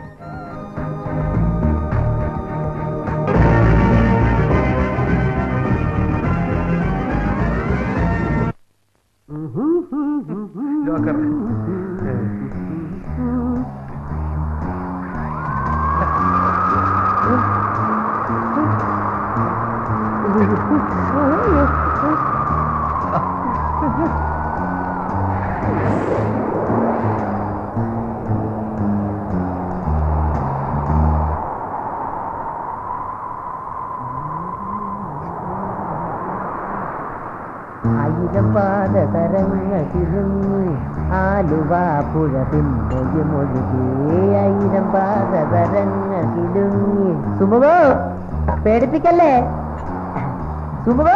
ആയിരം പാദതരങ്ങളിരുന്നു ആലുവ പുഴ പിന്നൊഴുമൊഴുകി ആയിരം പാദതരങ്ങളിലുങ്ങി സുമുഖോ പേടിപ്പിക്കല്ലേ സുമുഖോ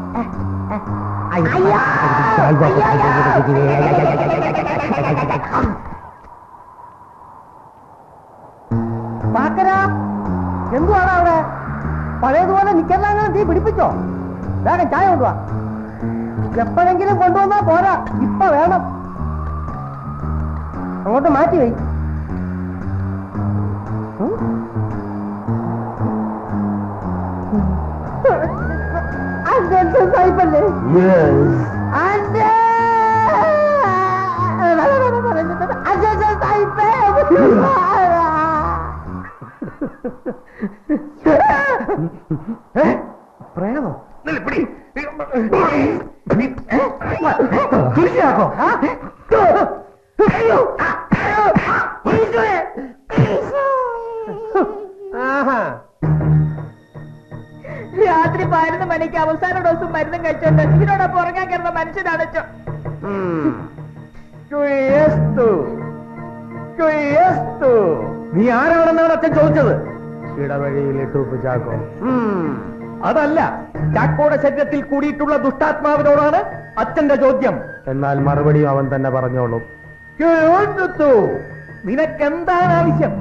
പാക്കരാ എന്തുവാണ് അവിടെ പഴയതുപോലെ നിക്കറിലങ്ങനെ തീ പിടിപ്പിച്ചോ വേഗം ചായ കൊണ്ടുവാ എപ്പോഴെങ്കിലും കൊണ്ടുവന്നാ പോരാ ഇപ്പൊ വേണം അങ്ങോട്ട് മാറ്റി വൈ സായിപ്പല്ലേ പ്രേമോ തുരിശാക്കോ രാത്രി പതിനൊന്ന് മണിക്ക് അവസാന ഡോസും മരുന്നും കഴിച്ചോണ്ട് ഇതിനോടൊപ്പം ഉറങ്ങാൻ കയറുന്ന മനുഷ്യനാണ് ചോ നീ ആരാണെന്നാണ് അച്ഛൻ ചോദിച്ചത് ഇടവഴിയിൽ ഇട്ടൂപ്പ് ചാക്കോ അതല്ല ചാക്കോയുടെ ശരീരത്തിൽ കൂടിയിട്ടുള്ള ദുഷ്ടാത്മാവിനോടാണ് അച്ഛന്റെ ചോദ്യം എന്നാൽ മറുപടിയും അവൻ തന്നെ പറഞ്ഞോളും നിനക്കെന്താണ് ആവശ്യം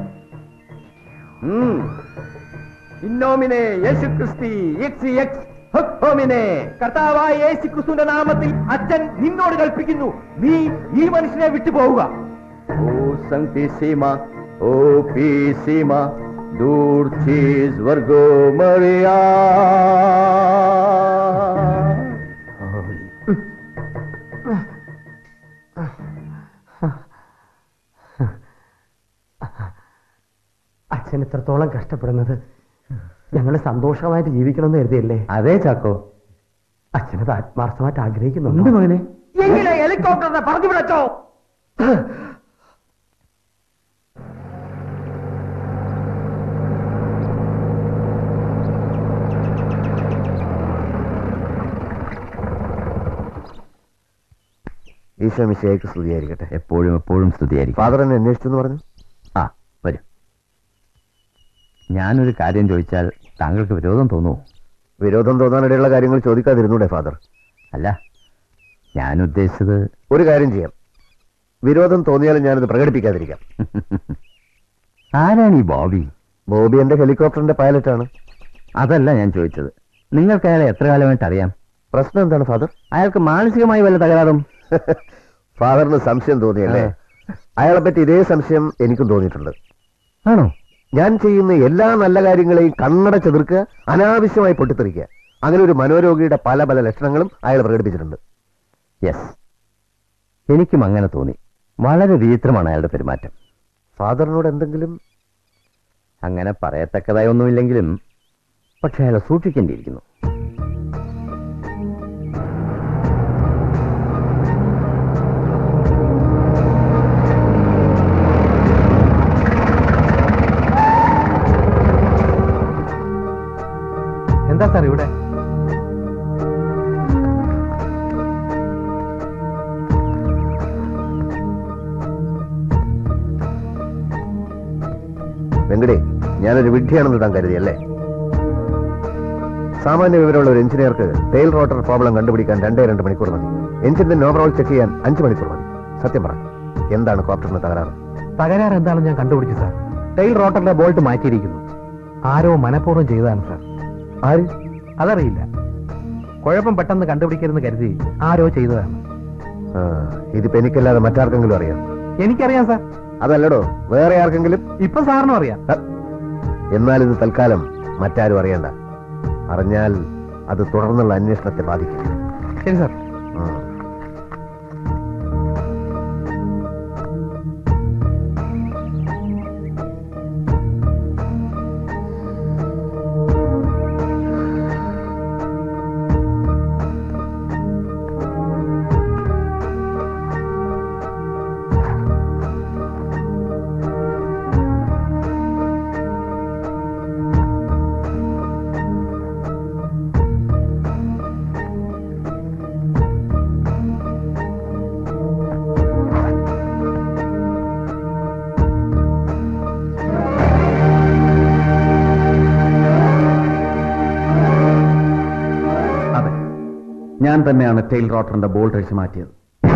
ഇന്നോമിനെ യേശു ക്രിസ്തി എക്സ് എക്സ് ഹോമിനെ കർത്താവായ യേശു ക്രിസ്തുവിന്റെ നാമത്തിൽ അച്ഛൻ നിന്നോട് കൽപ്പിക്കുന്നു നീ ഈ മനുഷ്യനെ വിട്ടുപോവുക ओ संगति सीमा ओ पी सीमा दूर चीज वर्गो मरिया അച്ഛൻ ഇത്രത്തോളം കഷ്ടപ്പെടുന്നത് ഞങ്ങൾ സന്തോഷമായിട്ട് ജീവിക്കണമെന്ന് കരുതിയല്ലേ അതെ ചാക്കോ അച്ഛനത് ആത്മാർത്ഥമായിട്ട് ആഗ്രഹിക്കുന്നുണ്ട് മകനെ എങ്ങനെ ഹെലികോപ്റ്ററിനെ പറഞ്ഞു വിടച്ചോ ഈശോ മിശിയായിക്ക് സ്തുതിയായിരിക്കട്ടെ എപ്പോഴും എപ്പോഴും സ്തുതിയായിരിക്കും ഫാദർ എന്നെ അന്വേഷിച്ചെന്ന് പറഞ്ഞു ആ വരും ഞാനൊരു കാര്യം ചോദിച്ചാൽ താങ്കൾക്ക് വിരോധം തോന്നുമോ വിരോധം തോന്നാനിടയുള്ള കാര്യങ്ങൾ ചോദിക്കാതിരുന്നൂടെ ഫാദർ അല്ല ഞാൻ ഉദ്ദേശിച്ചത് ഒരു കാര്യം ചെയ്യാം വിരോധം തോന്നിയാലും ഞാനത് പ്രകടിപ്പിക്കാതിരിക്കാം ആരാണ് ഈ ബോബി ബോബി എന്റെ ഹെലികോപ്റ്ററിന്റെ പൈലറ്റാണ് അതല്ല ഞാൻ ചോദിച്ചത് നിങ്ങൾക്ക് അയാളെ എത്ര കാലമായിട്ട് അറിയാം പ്രശ്നം എന്താണ് ഫാദർ അയാൾക്ക് മാനസികമായി വല്ല തകരാറും ഫാദറിന് സംശയം തോന്നിയല്ലേ അയാളെ പറ്റി ഇതേ സംശയം എനിക്കും തോന്നിയിട്ടുണ്ട് ആണോ ഞാൻ ചെയ്യുന്ന എല്ലാ നല്ല കാര്യങ്ങളെയും കണ്ണട ചെതിർക്കുക അനാവശ്യമായി പൊട്ടിത്തെറിക്കുക അങ്ങനെ ഒരു മനോരോഗിയുടെ പല പല ലക്ഷണങ്ങളും അയാൾ പ്രകടിപ്പിച്ചിട്ടുണ്ട് യെസ് എനിക്കും അങ്ങനെ തോന്നി വളരെ വിചിത്രമാണ് അയാളുടെ പെരുമാറ്റം ഫാദറിനോട് എന്തെങ്കിലും അങ്ങനെ പറയത്തക്കതായി ഒന്നുമില്ലെങ്കിലും പക്ഷെ അയാളെ സൂക്ഷിക്കേണ്ടിയിരിക്കുന്നു എന്താ സാർ ഇവിടെ വെങ്കടേ ഞാനൊരു വിഡ്ഢിയാണെന്ന് താൻ കരുതിയല്ലേ സാമാന്യ വിവരമുള്ള ഒരു എഞ്ചിനീയർക്ക് ടെയിൽ റോട്ടർ പ്രോബ്ലം കണ്ടുപിടിക്കാൻ രണ്ടേ രണ്ട് മണിക്കൂർ മതി എഞ്ചിന്റെ നോവറോൾ ചെക്ക് ചെയ്യാൻ അഞ്ച് മണിക്കൂർ മതി സത്യം പറ എന്താണ് കോപ്റ്ററിന് തകരാറ് തകരാറ് എന്താണെന്ന് ഞാൻ കണ്ടുപിടിച്ചു സാർ ടെയിൽ റോട്ടറിന്റെ ബോൾട്ട് മാറ്റിയിരിക്കുന്നു ആരോ മനഃപൂർവ്വം ചെയ്തതാണ് സാർ ആര് അതറിയില്ല കുഴപ്പം പെട്ടെന്ന് കണ്ടുപിടിക്കരുതെന്ന് കരുതി ആരോ ചെയ്തതാണ് ആ, ഇതിപ്പോ എനിക്കല്ലാതെ മറ്റാർക്കെങ്കിലും അറിയാം എനിക്കറിയാം സാർ അതല്ലടോ വേറെ ആർക്കെങ്കിലും ഇപ്പൊ സാറിനും അറിയാം എന്നാൽ ഇത് തൽക്കാലം മറ്റാരും അറിയണ്ട അറിഞ്ഞാൽ അത് തുടർന്നുള്ള അന്വേഷണത്തെ ബാധിക്കും ശരി സാർ ഉം. അതെ ഞാൻ തന്നെയാണ് ടെയിൽ റോട്ടറിന്റെ ബോൾട്ട് അഴിച്ചു മാറ്റിയത്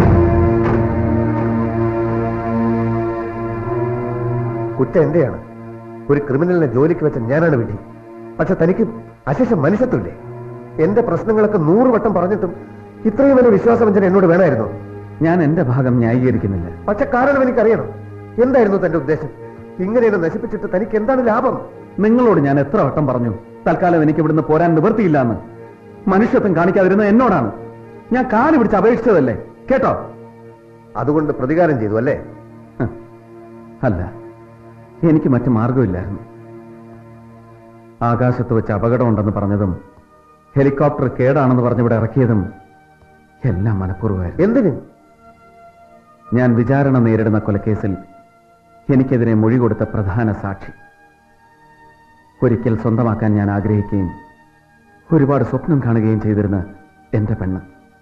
കുറ്റം എന്റെയാണ് ഒരു ക്രിമിനലിനെ ജോലിക്ക് വെച്ച ഞാനാണ് വിധി പക്ഷെ തനിക്ക് അശേഷം മനുഷ്യത്വമില്ലേ എന്റെ പ്രശ്നങ്ങളൊക്കെ നൂറ് വട്ടം പറഞ്ഞിട്ടും ഇത്രയും വലിയ വിശ്വാസവഞ്ചന എന്നോട് വേണമായിരുന്നു ഞാൻ എന്റെ ഭാഗം ന്യായീകരിക്കുന്നില്ല പക്ഷെ കാരണം എനിക്കറിയണം എന്തായിരുന്നു തന്റെ ഉദ്ദേശം ഇങ്ങനെ എന്നെ നശിപ്പിച്ചിട്ട് തനിക്ക് എന്താണ് ലാഭം നിങ്ങളോട് ഞാൻ എത്ര വട്ടം പറഞ്ഞു തൽക്കാലം എനിക്ക് ഇവിടുന്ന് പോരാൻ നിവൃത്തിയില്ല എന്ന് മനുഷ്യത്വം കാണിക്കാതിരുന്നത് എന്നോടാണ് ഞാൻ കാല് പിടിച്ച് അപേക്ഷിച്ചതല്ലേ കേട്ടോ അതുകൊണ്ട് പ്രതികാരം ചെയ്തു അല്ലേ ഹ്. അല്ല എനിക്ക് മറ്റു മാർഗമില്ലായിരുന്നു ആകാശത്ത് വെച്ച് അപകടമുണ്ടെന്ന് പറഞ്ഞതും ഹെലികോപ്റ്റർ കേടാണെന്ന് പറഞ്ഞിവിടെ ഇറക്കിയതും എല്ലാം മനഃപൂർവ്വമായിരുന്നു എന്തിന് ഞാൻ വിചാരണ നേരിടുന്ന കൊലക്കേസിൽ എനിക്കെതിരെ മൊഴി കൊടുത്ത പ്രധാന സാക്ഷി ഒരിക്കൽ സ്വന്തമാക്കാൻ ഞാൻ ആഗ്രഹിക്കുകയും ഒരുപാട് സ്വപ്നം കാണുകയും ചെയ്തിരുന്ന എന്റെ പെണ്ണ്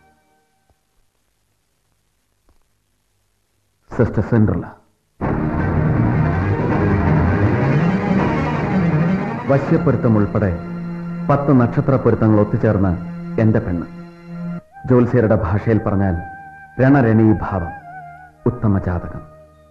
സിസ്റ്റർ സെൻട്രല വശ്യപ്പൊരുത്തം ഉൾപ്പെടെ പത്ത് നക്ഷത്ര പൊരുത്തങ്ങൾ ഒത്തുചേർന്ന് എന്റെ പെണ്ണ് ജ്യോത്സ്യരുടെ ഭാഷയിൽ പറഞ്ഞാൽ രണരണീ ഭാവം ഉത്തമ ജാതകം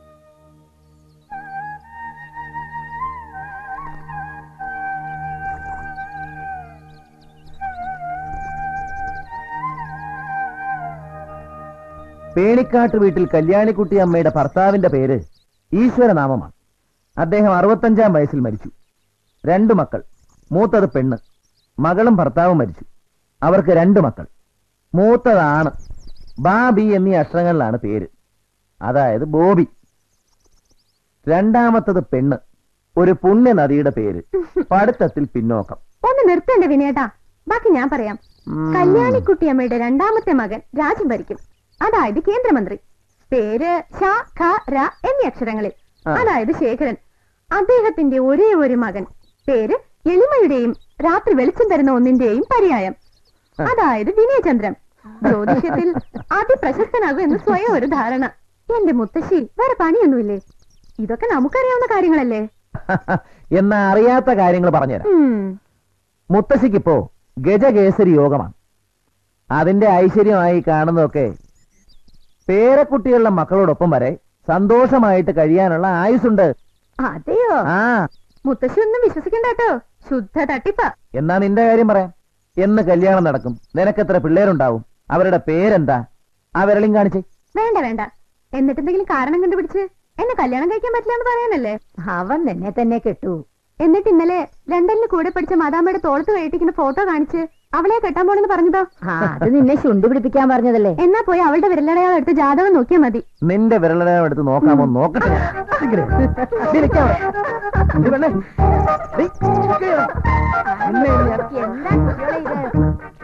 പേണിക്കാട്ട് വീട്ടിൽ കല്യാണിക്കുട്ടി അമ്മയുടെ ഭർത്താവിന്റെ പേര് ഈശ്വരനാമമാണ് അദ്ദേഹം അറുപത്തഞ്ചാം വയസ്സിൽ മരിച്ചു രണ്ടു മക്കൾ മൂത്തത് പെണ്ണ് മകളും ഭർത്താവും മരിച്ചു അവർക്ക് രണ്ട് മക്കൾ മൂത്തതാണ് ബാബി എന്നീ അക്ഷരങ്ങളിലാണ് പേര് അതായത് ബോബി രണ്ടാമത്തത് പെണ്ണ് ഒരു പുണ്യ നദിയുടെ പേര് പഠിത്തത്തിൽ പിന്നോക്കം ഒന്ന് നിർത്തണ്ട വിനേട്ടാ ബാക്കി ഞാൻ പറയാം കല്യാണിക്കുട്ടിയമ്മയുടെ രണ്ടാമത്തെ മകൻ രാജ്യം ഭരിക്കും അതായത് കേന്ദ്രമന്ത്രി പേര് ഷ ഖ ര എന്നീ അക്ഷരങ്ങളിൽ ആ. അതായത് ശേഖരൻ അദ്ദേഹത്തിന്റെ ഒരേ ഒരു മകൻ പേര് എളിമയുടെയും രാത്രി വെളിച്ചം തരുന്ന ഒന്നിന്റെയും പര്യായം അതായത് വിനയചന്ദ്രൻ ജ്യോതിഷത്തിൽ അതിപ്രശസ്തനാകും എന്ന് സ്വയം ഒരു ധാരണ എന്റെ മുത്തശ്ശി വേറെ പണിയൊന്നുമില്ലേ ഇതൊക്കെ നമുക്കറിയാവുന്ന കാര്യങ്ങളല്ലേ എന്നാ അറിയാത്ത കാര്യങ്ങൾ പറഞ്ഞുതരാം ഉം. മുത്തശ്ശിക്കിപ്പോ ഗജകേസരി യോഗമാണ് അതിന്റെ ഐശ്വര്യമായി കാണുന്നതൊക്കെ പേരക്കുട്ടികളുടെ മക്കളോടൊപ്പം വരെ സന്തോഷമായിട്ട് കഴിയാനുള്ള ആയുസുണ്ട് അതെയോ ആ മുത്തശ്ശി ഒന്നും വിശ്വസിക്കണ്ട കേട്ടോ ശുദ്ധ തട്ടിപ്പ എന്നാ നിന്റെ കാര്യം പറയാം എന്ന് കല്യാണം നടക്കും നിനക്കെത്ര പിള്ളേരുണ്ടാവും അവരുടെ പേരെന്താ ആ വിരളിയും കാണിച്ചേ വേണ്ട വേണ്ട എന്നിട്ട് എന്തെങ്കിലും കാരണം കണ്ടുപിടിച്ച് എന്നെ കല്യാണം കഴിക്കാൻ പറ്റില്ല എന്ന് പറയാനല്ലേ അവൻ തന്നെ തന്നെ കെട്ടു എന്നിട്ട് ഇന്നലെ ലണ്ടനിൽ കൂടെ പഠിച്ച മാതാമ്മയുടെ തോളത്ത് കയറ്റിക്കുന്ന ഫോട്ടോ കാണിച്ച് അവളെ കെട്ടാൻ പോണെന്ന് പറഞ്ഞതോ ആ അത് നിന്നെ ശുണ്ടി പിടിപ്പിക്കാൻ പറഞ്ഞതല്ലേ എന്നാ പോയി അവളുടെ വിരലടയാളം എടുത്ത് ജാതകം നോക്കിയാ മതി നിന്റെ വിരലടയാളം എടുത്ത് നോക്കാമോ നോക്കട്ടെ ഞാൻ. ഇങ്ങനെ. ദേ നിൽക്കാം അവിടെ. ഇത് പെണ്ണേ. ദേ, നിൽക്കുകയോ? നിന്നെ ഇനി ഞാൻ- എന്താ കുട്ടികളെ ഇത്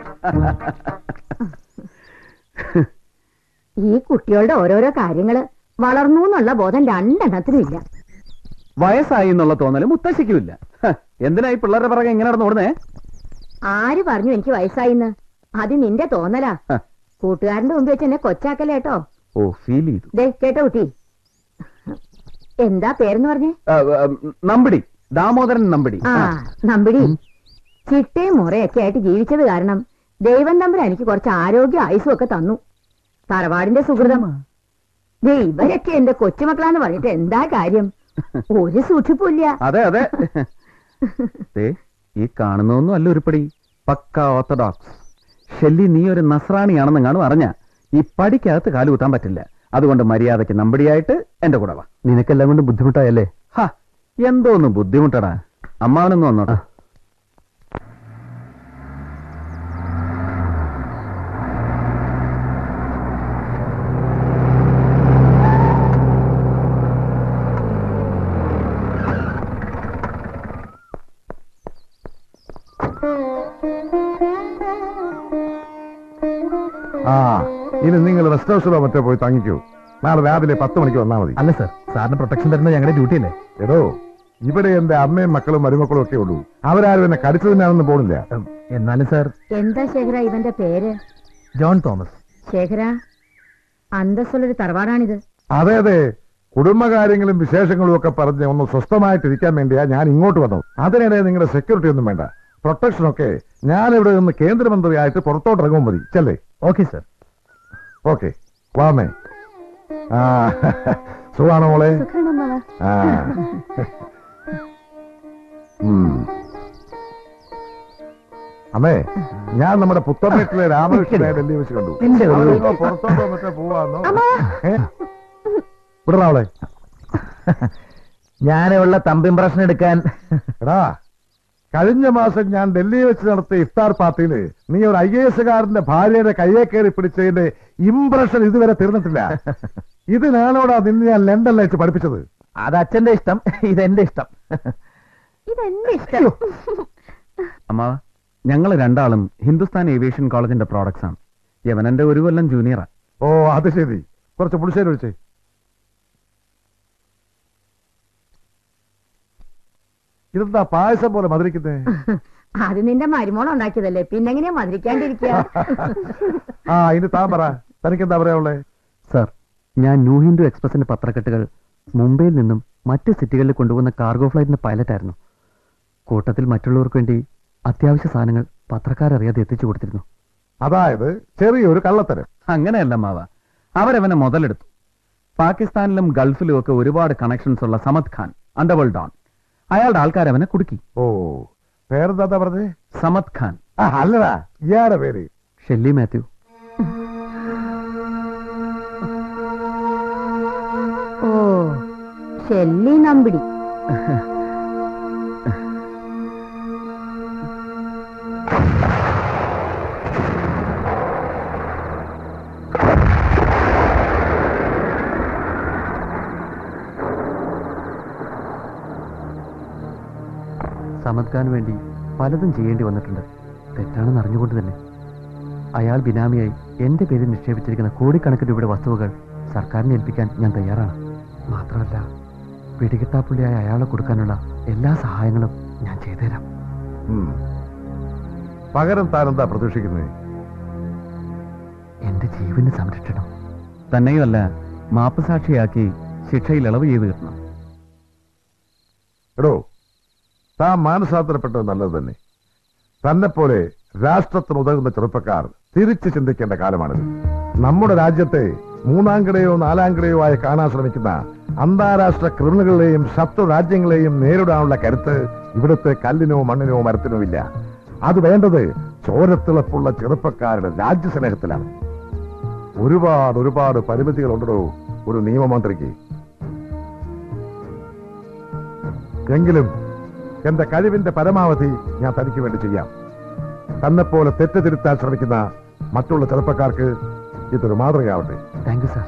ഈ കുട്ടികളുടെ ഓരോരോ കാര്യങ്ങള് വളർന്നു എന്നുള്ള ബോധം രണ്ടെണ്ണത്തിനും ഇല്ല വയസ്സായി എന്നുള്ള തോന്നല് മുത്തശ്ശിക്കുമില്ല ഹ, എന്തിനാ ഈ പിള്ളേരുടെ പിറകെ ഇങ്ങനെ നടന്ന് ഓടുന്നേ ആര് പറഞ്ഞു എനിക്ക് വയസ്സായിന്ന് അത് നിന്റെ തോന്നലാ ഹ. കൂട്ടുകാരന്റെ മുമ്പ് വെച്ച് എന്നെ കൊച്ചാക്കലേട്ടോ ഓ ഫീൽ ചെയ്തു ദേ കേട്ടോ കുട്ടി എന്താ പേരെന്ന് പറഞ്ഞേ ആ, ആ, നമ്പിടി ദാമോദരൻ നമ്പിടി ആ നമ്പിടി ചിട്ടയും മുറയൊക്കെ ആയിട്ട് ജീവിച്ചത് കാരണം ദൈവം തമ്പുരാൻ എനിക്ക് കുറച്ച് ആരോഗ്യ ആയുസും ഒക്കെ തന്നു തറവാടിന്റെ സുഹൃതം ദേ ഇവരൊക്കെ എന്റെ കൊച്ചുമക്കളാന്ന് പറഞ്ഞിട്ട് എന്താ കാര്യം ഒരു സൂക്ഷിപ്പില്ല അതെ അതെ ദേ, ഈ കാണുന്നതൊന്നും അല്ല ഉരുപ്പടി പക്ക ഓർത്തഡോക്സ് ഷെല്ലി നീ ഒരു നസ്രാണിയാണെന്ന് കാണും അറിഞ്ഞ ഈ പടിക്കകത്ത് കാലുകുത്താൻ പറ്റില്ല അതുകൊണ്ട് മര്യാദയ്ക്ക് നമ്പടിയായിട്ട് എന്റെ കൂടെ വാ നിനക്കെല്ലാം കൊണ്ട് ബുദ്ധിമുട്ടായല്ലേ ഹാ എന്തോന്ന് ബുദ്ധിമുട്ടടാ അമ്മാവനൊന്നും വന്നോട്ടെ ആ ഇനി നിങ്ങൾ റെസ്റ്റ് ഹൗസിലോ മറ്റോ പോയി തങ്ങിക്കൂ നാളെ രാവിലെ പത്ത് മണിക്ക് വന്നാൽ മതി അല്ല സർ സാറിന് പ്രൊട്ടക്ഷൻ തരുന്ന ഞങ്ങളുടെ ഡ്യൂട്ടി അല്ലേ എടോ ഇവിടെ എന്റെ അമ്മയും മക്കളും മരുമക്കളും ഒക്കെ ഉള്ളൂ അവരാരും എന്നെ കടിച്ചു തിന്നാനൊന്നും പോണില്ല എന്നാലും സർ എന്താ ശേഖര ഇവന്റെ പേര് ജോൺ തോമസ് ശേഖര അന്തസ്സുള്ളൊരു തറവാടാണിത് അതെ അതെ കുടുംബകാര്യങ്ങളും വിശേഷങ്ങളും ഒക്കെ പറഞ്ഞ് ഒന്ന് സ്വസ്ഥമായിട്ടിരിക്കാൻ വേണ്ടിയാ ഞാൻ ഇങ്ങോട്ട് വന്നത് അതിനിടെ നിങ്ങളുടെ സെക്യൂരിറ്റി ഒന്നും വേണ്ട പ്രൊട്ടക്ഷൻ ഒക്കെ ഞാൻ ഇവിടെ നിന്ന് കേന്ദ്രമന്ത്രിയായിട്ട് പുറത്തോട്ട് ഇറങ്ങും മതി ചെല്ലേ ഓക്കെ സർ ഓക്കെ വാമേ ആ സുഖാണോ മോളെ സുഖാണോ ആ ഉം. അമ്മേ ഞാൻ നമ്മുടെ പുത്തമ്പേട്ടിലെ രാമകൃഷ്ണനെ ഡൽഹി വെച്ച് കണ്ടു നിന്റെ ഒരു- അവരെന്തോ പുറത്തോട്ടോ മറ്റോ പോവാന്നോ ഏ? വിടറാ അവളെ ഞാനുള്ള തമ്പ് ഇംപ്രഷൻ എടുക്കാൻ എടാ കഴിഞ്ഞ മാസം ഞാൻ ഡൽഹി വെച്ച് നടത്തിയ ഇഫ്താർ പാർട്ടിയില് നീ ഒരു ഐ എസ് കാരന്റെ ഭാര്യയുടെ കയ്യെ കയറി പിടിച്ചതിന്റെ ഇംപ്രഷൻ ഇതുവരെ തീർന്നിട്ടില്ല ഇതിനാണോടാ നിന്നെ ഞാൻ ലണ്ടനിൽ വെച്ച് പഠിപ്പിച്ചത് അത് അച്ഛന്റെ ഇഷ്ടം ഇതെന്റെ ഇഷ്ടം ഇതെന്റെ ഇഷ്ടം അമ്മാവ ഞങ്ങൾ രണ്ടാളും ഹിന്ദുസ്ഥാൻ ഏവിയേഷൻ കോളേജിന്റെ പ്രോഡക്ട്സ് ആണ് യവനന്റെ ഒരു കൊല്ലം ജൂനിയറാ ഓ അത് ശരി കുറച്ച് പുളിശ്ശേരി ഒഴിച്ചേ ഇതെന്താ പായസം പോലെ മധുരിക്കുന്നേ അത് നിന്റെ മരുമോൾ ഉണ്ടാക്കിയതല്ലേ പിന്നെങ്ങനെയാ മധുരിക്കാണ്ടിരിക്കുക ആ ഇനി താൻ പറ തനിക്കെന്താ പറയാനുള്ളേ സർ ഞാൻ ന്യൂ ഹിന്ദു എക്സ്പ്രസിന്റെ പത്രക്കെട്ടുകൾ മുംബൈയിൽ നിന്നും മറ്റ് സിറ്റികളിൽ കൊണ്ടുപോകുന്ന കാർഗോ ഫ്ലൈറ്റിന്റെ പൈലറ്റ് ആയിരുന്നു കൂട്ടത്തിൽ മറ്റുള്ളവർക്ക് വേണ്ടി അത്യാവശ്യ സാധനങ്ങൾ പത്രക്കാരറിയാതെ എത്തിച്ചു കൊടുത്തിരുന്നു അതായത് ചെറിയൊരു കള്ളത്തരം അങ്ങനെയല്ല മാവ അവരവനെ മുതലെടുത്തു പാകിസ്ഥാനിലും ഗൾഫിലും ഒക്കെ ഒരുപാട് കണക്ഷൻസ് ഉള്ള സമദ് ഖാൻ അണ്ടർവേൾഡ് ഡോൺ അയാളുടെ ആൾക്കാർ അവനെ കുടുക്കി ഓ പേരെന്താ പറഞ്ഞേ സമദ് ഖാൻ ആ അല്ലടാ ഇയാടെ പേര് ഷെല്ലി മാത്യു ഓ ഷെല്ലി നമ്പിടി സമദ് ഖാന് വേണ്ടി പലതും ചെയ്യേണ്ടി വന്നിട്ടുണ്ട് തെറ്റാണെന്ന് അറിഞ്ഞുകൊണ്ട് തന്നെ അയാൾ ബിനാമിയായി എന്റെ പേരിൽ നിക്ഷേപിച്ചിരിക്കുന്ന കോടിക്കണക്കിന് രൂപയുടെ വസ്തുവകൾ സർക്കാരിനെ ഏൽപ്പിക്കാൻ ഞാൻ തയ്യാറാണ് മാത്രമല്ല പിടികിട്ടാപ്പുള്ളിയായ അയാളെ കൊടുക്കാനുള്ള എല്ലാ സഹായങ്ങളും ഞാൻ ചെയ്തുതരാം ഉം. പകരം താനെന്താ പ്രതീക്ഷിക്കുന്നത് എന്റെ ജീവന് സംരക്ഷണം തന്നെയുമല്ല മാപ്പുസാക്ഷിയാക്കി ശിക്ഷയിൽ ഇളവ് ചെയ്തു കിട്ടണം എടോ താൻ മാനസാന്തരപ്പെട്ടത് നല്ലത് തന്നെ തന്നെ പോലെ രാഷ്ട്രത്തിന് ഉതകുന്ന ചെറുപ്പക്കാർ തിരിച്ചു ചിന്തിക്കേണ്ട കാലമാണിത് നമ്മുടെ രാജ്യത്തെ മൂന്നാംകിടയോ നാലാംകിടയോ ആയി കാണാൻ ശ്രമിക്കുന്ന അന്താരാഷ്ട്ര ക്രിമിനലുകളെയും ശത്രു രാജ്യങ്ങളെയും നേരിടാനുള്ള കരുത്ത് ഇവിടുത്തെ കല്ലിനോ മണ്ണിനോ മരത്തിനോ ഇല്ല അത് വേണ്ടത് ചോരത്തിളപ്പുള്ള ചെറുപ്പക്കാരുടെ രാജ്യസ്നേഹത്തിലാണ് ഒരുപാട് ഒരുപാട് പരിമിതികളുണ്ടോ ഒരു നിയമമന്ത്രിക്ക് എങ്കിലും എന്റെ കഴിവിന്റെ പരമാവധി ഞാൻ തനിക്ക് വേണ്ടി ചെയ്യാം തന്നെപ്പോലെ തെറ്റ് തിരുത്താൻ ശ്രമിക്കുന്ന മറ്റുള്ള ചെറുപ്പക്കാർക്ക് ഇതൊരു മാതൃകയാവട്ടെ താങ്ക് യു സാർ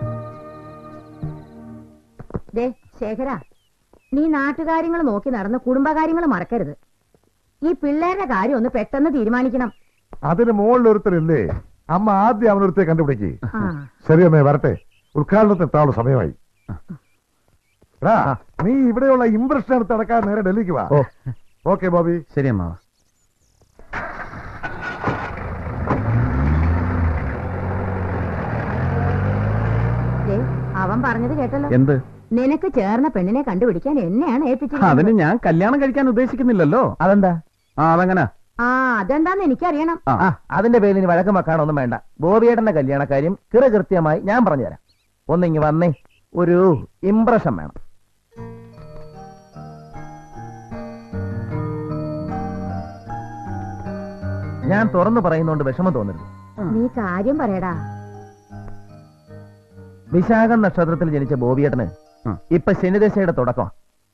ദേ ശേഖര നീ നാട്ടുകാര്യങ്ങൾ നോക്കി നടന്ന് കുടുംബകാര്യങ്ങൾ മറക്കരുത് ഈ പിള്ളേരുടെ കാര്യം ഒന്ന് പെട്ടെന്ന് തീരുമാനിക്കണം അതിന് മുകളിൽ ഒരുത്തരില്ലേ അമ്മ ആദ്യം അവനൊരുത്തെ കണ്ടുപിടിക്ക് ആ ശരി അമ്മേ വരട്ടെ ഉദ്ഘാടനത്തിന് എത്താനുള്ള സമയമായി എടാ, നീ ഇവിടെയുള്ള ഇംപ്രഷൻ എടുത്ത് നടക്കാൻ നേരെ ഡൽഹിക്ക് വാ ഓക്കെ ബോബി ശരി അമ്മാവ ദേ അവൻ പറഞ്ഞത് കേട്ടല്ലോ എന്ത് നിനക്ക് ചേർന്ന പെണ്ണിനെ കണ്ടുപിടിക്കാൻ എന്നെയാണ് അതിന് ഏൽപ്പിച്ചിരിക്കുന്നത് ഞാൻ കല്യാണം കഴിക്കാൻ ഉദ്ദേശിക്കുന്നില്ലല്ലോ അതെന്താ ആ അതെങ്ങനാ ആ അതെന്താന്ന് എനിക്കറിയണം ആ അതിന്റെ പേരിൽ ഇനി വഴക്കം വെക്കാനൊന്നും വേണ്ട ബോബിയേട്ടന്റെ കല്യാണക്കാര്യം കിറ കൃത്യമായി ഞാൻ പറഞ്ഞുതരാം ഒന്നിങ്ങി വന്നേ ഒരു ഇംപ്രഷൻ വേണം ഞാൻ തുറന്നു പറയുന്നോണ്ട് വിഷമം തോന്നരുത് നീ കാര്യം പറയടാ വിശാഖം നക്ഷത്രത്തിൽ ജനിച്ച ബോബിയേട്ടന് ഇപ്പൊ ശനിദശയുടെ തുടക്കം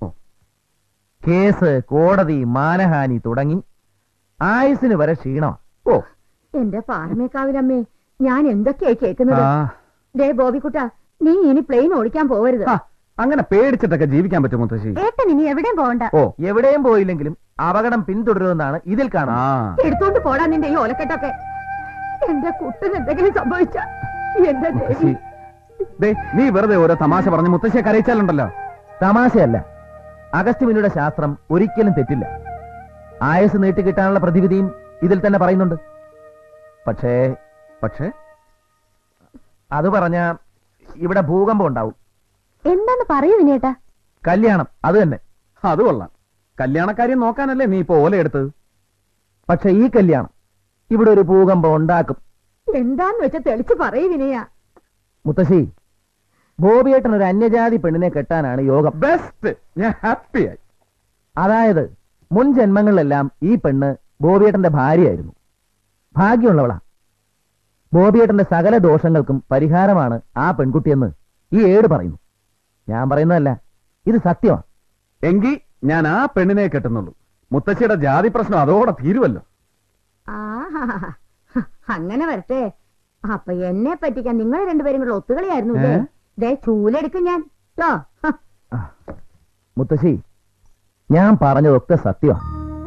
കേസ് കോടതി മാനഹാനി തുടങ്ങി ആയുസിന് വരെ ക്ഷീണം ഓ എന്റെ പാറമേക്കാവിലമ്മേ ഞാൻ എന്തൊക്കെയായി കേൾക്കുന്നത് ആ. ദേ ബോബിക്കുട്ട നീ ഇനി പ്ലെയിൻ ഓടിക്കാൻ പോവരുത് അങ്ങനെ പേടിച്ചിട്ടൊക്കെ ജീവിക്കാൻ പറ്റും മുത്തശ്ശി ഏട്ടൻ ഇനി എവിടെയും പോകണ്ട ഓ എവിടെയും പോയില്ലെങ്കിലും അപകടം പിന്തുടരുമെന്നാണ് ഇതിൽ കാണുന്നത് എടുത്തോണ്ട് പോടാ നിന്റെ ഈ ഓലക്കെട്ടൊക്കെ എന്റെ കുട്ടന് എന്തെങ്കിലും സംഭവിച്ച എന്റെ ദേവി ദേ, നീ വെറുതെ ഓരോ തമാശ പറഞ്ഞ് മുത്തശ്ശിയെ കരയിച്ചാലുണ്ടല്ലോ തമാശയല്ല അഗസ്ത്യമുനിയുടെ ശാസ്ത്രം ഒരിക്കലും തെറ്റില്ല ആയുസ് നീട്ടിക്കിട്ടാനുള്ള പ്രതിവിധിയും ഇതിൽ തന്നെ പറയുന്നുണ്ട് പക്ഷേ പക്ഷേ അത് പറഞ്ഞ ഇവിടെ ഭൂകമ്പം ഉണ്ടാവും എന്താന്ന് പറയൂ വിനേട്ടാ കല്യാണം അത് തന്നെ അത് കൊള്ളാം കല്യാണക്കാര്യം നോക്കാനല്ലേ നീ ഇപ്പൊ ഓല എടുത്തത് പക്ഷെ ഈ കല്യാണം ഇവിടെ ഒരു ഭൂകമ്പം ഉണ്ടാക്കും എന്താന്ന് വെച്ചാ തെളിച്ച് പറയൂ വിനയ മുത്തശ്ശി ബോബിയേട്ടൻ ഒരു അന്യജാതി പെണ്ണിനെ കെട്ടാനാണ് യോഗം ബെസ്റ്റ് ഞാൻ ഹാപ്പിയായി അതായത് മുൻ ജന്മങ്ങളിലെല്ലാം ഈ പെണ്ണ് ബോബിയേട്ടന്റെ ഭാര്യയായിരുന്നു ഭാഗ്യമുള്ളവളാ ബോബിയേട്ടന്റെ സകല ദോഷങ്ങൾക്കും പരിഹാരമാണ് ആ പെൺകുട്ടിയെന്ന് ഈ ഏട് പറയുന്നു ഞാൻ പറയുന്നതല്ല ഇത് സത്യമാണ് എങ്കിൽ ഞാൻ ആ പെണ്ണിനെ കെട്ടുന്നുള്ളൂ മുത്തശ്ശിയുടെ ജാതി പ്രശ്നം അതോടെ തീരുവല്ലോ ആഹാ അങ്ങനെ വരട്ടെ അപ്പൊ എന്നെ പറ്റിക്കാൻ നിങ്ങൾ രണ്ടുപേരും കൂടെ ഒത്തുകളിയായിരുന്നു ഇല്ലേ? ഏ? ദേ ചൂലെടുക്കും ഞാൻ ട്ടോ ഹ. മുത്തശ്ശി ഞാൻ പറഞ്ഞതൊക്കെ സത്യമാണ്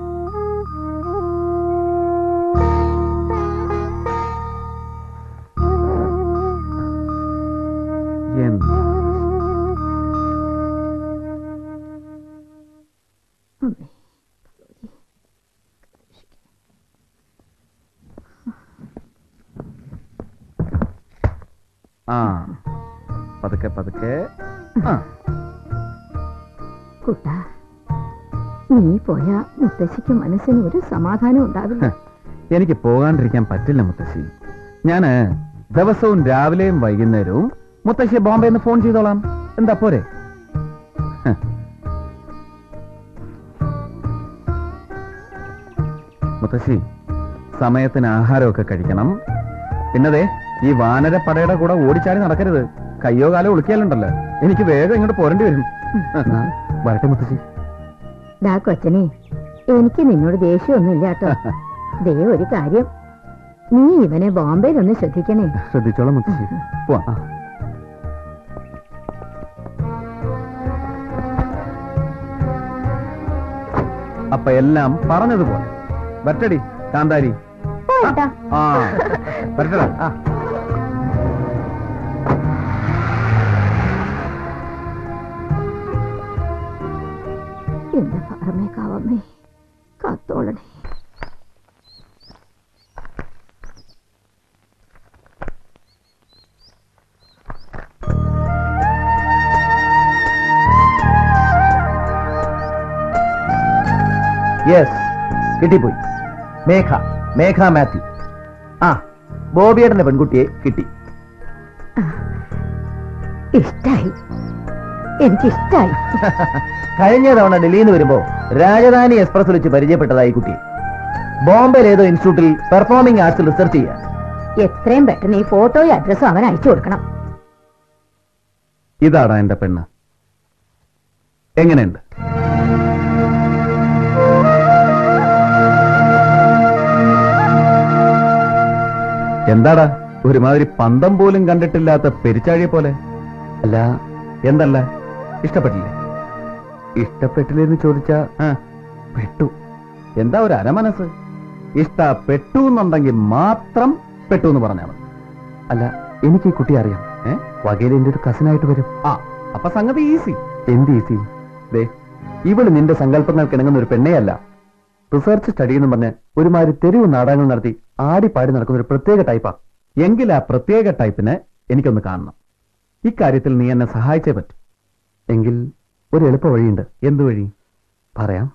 എന്ത് ആ പതുക്കെ പതുക്കെ ആ കുട്ടാ നീ പോയാ മുത്തശ്ശിക്ക് മനസ്സിന് ഒരു സമാധാനം ഉണ്ടാവില്ല എനിക്ക് പോകാണ്ടിരിക്കാൻ പറ്റില്ല മുത്തശ്ശി ഞാന് ദിവസവും രാവിലെയും വൈകുന്നേരവും മുത്തശ്ശി ബോംബെ നിന്ന് ഫോൺ ചെയ്തോളാം എന്താ പോരെ ഹ. മുത്തശ്ശി സമയത്തിന് ആഹാരമൊക്കെ കഴിക്കണം പിന്നതേ ഈ വാനരപ്പടയുടെ കൂടെ ഓടിച്ചാടി നടക്കരുത് കയ്യോ കാലോ ഒളിക്കാലുണ്ടല്ലോ എനിക്ക് വേഗം ഇങ്ങോട്ട് പോരേണ്ടി വരും വരട്ടെ മുത്തശ്ശി ഡാ കൊച്ചനെ എനിക്ക് നിന്നോട് ദേഷ്യമൊന്നുമില്ല കേട്ടോ ദേ ഒരു കാര്യം നീ ഇവനെ ബോംബെയിലൊന്ന് ശ്രദ്ധിക്കണേ ശ്രദ്ധിച്ചോളാം മുത്തശ്ശി പോവാ അപ്പൊ എല്ലാം പറഞ്ഞതുപോലെ വരട്ടടി കാന്താരി ആ വരട്ടടാ ആ എന്റെ പറമേക്കാവമ്മേ കത്തോളണേ യെസ് കിട്ടിപ്പോയി മേഘ മേഘ മാത്യു ആ ബോബിയേട്ടന്റെ പെൺകുട്ടിയെ കിട്ടി ഇഷ്ടായി എനിക്കിഷ്ടായി കഴിഞ്ഞ തവണ ഡൽഹിയിൽ നിന്ന് വരുമ്പോ രാജധാനി എക്സ്പ്രസ് വിളിച്ച് പരിചയപ്പെട്ടതായി കുട്ടി ബോംബെയിൽ ഏതോ ഇൻസ്റ്റിറ്റ്യൂട്ടിൽ പെർഫോമിംഗ് ആർട്സിൽ റിസർച്ച് ചെയ്യാൻ എത്രയും പെട്ടെന്ന് ഈ ഫോട്ടോയും അഡ്രസ്സും അവൻ അയച്ചു കൊടുക്കണം ഇതാടാ എന്റെ പെണ്ണ് എങ്ങനെയുണ്ട് എന്താടാ ഒരുമാതിരി പന്തം പോലും കണ്ടിട്ടില്ലാത്ത പെരിച്ചാഴിയെ പോലെ അല്ല എന്തല്ല ഇഷ്ടപ്പെട്ടില്ലേ ഇഷ്ടപ്പെട്ടില്ലെന്ന് ചോദിച്ചാ ആ, പെട്ടു എന്താ ഒരു അരമനസ് ഇഷ്ടപ്പെട്ടു എന്നുണ്ടെങ്കിൽ മാത്രം പെട്ടു എന്ന് പറഞ്ഞാൽ മതി അല്ല എനിക്ക് ഈ കുട്ടി അറിയാം ഏ വകയിൽ എന്റെ ഒരു കസിനായിട്ട് വരും ആ അപ്പൊ സംഗതി ഈസി എന്ത് ഈസി ദേ ഇവള് നിന്റെ സങ്കല്പങ്ങൾക്ക് ഇണങ്ങുന്ന ഒരു പെണ്ണേ അല്ല റിസർച്ച് സ്റ്റഡി എന്ന് പറഞ്ഞ് ഒരുമാതിരി തെരുവ് നാടകങ്ങൾ നടത്തി ആടിപ്പാടി നടക്കുന്ന ഒരു പ്രത്യേക ടൈപ്പാ എങ്കിൽ ആ പ്രത്യേക ടൈപ്പിനെ എനിക്കൊന്ന് കാണണം ഇക്കാര്യത്തിൽ നീ എന്നെ സഹായിച്ചേ പറ്റൂ എങ്കിൽ ഒരു എളുപ്പ വഴിയുണ്ട് എന്തു വഴി പറയാം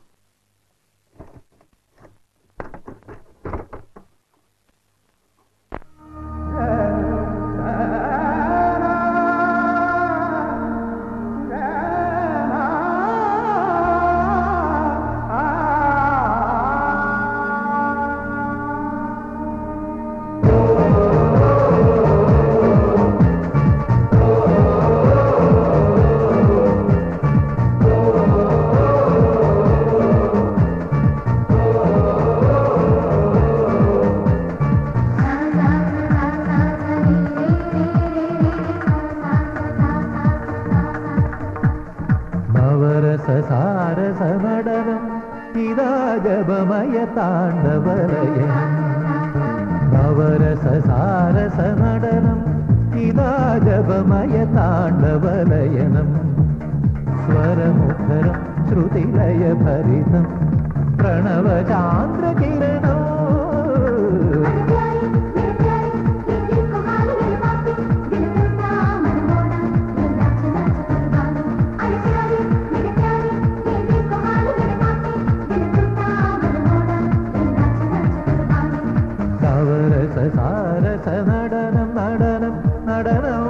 നവരസസാരസനടനം ഇതാ ജപമയ താണ്ഡവലയം നവരസസാരസനടനം ഇതാ ജപമയ താണ്ഡവലയനം സ്വരമുഖരം ശ്രുതിലയ ഭരിതം പ്രണവചാന്ദ്രകിരണോ സവരസസാരസ നടനം നടനം നടനോ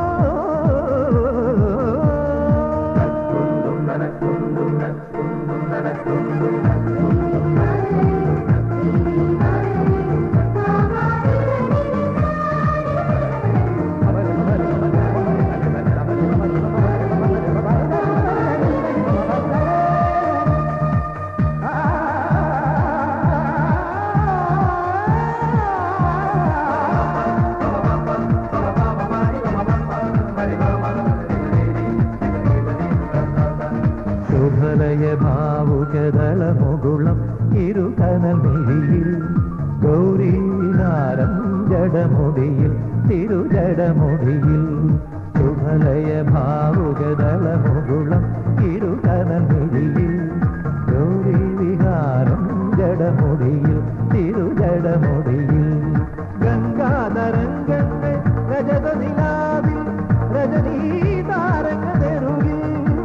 ശുഭലയ ഭാവുകദളമുകുളം ഇരുകനൽ മിഴിയിൽ ഗൗരീനാരം ജടമുടിയിൽ തിരുജടമുടിയിൽ ശുഭലയ ഭാവുകദളമുകുളം ഇരുകനൽ മിഴിയിൽ ഗൗരീ വിഹാരം ജടമുടിയിൽ തിരുജടമുടിയിൽ ഗംഗാതരംഗങ്ങൾ രജത നിലാവിൽ രജനീതാരങ്ങ നെറുകിൽ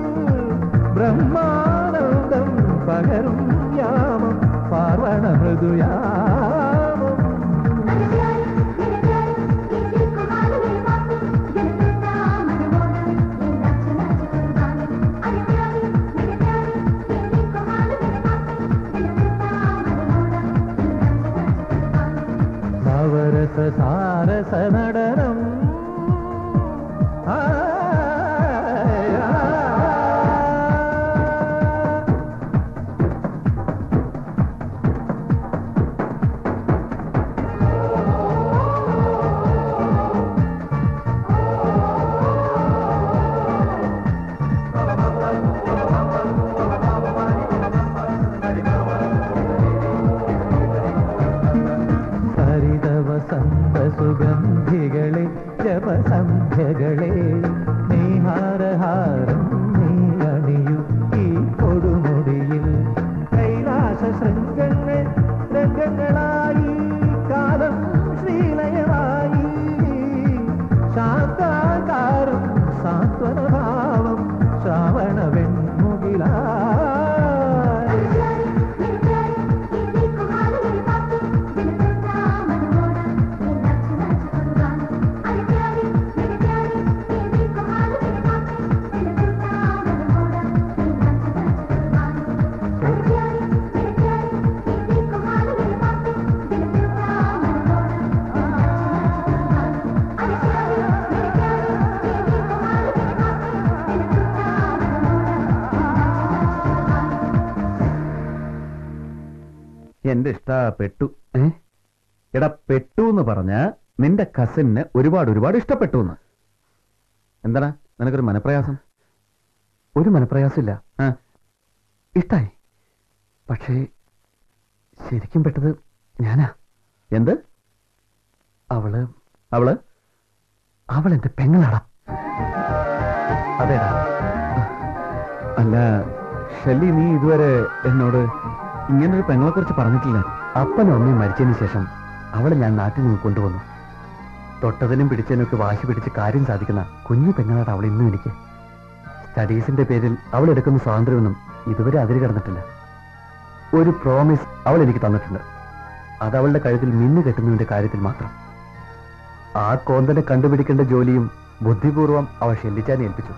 ബ്രഹ്മാനന്ദം പകരും യാമം പാർവണ മൃദുയാമം നവരസ സാരസ നടനം ആ ഹരിതവസന്ത സുഗന്ധികളെ ജപസന്ധ്യകളെ നീഹാരഹാരം നീ അണിയു ഈ കൊടുമുടിയിൽ കൈലാസ ശൃംഗങ്ങൾ രംഗങ്ങളായി കാലം ശ്രീലയമായി ശാന്താകാരം സാന്ത്വനഭാവം ശ്രാവണ വെൺമുകിലായി ും എന്റെ ഇഷ്ട പെട്ടു ഏ എടാ പെട്ടു എന്ന് പറഞ്ഞ നിന്റെ കസിന് ഒരുപാട് ഒരുപാട് ഇഷ്ടപ്പെട്ടു എന്ന് എന്താണ് നിനക്കൊരു മനപ്രയാസം ഒരു മനപ്രയാസമില്ല ആ ഇഷ്ടായി പക്ഷേ ശരിക്കും പെട്ടത് ഞാനാ എന്ത് അവള് അവള് അവൾ എന്റെ പെങ്ങളാടാ അതേടാ അല്ല ഷെല്ലി നീ ഇതുവരെ എന്നോട് ഇങ്ങനൊരു പെങ്ങളെ കുറിച്ച് പറഞ്ഞിട്ടില്ല അപ്പനും അമ്മയും മരിച്ചതിന് ശേഷം അവളെ ഞാൻ നാട്ടിൽ നിന്ന് കൊണ്ടുവന്നു തൊട്ടതിനും പിടിച്ചതിനും ഒക്കെ വാശി പിടിച്ച് കാര്യം സാധിക്കുന്ന കുഞ്ഞു പെങ്ങളാണ് അവൾ ഇന്നും എനിക്ക് സ്റ്റഡീസിന്റെ പേരിൽ അവൾ എടുക്കുന്ന സ്വാതന്ത്ര്യമൊന്നും ഇതുവരെ അതിര് കിടന്നിട്ടില്ല ഒരു പ്രോമിസ് അവൾ എനിക്ക് തന്നിട്ടുണ്ട് അത് അവളുടെ കഴുത്തിൽ മിന്നു കെട്ടുന്നതിന്റെ കാര്യത്തിൽ മാത്രം ആ കോന്തനെ കണ്ടുപിടിക്കേണ്ട ജോലിയും ബുദ്ധിപൂർവം അവൾ ഷെല്ലിച്ചാനെ ഏൽപ്പിച്ചു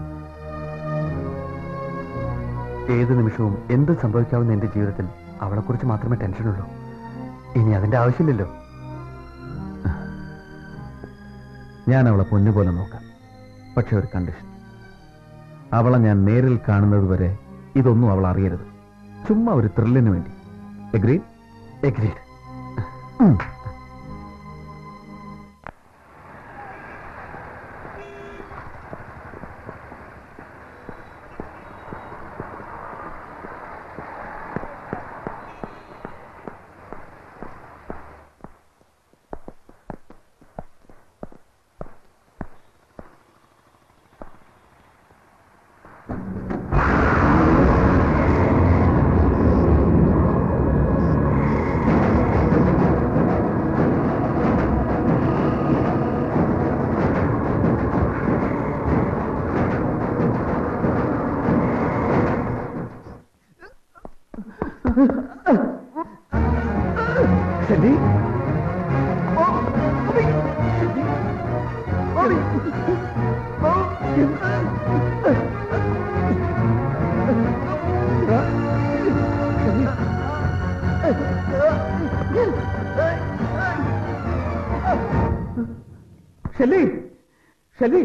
ഏത് നിമിഷവും എന്ത് സംഭവിക്കാവുന്ന എന്റെ ജീവിതത്തിൽ അവളെക്കുറിച്ച് മാത്രമേ ടെൻഷനുള്ളൂ ഇനി അതിന്റെ ആവശ്യമില്ലല്ലോ ഞാൻ അവളെ പൊന്നുപോലെ നോക്കാം പക്ഷെ ഒരു കണ്ടീഷൻ അവളെ ഞാൻ നേരിൽ കാണുന്നത് വരെ ഇതൊന്നും അവൾ അറിയരുത് ചുമ്മാ ഒരു ത്രില്ലിന് വേണ്ടി എഗ്രീ എഗ്രീഡ് ഷെല്ലി ഷെല്ലി ഷെല്ലി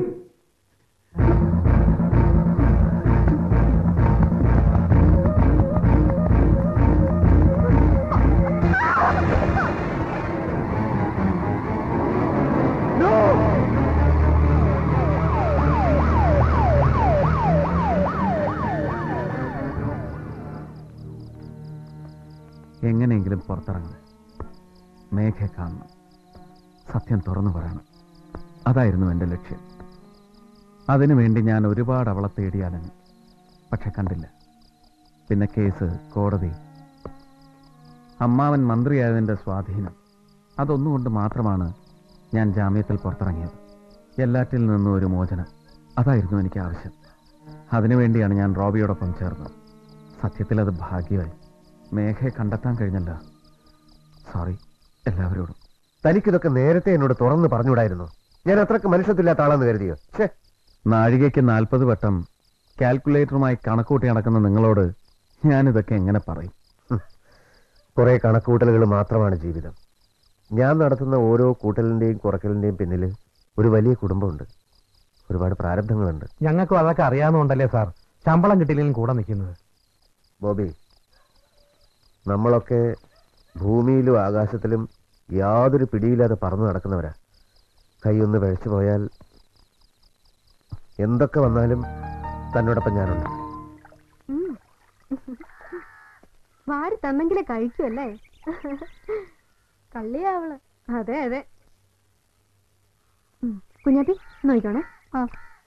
എങ്ങനെയെങ്കിലും പുറത്തിറങ്ങണം മേഘയെ കാണണം സത്യം തുറന്നു പറയണം അതായിരുന്നു എൻ്റെ ലക്ഷ്യം അതിനുവേണ്ടി ഞാൻ ഒരുപാട് അവളെ തേടിയാലങ്ങ് പക്ഷെ കണ്ടില്ല പിന്നെ കേസ് കോടതി അമ്മാവൻ മന്ത്രിയായതിൻ്റെ സ്വാധീനം അതൊന്നുകൊണ്ട് മാത്രമാണ് ഞാൻ ജാമ്യത്തിൽ പുറത്തിറങ്ങിയത് എല്ലാറ്റിൽ നിന്നും ഒരു മോചനം അതായിരുന്നു എനിക്ക് ആവശ്യം അതിനുവേണ്ടിയാണ് ഞാൻ റോബിയോടൊപ്പം ചേർന്നത് സത്യത്തിൽ അത് ഭാഗ്യമായി മേഘയെ കണ്ടെത്താൻ കഴിഞ്ഞല്ല സോറി എല്ലാവരോടും തനിക്കിതൊക്കെ നേരത്തെ എന്നോട് തുറന്ന് പറഞ്ഞുകൂടായിരുന്നു ഞാൻ അത്രക്ക് മനുഷ്യത്തില്ലാത്ത ആളെന്ന് കരുതിയോ ഛേ നാഴികയ്ക്ക് നാൽപ്പത് വട്ടം കാൽക്കുലേറ്ററുമായി കണക്കൂട്ടി നടക്കുന്ന നിങ്ങളോട് ഞാനിതൊക്കെ എങ്ങനെ പറയും കുറെ കണക്കുകൂട്ടലുകൾ മാത്രമാണ് ജീവിതം ഞാൻ നടത്തുന്ന ഓരോ കൂട്ടലിന്റെയും കുറക്കലിന്റെയും പിന്നിൽ ഒരു വലിയ കുടുംബമുണ്ട് ഒരുപാട് പ്രാരബ്ധങ്ങളുണ്ട് ഞങ്ങൾക്കും അതൊക്കെ അറിയാവുന്നതുകൊണ്ടല്ലേ സാർ ശമ്പളം കിട്ടിയില്ലെങ്കിലും കൂടെ നിൽക്കുന്നത് ബോബി നമ്മളൊക്കെ ഭൂമിയിലും ആകാശത്തിലും യാതൊരു പിടിയില്ലാതെ പറന്നു നടക്കുന്നവരാ കൈയൊന്ന് പിഴച്ചു പോയാൽ എന്തൊക്കെ വന്നാലും തന്നോടൊപ്പം ഞാനുണ്ട് വാരി തന്നെങ്കിലേ കഴിക്കുമല്ലേ കള്ളിയാ അവള് അതെ അതെ ഉം. കുഞ്ഞാപ്പി നോക്കണേ ആ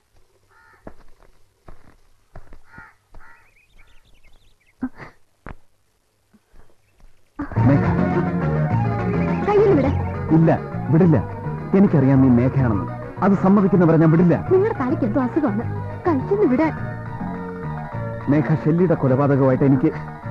കയ്യിൽ വിട ഇല്ല വിടില്ല എനിക്കറിയാം നീ മേഘയാണെന്ന് അത് സമ്മതിക്കുന്നവരെ ഞാൻ വിടില്ല നിങ്ങളുടെ തലയ്ക്ക് എന്തോ അസുഖമാണ് കഴിക്കുന്നു വിടാൻ മേഘ ഷെല്ലിയുടെ കൊലപാതകമായിട്ട് എനിക്ക്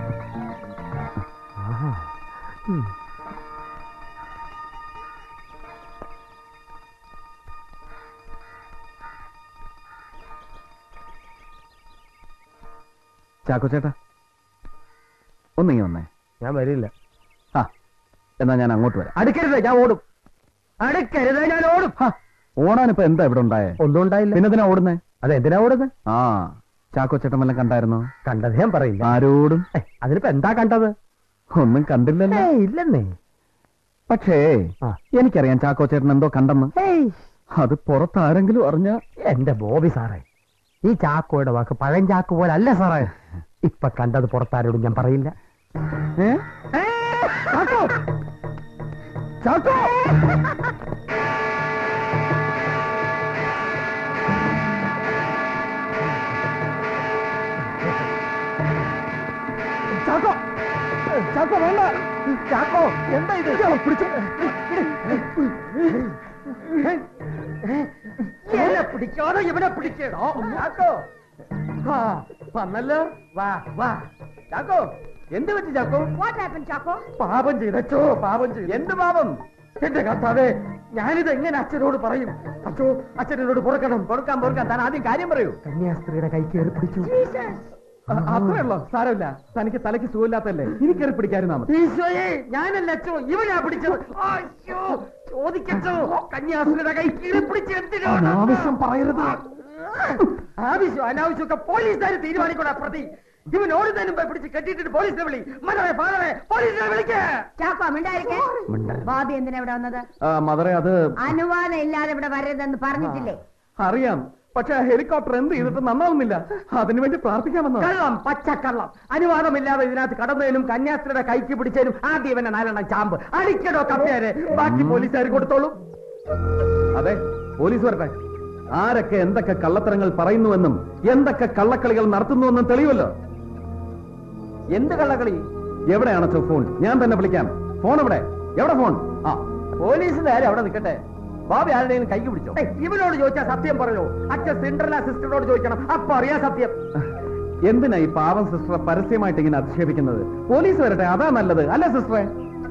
ചാക്കോ ചേട്ടാ ഒന്നിങ്ങി വന്നേ ഞാൻ വരില്ല ആ എന്നാ ഞാൻ അങ്ങോട്ട് വരാം അടുക്കരുത് ഞാൻ ഓടും അടുക്കരുത് ഞാൻ ഓടും ഓടാനിപ്പോ എന്താ ഇവിടെ ഉണ്ടായേ ഒന്നും ഉണ്ടായില്ല പിന്നെ എന്തിനാ ഓടുന്നേ അതെ എന്തിനാ ഓടുന്നത് ആ ചാക്കോ ചേട്ടൻ വല്ലതും കണ്ടായിരുന്നോ കണ്ടത് ഞാൻ പറയില്ല ആരോടും ഏയ്, അതിനിപ്പോ എന്താ കണ്ടത് ഒന്നും കണ്ടില്ലല്ലോ ഇല്ലെന്നേ പക്ഷേ എനിക്കറിയാം ചാക്കോ ചേട്ടൻ എന്തോ കണ്ടെന്ന് അത് പുറത്താരെങ്കിലും അറിഞ്ഞ എന്റെ ബോബി സാറേ ഈ ചാക്കോയുടെ വാക്ക് പഴം ചാക്ക് പോലെ അല്ല സാറേ ഇപ്പൊ കണ്ടത് പുറത്താരോടും ഞാൻ പറയില്ല ചാക്കോ ചാക്കോ ചാക്കോ ചാക്കോ വേണ്ട ചാക്കോ എന്താ ഇത് പിടിച്ചു ഇവനെ പിടിക്കാതെ ഇവനെ പിടിക്കണോ ചാക്കോ ആ, വന്നല്ലോ വാ വാ ചാക്കോ എന്ത് പറ്റി ചാക്കോ ചാക്കോ പാപം ചെയ്തച്ചോ പാപം ചെയ്തു എന്ത് പാപം എന്റെ കർത്താവേ ഞാനിത് എങ്ങനെ അച്ഛനോട് പറയും അച്ഛോ അച്ഛനോട് പൊറുക്കണം പൊറുക്കാൻ പൊറുക്കാൻ താൻ ആദ്യം കാര്യം പറയൂ കന്യാസ്ത്രീയുടെ കൈ കയറി പിടിച്ചു അത്രേ ഉള്ളോ സാരമില്ല തനിക്ക് തലയ്ക്ക് സുഖമില്ലാത്തല്ലേ ഇനി കയറി പിടിക്കാരുന്നാ മതി ഈശോയെ ഞാനല്ല അച്ഛോ ഇവനാ പിടിച്ചത് അയ്യോ ചോദിക്കച്ചോ കന്യാസ്ത്രീയുടെ കൈ കീറി പിടിച്ച് എന്തിനാണ് ആവശ്യം പറയരുത് ആവശ്യം അനാവശ്യമൊക്കെ പോലീസുകാർ തീരുമാനിക്കൂടാ പ്രതി ഇവൻ ഓടുന്നതിനും മുമ്പേ പിടിച്ച് കെട്ടിയിട്ട് പോലീസിനെ വിളി മലറെ ഫാദറെ പോലീസിനെ വിളിക്കേ ചാക്കോ മിണ്ടായിരിക്കേ ബാബി എന്തിനാ ഇവിടെ വന്നത് മദറെ അത് അനുവാദം ഇല്ലാതെ ഇവിടെ വരരുതെന്ന് പറഞ്ഞിട്ടില്ലേ അറിയാം പക്ഷെ ഹെലികോപ്റ്റർ എന്ത് ചെയ്തിട്ട് നന്നാവുന്നില്ല അതിനുവേണ്ടി പ്രാർത്ഥിക്കാമെന്നോ കള്ളം പച്ചക്കള്ളം അനുവാദമില്ലാതെ ഇതിനകത്ത് കടന്നതിനും കന്യാസ്ത്രീയുടെ കൈക്ക് പിടിച്ചതിനും ആദ്യം ഇവനെ നാലെണ്ണം ചാമ്പ് അടിക്കടോ കപ്പേരെ ബാക്കി പോലീസുകാർ കൊടുത്തോളൂ അതെ പോലീസ് വരട്ടെ ആരൊക്കെ എന്തൊക്കെ കള്ളത്തരങ്ങൾ പറയുന്നുവെന്നും എന്തൊക്കെ കള്ളക്കളികൾ നടത്തുന്നുവെന്നും തെളിയുമല്ലോ എന്ത് കള്ളക്കളി എവിടെയാണോ ഫോൺ ഞാൻ തന്നെ വിളിക്കാം ഫോൺ എവിടെ എവിടെ ഫോൺ ആ പോലീസിന്റെ ആരും അവിടെ നിൽക്കട്ടെ ബാബി ആരുടെയും കൈക്ക് പിടിച്ചോ ഏയ്, ഇവനോട് ചോദിച്ചാൽ സത്യം പറയോ അച്ഛൻ സിൻഡ്രല സിസ്റ്ററോട് ചോദിക്കണം അപ്പൊ അറിയാൻ സത്യം എന്തിനാ ഈ പാവം സിസ്റ്ററെ പരസ്യമായിട്ട് ഇങ്ങനെ അധിക്ഷേപിക്കുന്നത് പോലീസ് വരട്ടെ അതാ നല്ലത് അല്ലേ സിസ്റ്ററെ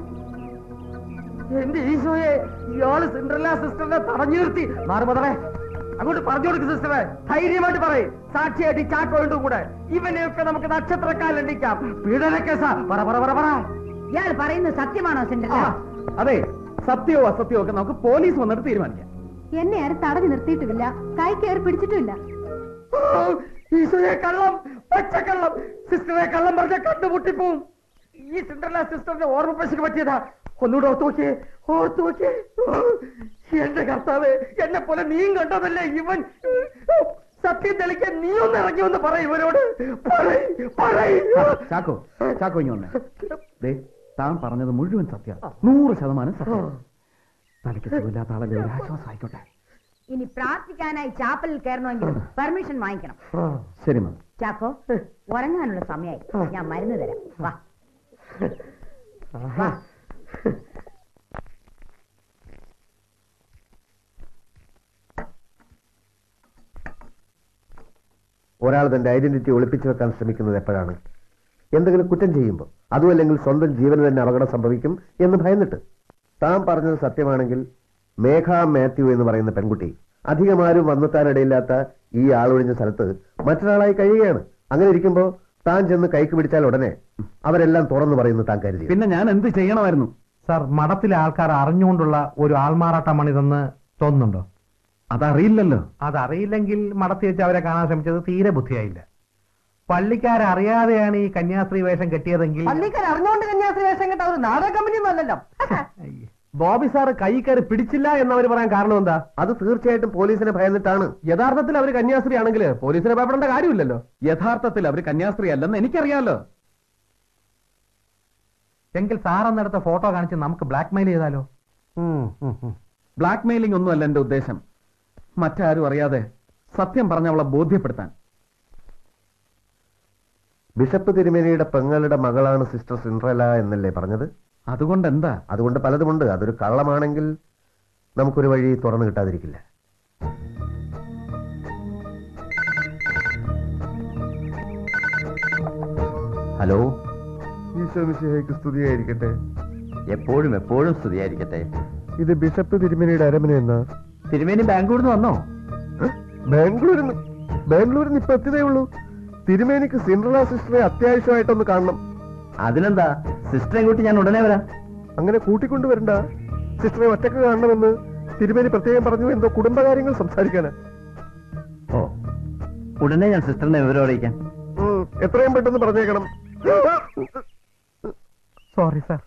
എന്റെ ഈശോയെ ഇയാള് സിൻഡ്രല സിസ്റ്ററിനെ തടഞ്ഞു നിർത്തി മാറുമതറേ അങ്ങോട്ട് പറഞ്ഞു കൊടുക്ക് സിസ്റ്ററെ ധൈര്യമായിട്ട് പറയും സാക്ഷിയായിട്ട് ഈ ചാക്കോണ്ട് കൂടെ ഇവനെയൊക്കെ നമുക്ക് നക്ഷത്രക്കാലെണ്ടിക്കാം പീഡന കേസാ പറ പറ പറ പറ ഇയാൾ പറയുന്നത് സത്യമാണോ സിൻഡ്രല്ല അതെ സത്യമോ അസത്യമോ ഒക്കെ നമുക്ക് പോലീസ് വന്നിട്ട് തീരുമാനിക്കാം എന്നെ ആരും തടഞ്ഞു നിർത്തിയിട്ടുമില്ല കൈ കയറി പിടിച്ചിട്ടുമില്ല ഈശോയെ കള്ളം പച്ചക്കള്ളം സിസ്റ്ററെ കള്ളം പറഞ്ഞ കണ്ടുമുട്ടിപ്പോവും ഈ സിൻഡ്രല സിസ്റ്ററിന്റെ ഓർമ്മ പശുക്ക് പറ്റിയതാ ഒന്നുകൂടെ ഓർത്തു നോക്കിയേ ഓർത്തു നോക്കിയേ എന്റെ കർത്താവ് എന്നെ പോലെ നീയും കണ്ടതല്ലേ ഇവൻ സത്യം തെളിക്കാൻ നീ ഒന്ന് ഇറങ്ങി ഒന്ന് പറ ഇവനോട് പറയ്, പറയ്. ചാക്കോ ചാക്കോ ഇങ്ങ് വന്നേ ദേ താൻ പറഞ്ഞത് മുഴുവൻ സത്യം നൂറ് ശതമാനം സത്യം തനിക്ക് സുഖമില്ലാത്ത ആളല്ലേ ഒരു ആശ്വാസം ആയിക്കോട്ടെ ഇനി പ്രാർത്ഥിക്കാനായി ചാപ്പലിൽ കയറണമെങ്കിൽ പെർമിഷൻ വാങ്ങിക്കണം ശരി മാം ചാക്കോ ഉറങ്ങാനുള്ള സമയമായി ഞാൻ മരുന്ന് തരാം വാ ആഹാ. ഒരാൾ തന്റെ ഐഡന്റിറ്റി ഒളിപ്പിച്ചു വെക്കാൻ ശ്രമിക്കുന്നത് എപ്പോഴാണ് എന്തെങ്കിലും കുറ്റം ചെയ്യുമ്പോൾ അതുമല്ലെങ്കിൽ സ്വന്തം ജീവന് തന്നെ അപകടം സംഭവിക്കും എന്ന് ഭയന്നിട്ട് താൻ പറഞ്ഞത് സത്യമാണെങ്കിൽ മേഘ മാത്യു എന്ന് പറയുന്ന പെൺകുട്ടി അധികമാരും വന്നെത്താനിടയില്ലാത്ത ഈ ആളൊഴിഞ്ഞ സ്ഥലത്ത് മറ്റൊരാളായി കഴിയുകയാണ് അങ്ങനെ ഇരിക്കുമ്പോൾ താൻ ചെന്ന് കൈക്ക് പിടിച്ചാൽ ഉടനെ അവരെല്ലാം തുറന്നു പറയുന്നു താൻ കരുതി പിന്നെ ഞാൻ എന്ത് ചെയ്യണമായിരുന്നു സാർ മഠത്തിലെ ആൾക്കാർ അറിഞ്ഞുകൊണ്ടുള്ള ഒരു ആൾമാറാട്ടമാണിതെന്ന് തോന്നുന്നുണ്ടോ അതറിയില്ലല്ലോ അതറിയില്ലെങ്കിൽ മടത്തി വെച്ച് അവരെ കാണാൻ ശ്രമിച്ചത് തീരെ ബുദ്ധിയായില്ല പള്ളിക്കാരറിയാതെയാണ് ഈ കന്യാസ്ത്രീ വേഷം കെട്ടിയതെങ്കിൽ പള്ളിക്കാർ അറിഞ്ഞുകൊണ്ട് കന്യാസ്ത്രീ വേഷം കേട്ട ഒരു നാടക കമ്പനി ഒന്നും അല്ലല്ലോ ബോബി സാർ കൈ കയറി പിടിച്ചില്ല എന്നവർ പറയാൻ കാരണം എന്താ അത് തീർച്ചയായിട്ടും പോലീസിനെ ഭയന്നിട്ടാണ് യഥാർത്ഥത്തിൽ അവർ കന്യാസ്ത്രീ ആണെങ്കിൽ പോലീസിനെ ഭയപ്പെടേണ്ട കാര്യമില്ലല്ലോ യഥാർത്ഥത്തിൽ അവർ കന്യാസ്ത്രീ അല്ലെന്ന് എനിക്കറിയാലോ എങ്കിൽ സാർ എന്നെടുത്ത ഫോട്ടോ കാണിച്ച് നമുക്ക് ബ്ലാക്ക് മെയിൽ ചെയ്താലോ ബ്ലാക്ക് മെയിലിംഗ് ഒന്നുമല്ല എന്റെ ഉദ്ദേശം മറ്റാരും അറിയാതെ സത്യം പറഞ്ഞ അവളെ ബോധ്യപ്പെടുത്താൻ ബിഷപ്പ് തിരുമേനിയുടെ പെങ്ങളുടെ മകളാണ് സിസ്റ്റർ സിൻഡ്രല എന്നല്ലേ പറഞ്ഞത് അതുകൊണ്ട് എന്താ അതുകൊണ്ട് പലതുമുണ്ട് അതൊരു കള്ളമാണെങ്കിൽ നമുക്കൊരു വഴി തുറന്നു കിട്ടാതിരിക്കില്ല ഹലോ ഈശോ മിശിഹായ്ക്ക് സ്തുതിയായിരിക്കട്ടെ എപ്പോഴും എപ്പോഴും സ്തുതിയായിരിക്കട്ടെ ഇത് ബിഷപ്പ് തിരുമേനിയുടെ അരമന എന്നാ തിരുമേനി ബാംഗ്ലൂരിൽ നിന്ന് വന്നോ ബാംഗ്ലൂരിൽ നിന്ന് ബാംഗ്ലൂരിൽ നിന്ന് ഇപ്പൊ എത്തിയതേ ഉള്ളൂ തിരുമേനിക്ക് സിൻഡ്രല സിസ്റ്ററെ അത്യാവശ്യമായിട്ടൊന്ന് കാണണം അതിനെന്താ സിസ്റ്ററെ കൂട്ടി ഞാൻ ഉടനെ വരാം അങ്ങനെ കൂട്ടിക്കൊണ്ടുവരണ്ട സിസ്റ്ററെ ഒറ്റക്ക് കാണണമെന്ന് തിരുമേനി പ്രത്യേകം പറഞ്ഞു എന്തോ കുടുംബകാര്യങ്ങൾ സംസാരിക്കാനാ ഓ ഉടനെ ഞാൻ സിസ്റ്ററിനെ വിവരം അറിയിക്കാം ഉം, എത്രയും പെട്ടെന്ന് പറഞ്ഞേക്കണം sorry sir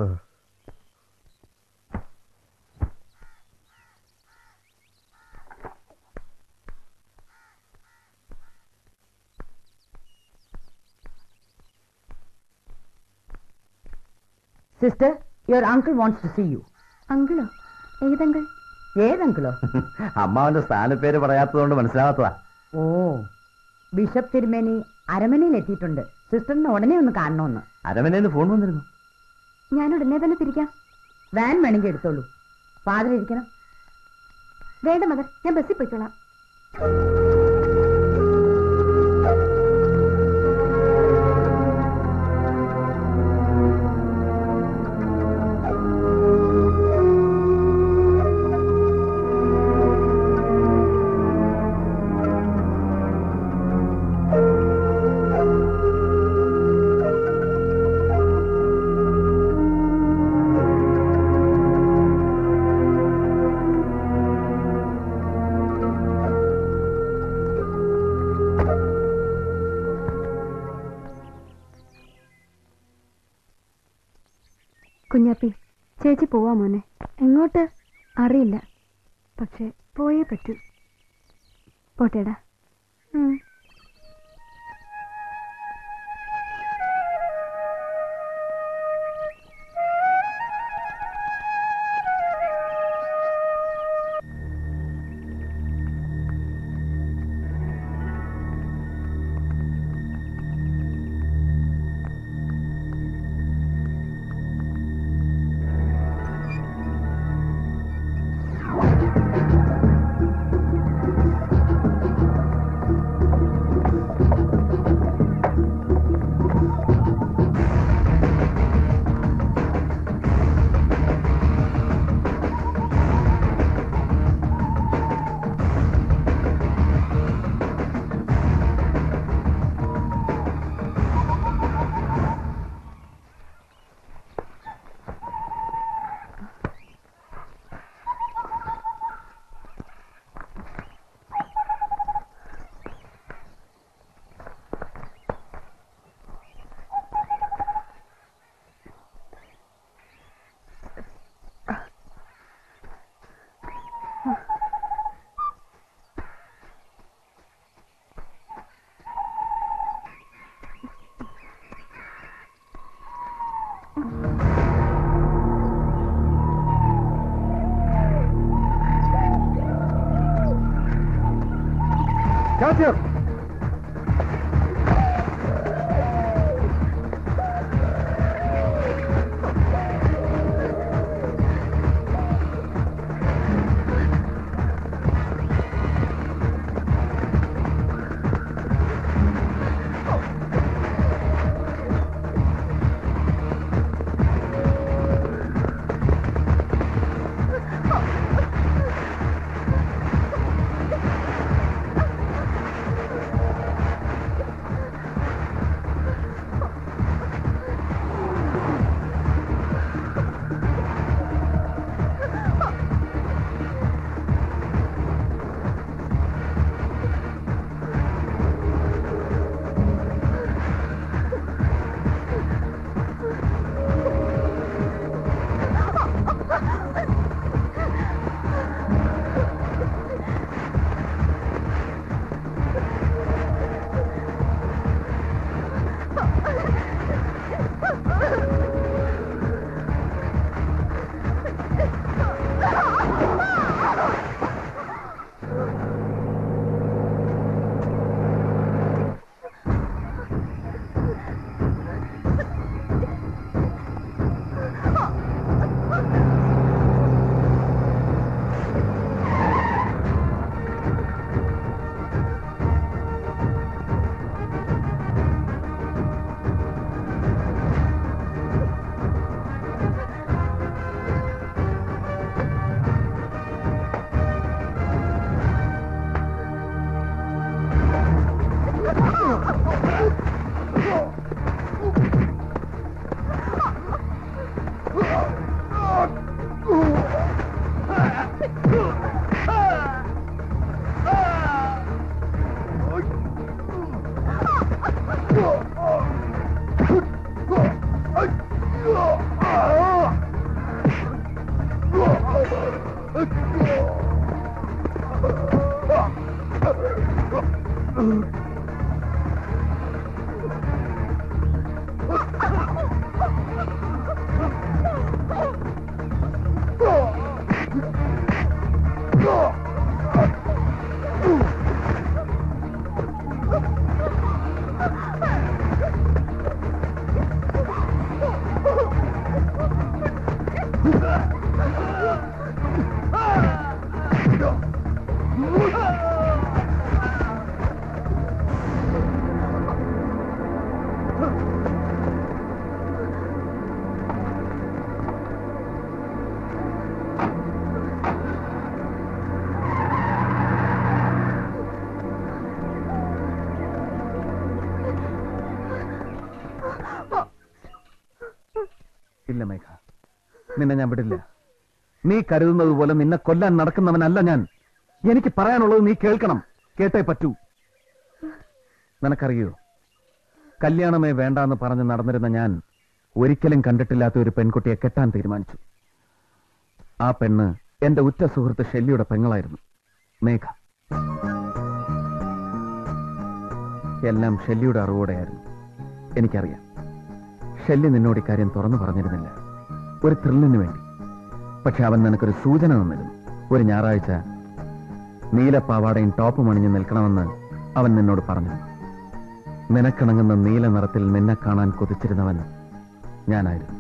sister your uncle wants to see you അങ്കിളോ ഏതങ്കിൾ ഏതങ്കിളോ അമ്മാവന്റെ സ്ഥാനപ്പേര് പറയാത്തതുകൊണ്ട് മനസ്സിലാവാത്തതാ ഓ ബിഷപ്പ് തിരുമേനി അരമനയിൽ എത്തിയിട്ടുണ്ട് സിസ്റ്ററിനെ ഉടനെ ഒന്ന് കാണണമെന്ന് അരമനേന്ന് ഫോൺ വന്നിരുന്നു ഞാൻ ഉടനെ തന്നെ തിരിക്കാം വാൻ വേണമെങ്കിൽ എടുത്തോളൂ ഫാദർ ഇരിക്കണം വേണ്ട മദർ ഞാൻ ബസ്സിൽ പോയിക്കോളാം കുഞ്ഞാപ്പി ചേച്ചി പോവാ മോനെ എങ്ങോട്ട് അറിയില്ല പക്ഷെ പോയേ പറ്റൂ പോട്ടേടാ ഉം. Catch ഇല്ല മേഘ നിന്നെ ഞാൻ വിടില്ല നീ കരുതുന്നത് പോലെ നിന്നെ കൊല്ലാൻ നടക്കുന്നവനല്ല ഞാൻ എനിക്ക് പറയാനുള്ളത് നീ കേൾക്കണം കേട്ടേ പറ്റൂ നിനക്കറിയോ കല്യാണമേ വേണ്ടാന്ന് പറഞ്ഞ് നടന്നിരുന്ന ഞാൻ ഒരിക്കലും കണ്ടിട്ടില്ലാത്ത ഒരു പെൺകുട്ടിയെ കെട്ടാൻ തീരുമാനിച്ചു ആ പെണ്ണ് എന്റെ ഉറ്റ സുഹൃത്ത് ഷെല്ലിയുടെ പെങ്ങളായിരുന്നു മേഘ എല്ലാം ഷെല്ലിയുടെ അറിവോടെയായിരുന്നു എനിക്കറിയാം ഷെല്ലി നിന്നോട് ഇക്കാര്യം തുറന്നു പറഞ്ഞിരുന്നില്ല ഒരു ത്രില്ലിന് വേണ്ടി പക്ഷെ അവൻ നിനക്കൊരു സൂചന തന്നിരുന്നു ഒരു ഞായറാഴ്ച നീലപ്പാവാടയും ടോപ്പ് മണിഞ്ഞു നിൽക്കണമെന്ന് അവൻ നിന്നോട് പറഞ്ഞു നിനക്കിണങ്ങുന്ന നീല നിറത്തിൽ നിന്നെ കാണാൻ കൊതിച്ചിരുന്നവൻ ഞാനായിരുന്നു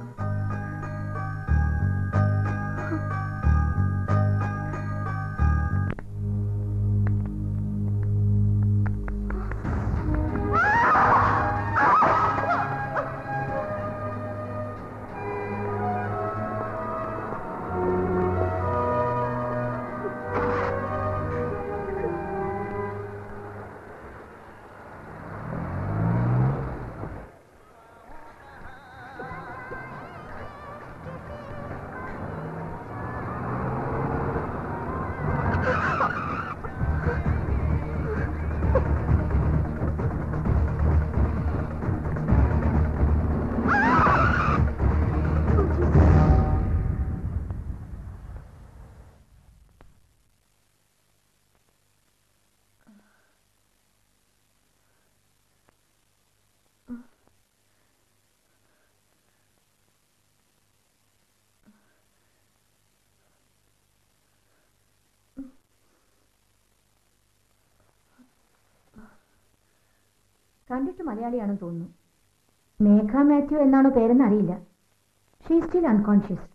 കണ്ടിട്ട് മലയാളിയാണെന്ന് തോന്നുന്നു മേഘ മാത്യു എന്നാണോ പേരെന്ന് അറിയില്ല ഷീ സ്റ്റിൽ അൺകോൺഷ്യസ്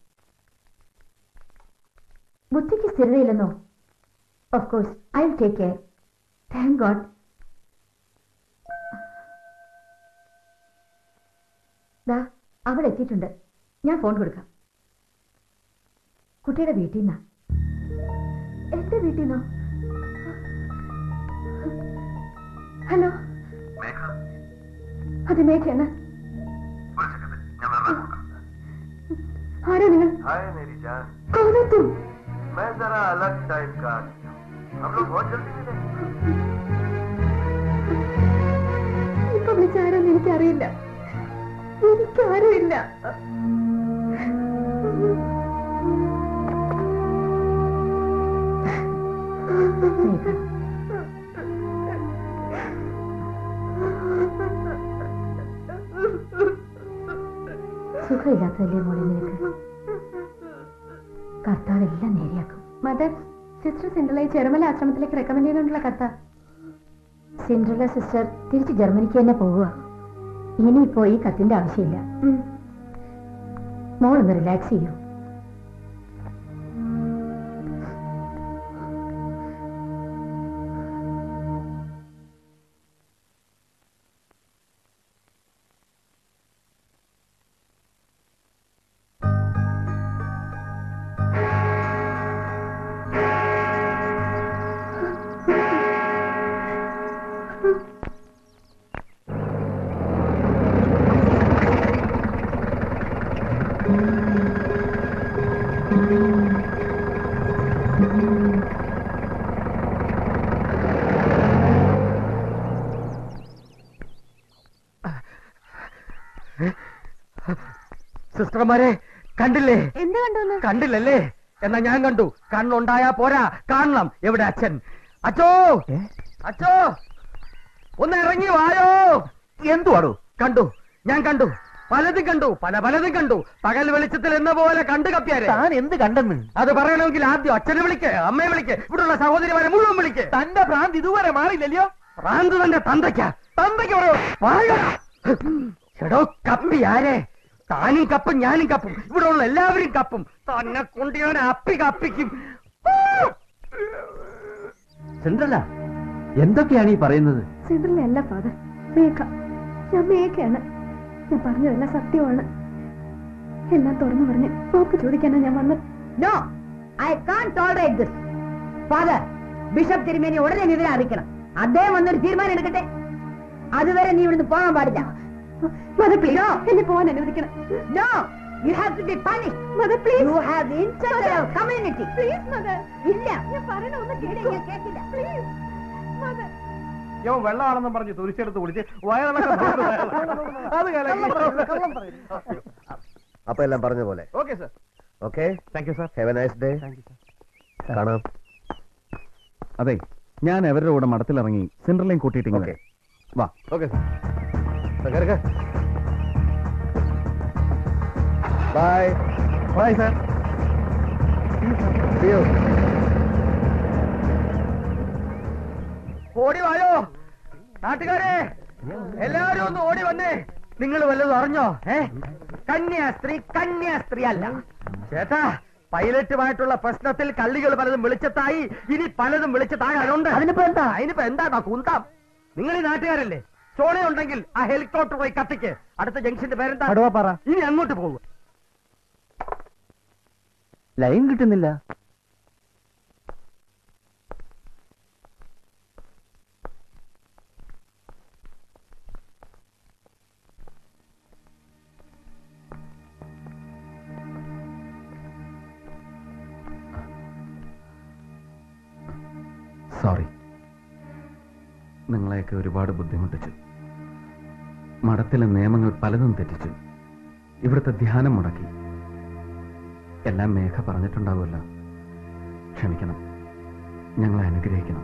ബുദ്ധിക്ക് സ്ഥിരതയില്ലെന്നോ of course I will take care thank God ദാ അവൾ എത്തിയിട്ടുണ്ട് ഞാൻ ഫോൺ കൊടുക്കാം കുട്ടിയുടെ വീട്ടിൽ നിന്നാ എന്റെ വീട്ടിൽ നിന്നോ ഹലോ അത് മേഘയാണ് ആരാ നിങ്ങൾ हाय मेरी जान कौन तुम मैं जरा अलग टाइप का आदमी हूँ। हम लोग बहुत जल्दी मिले ഇപ്പൊ വിളിച്ചാരെന്ന് എനിക്കറിയില്ല എനിക്കാരുമില്ല മേഘ സുഖമില്ലാത്തതല്ലേ മോളെ നിനക്ക് കർത്താവ് എല്ലാം നേരെയാക്കും മദർ സിസ്റ്റർ സിൻഡ്രലയെ ചെറുമല ആശ്രമത്തിലേക്ക് റെക്കമെൻഡ് ചെയ്തുകൊണ്ടുള്ള കത്ത സിൻഡ്രല സിസ്റ്റർ തിരിച്ച് ജർമ്മനിക്ക് തന്നെ പോവുക ഇനിയിപ്പോ ഈ കത്തിന്റെ ആവശ്യമില്ല മോളൊന്ന് റിലാക്സ് ചെയ്യൂ സിസ്റ്റർമാരെ കണ്ടില്ലേ എന്ത് കണ്ടു കണ്ടില്ലല്ലേ എന്നാ ഞാൻ കണ്ടു കണ്ണുണ്ടായാ പോരാ കാണണം എവിടെ അച്ഛൻ അച്ചോ അച്ചോ ഒന്ന് ഇറങ്ങി വായോ എന്തുവാടോ കണ്ടു ഞാൻ കണ്ടു പലതും കണ്ടു പല പലതും കണ്ടു പകൽ വെളിച്ചത്തിൽ എന്ന പോലെ കണ്ടു കപ്പിയാരെ താൻ എന്ത് കണ്ടെന്ന് അത് പറയണമെങ്കിൽ ആദ്യം അച്ഛനെ വിളിക്ക് അമ്മയെ വിളിക്ക് ഇവിടുള്ള സഹോദരിമാരെ മുഴുവൻ വിളിക്ക് തന്റെ ഭ്രാന്ത് ഇതുവരെ മാറിയില്ലല്ലോ ഭ്രാന്ത് തന്റെ തന്തയ്ക്ക തന്തയ്ക്ക് പറയോ വായോ. എടോ കപ്പി ആരെ താനും കപ്പും ഞാനും കപ്പും ഇവിടെ ഉള്ള എല്ലാവരും കപ്പും തന്നെ കൊണ്ട് ഞാൻ അപ്പി കപ്പിക്കും ചന്ദ്രല എന്തൊക്കെയാണ് ഈ പറയുന്നത് സിൻഡ്രല അല്ല ഫാദർ മേഘ ഞാൻ മേഘയാണ് ഞാൻ പറഞ്ഞതെല്ലാം സത്യമാണ് എല്ലാം തുറന്നു പറഞ്ഞ് പോക്ക് ചോദിക്കാനാ ഞാൻ വന്നത് no I can't tolerate this father bishop തിരുമേനി ഉടനെ വിവരം അറിയിക്കണം അദ്ദേഹം വന്നൊരു തീരുമാനം എടുക്കട്ടെ അതുവരെ നീ ഇവിടുന്ന് പോകാൻ പാടില്ല മദർ പ്ലീസ് എന്നെ പോകാൻ അനുവദിക്കണം no you have to be punish mother please you have insulted our community please mother ഇല്ല ഞാൻ പറയണ ഒന്ന് ഇല്ല, ഞാൻ കേൾക്കില്ല പ്ലീസ് മദർ യോ വെള്ളമാണെന്നും പറഞ്ഞ് തുരിച്ചെടുത്ത് കുടിച്ച് വയറിളക്കം അത് കലക്കി. അപ്പൊ എല്ലാം പറഞ്ഞ പോലെ okay sir okay thank you sir have a nice day കാണാം അതെ ഞാൻ അവരുടെ കൂടെ മഠത്തിലിറങ്ങി സെൻട്രലിലേക്ക് കൂട്ടിയിട്ട് ഇങ്ങനെ വരാം. വാ okay sir bye bye sir See you. ഓടി വായോ നാട്ടുകാരെ എല്ലാരും ഒന്ന് ഓടി വന്നേ നിങ്ങൾ വല്ലതും അറിഞ്ഞോ ഏ കന്യാസ്ത്രീ കന്യാസ്ത്രീ അല്ല ചേട്ടാ പൈലറ്റുമായിട്ടുള്ള പ്രശ്നത്തിൽ കള്ളികൾ പലതും വെളിച്ചത്തായി ഇനി പലതും വെളിച്ചത്താകാനുണ്ട് അതിനിപ്പോ എന്താ അതിനിപ്പോ എന്താ കുന്താം നിങ്ങൾ ഈ നാട്ടുകാരല്ലേ ചോളയുണ്ടെങ്കിൽ ആ ഹെലികോപ്റ്റർ പോയി കത്തിക്ക് അടുത്ത ജംഗ്ഷന്റെ പേരെന്താ കടുവപ്പാറ. ഇനി അങ്ങോട്ട് പോകും ലൈൻ കിട്ടുന്നില്ല സോറി നിങ്ങളെയൊക്കെ ഒരുപാട് ബുദ്ധിമുട്ടിച്ചു മഠത്തിലെ നിയമങ്ങൾ പലതും തെറ്റിച്ചു ഇവിടുത്തെ ധ്യാനം മുടക്കി എല്ലാം മേഘ പറഞ്ഞിട്ടുണ്ടാവുമല്ലോ ക്ഷമിക്കണം ഞങ്ങളെ അനുഗ്രഹിക്കണം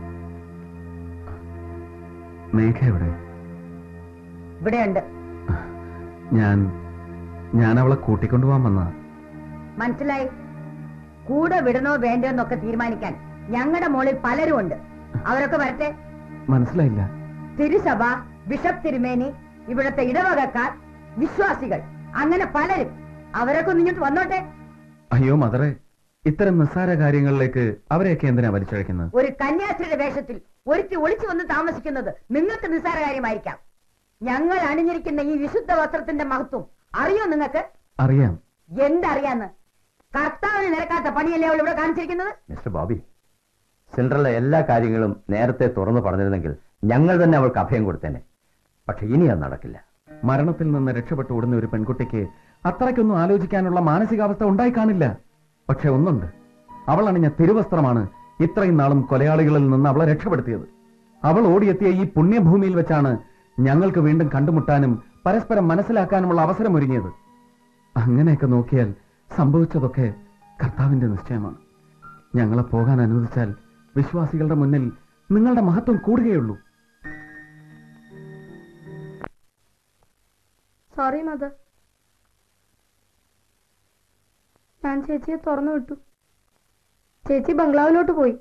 മേഘ എവിടെ ഇവിടെയുണ്ട് ഞാൻ ഞാൻ അവളെ കൂട്ടിക്കൊണ്ടുപോകാൻ വന്നതാ മനസ്സിലായി കൂടെ വിടണോ വേണ്ടോ എന്നൊക്കെ തീരുമാനിക്കാൻ ഞങ്ങളുടെ മോളിൽ പലരും ഉണ്ട് അവരൊക്കെ വരട്ടെ മനസ്സിലായില്ല തിരുസഭ ബിഷപ്പ് തിരുമേനി ഇവിടുത്തെ ഇടവകക്കാർ വിശ്വാസികൾ അങ്ങനെ പലരും അവരൊക്കെ ഒന്ന് ഇങ്ങോട്ട് വന്നോട്ടെ അയ്യോ മദറെ ഇത്തരം നിസ്സാര കാര്യങ്ങളിലേക്ക് അവരെയൊക്കെ എന്തിനാ വലിച്ചഴക്കുന്നത് ഒരു കന്യാസ്ത്രീയുടെ വേഷത്തിൽ ഒരുത്തി ഒളിച്ചു വന്ന് താമസിക്കുന്നത് നിങ്ങൾക്ക് നിസ്സാര കാര്യമായിരിക്കാം ഞങ്ങൾ അണിഞ്ഞിരിക്കുന്ന ഈ വിശുദ്ധ വസ്ത്രത്തിന്റെ മഹത്വം അറിയോ നിങ്ങൾക്ക് അറിയാം എന്തറിയാന്ന് കർത്താവിന് നിരക്കാത്ത പണിയല്ലേ അവൾ ഇവിടെ കാണിച്ചിരിക്കുന്നത് മിസ്റ്റർ ബോബി സെൻട്രലിലെ എല്ലാ കാര്യങ്ങളും നേരത്തെ തുറന്നു പറഞ്ഞിരുന്നെങ്കിൽ ഞങ്ങൾ തന്നെ അവൾക്ക് അഭയം കൊടുത്തേനെ പക്ഷെ ഇനി അത് നടക്കില്ല മരണത്തിൽ നിന്ന് രക്ഷപ്പെട്ടു ഓടുന്ന ഒരു പെൺകുട്ടിക്ക് അത്രയ്ക്കൊന്നും ആലോചിക്കാനുള്ള മാനസികാവസ്ഥ ഉണ്ടായി കാണില്ല പക്ഷെ ഒന്നുണ്ട് അവൾ അണിഞ്ഞ തിരുവസ്ത്രമാണ് ഇത്രയും നാളും കൊലയാളികളിൽ നിന്ന് അവളെ രക്ഷപ്പെടുത്തിയത് അവൾ ഓടിയെത്തിയ ഈ പുണ്യഭൂമിയിൽ വെച്ചാണ് ഞങ്ങൾക്ക് വീണ്ടും കണ്ടുമുട്ടാനും പരസ്പരം മനസ്സിലാക്കാനുമുള്ള അവസരം ഒരുങ്ങിയത് അങ്ങനെയൊക്കെ നോക്കിയാൽ സംഭവിച്ചതൊക്കെ കർത്താവിന്റെ നിശ്ചയമാണ് ഞങ്ങളെ പോകാൻ അനുവദിച്ചാൽ വിശ്വാസികളുടെ മുന്നിൽ നിങ്ങളുടെ മഹത്വം കൂടുകയുള്ളൂ സോറി മദർ ഞാൻ ചേച്ചിയെ തുറന്നു വിട്ടു ചേച്ചി ബംഗ്ലാവിലോട്ട് പോയി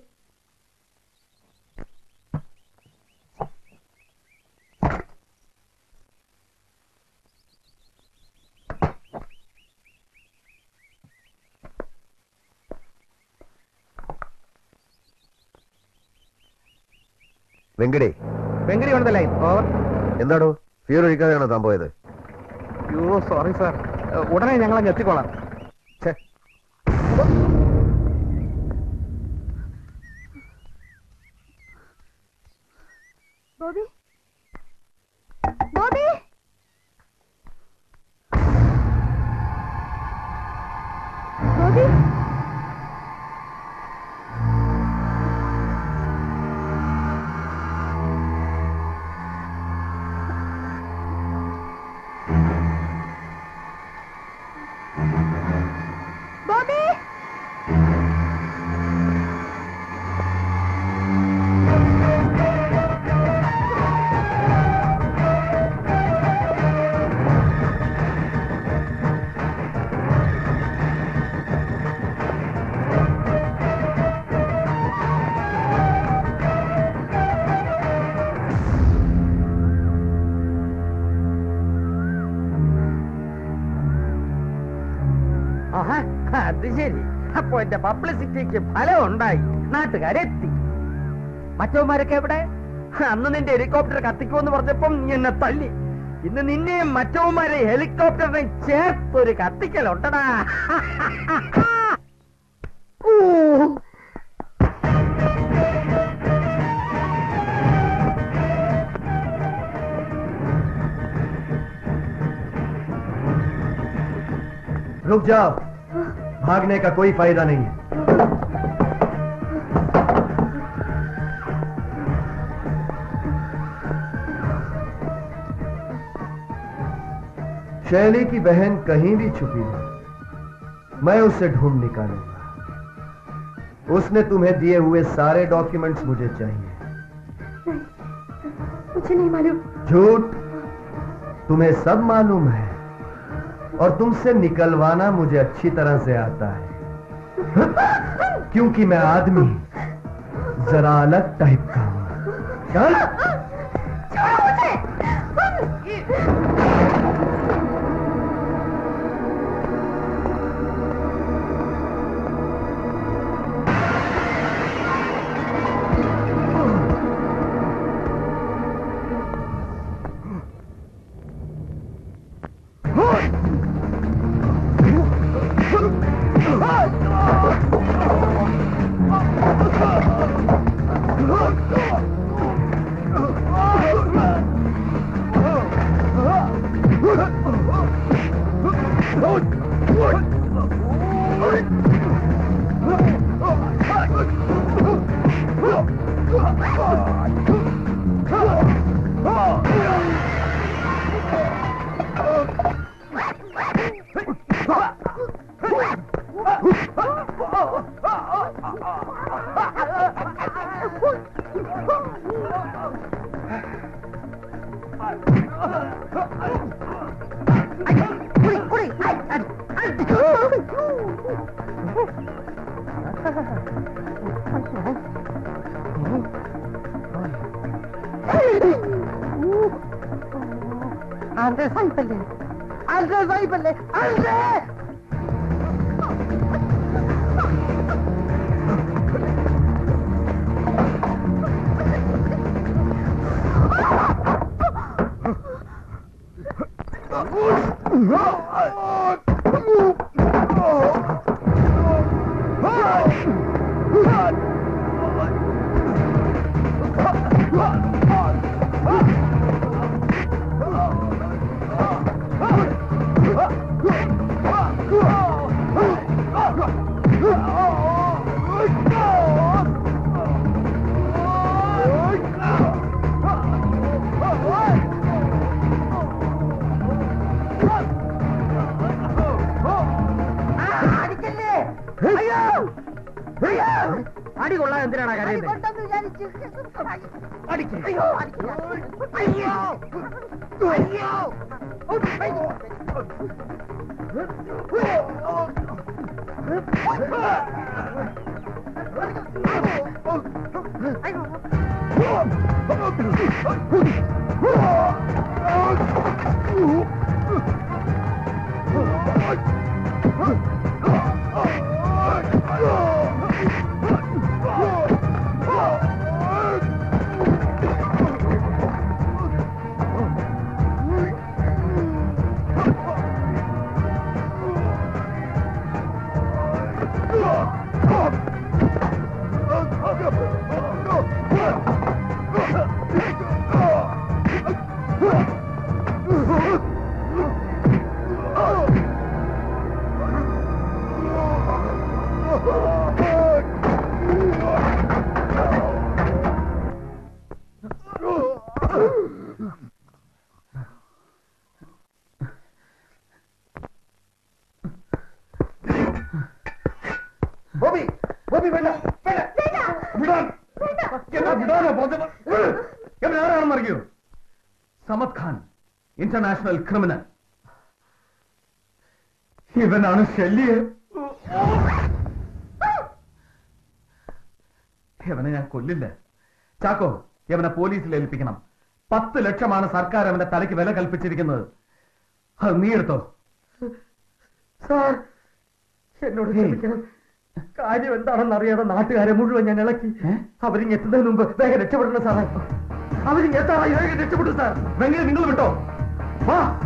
ആ വെങ്കടേ വെങ്കടി ഓൺ ദ ലൈൻ ഓവർ എന്താടോ ഫ്യൂർ ഒഴിക്കാതെയാണോ താൻ പോയത് യോ സോറി സാർ ഉടനെ ഞങ്ങൾ അങ്ങ് എത്തിക്കോളാം ബോബി ബോബി ബോബി ബോബി ആഹാ, അത് ശരി അപ്പൊ എന്റെ പബ്ലിസിറ്റിക്ക് ഫലം ഉണ്ടായി നാട്ടുകാരെത്തി മറ്റവന്മാരൊക്കെ എവിടെ അന്ന് നിന്റെ ഹെലികോപ്റ്റർ കത്തിക്കുമെന്ന് പറഞ്ഞപ്പം നീ എന്നെ തല്ലി ഇന്ന് നിന്നെയും മറ്റവന്മാരെ ഹെലികോപ്റ്ററിനെ ചേർത്തൊരു കത്തിക്കലുണ്ടടാ रुक जाओ भागने का कोई फायदा नहीं है शैली की बहन कहीं भी छुपी है मैं उसे ढूंढ निकालूंगा उसने तुम्हें दिए हुए सारे डॉक्यूमेंट्स मुझे चाहिए मुझे नहीं मालूम झूठ तुम्हें सब मालूम है और तुमसे निकलवाना मुझे अच्छी तरह से आता है क्योंकि मैं आदमी जरा अलग टाइप का हूं चल Andre സായിപ്പല്ലേ Andre സായിപ്പല്ലേ Andre അടിക്കല്ലേ അയ്യോ അയ്യോ അടി കൊള്ളാൻ എന്തിനാണ് കരയുന്നത് അടിക്ക്. അയ്യോ അയ്യോ അയ്യോ ബോബി ബോബി വേണ്ട വേണ്ട വിടാൻ എന്നാ വിടാനോ ബോധം ഇവൻ ആരാണെന്ന് അറിയോ സമത് ഖാൻ ഇന്റർനാഷണൽ ക്രിമിനൽ ഇവനാണ് ശല്യ ഇവനെ ഞാൻ കൊല്ലില്ല ചാക്കോ ഇവനെ പോലീസിൽ ഏൽപ്പിക്കണം പത്ത് ലക്ഷമാണ് സർക്കാർ അവന്റെ തലയ്ക്ക് വില കൽപ്പിച്ചിരിക്കുന്നത് അത് നീ എടുത്തോ സാർ എന്നോട് ക്ഷമിക്കണം കാര്യം എന്താണെന്ന് അറിയാതെ നാട്ടുകാരെ മുഴുവൻ ഞാൻ ഇളക്കി അവരിങ് എത്തുന്നതിന് മുമ്പ് വേഗം രക്ഷപ്പെടണം സാറേ അവരിങ് എത്താറായി വേഗം രക്ഷപ്പെട്ടു സാർ വെങ്ങനെ നിങ്ങൾ വിട്ടോ വാ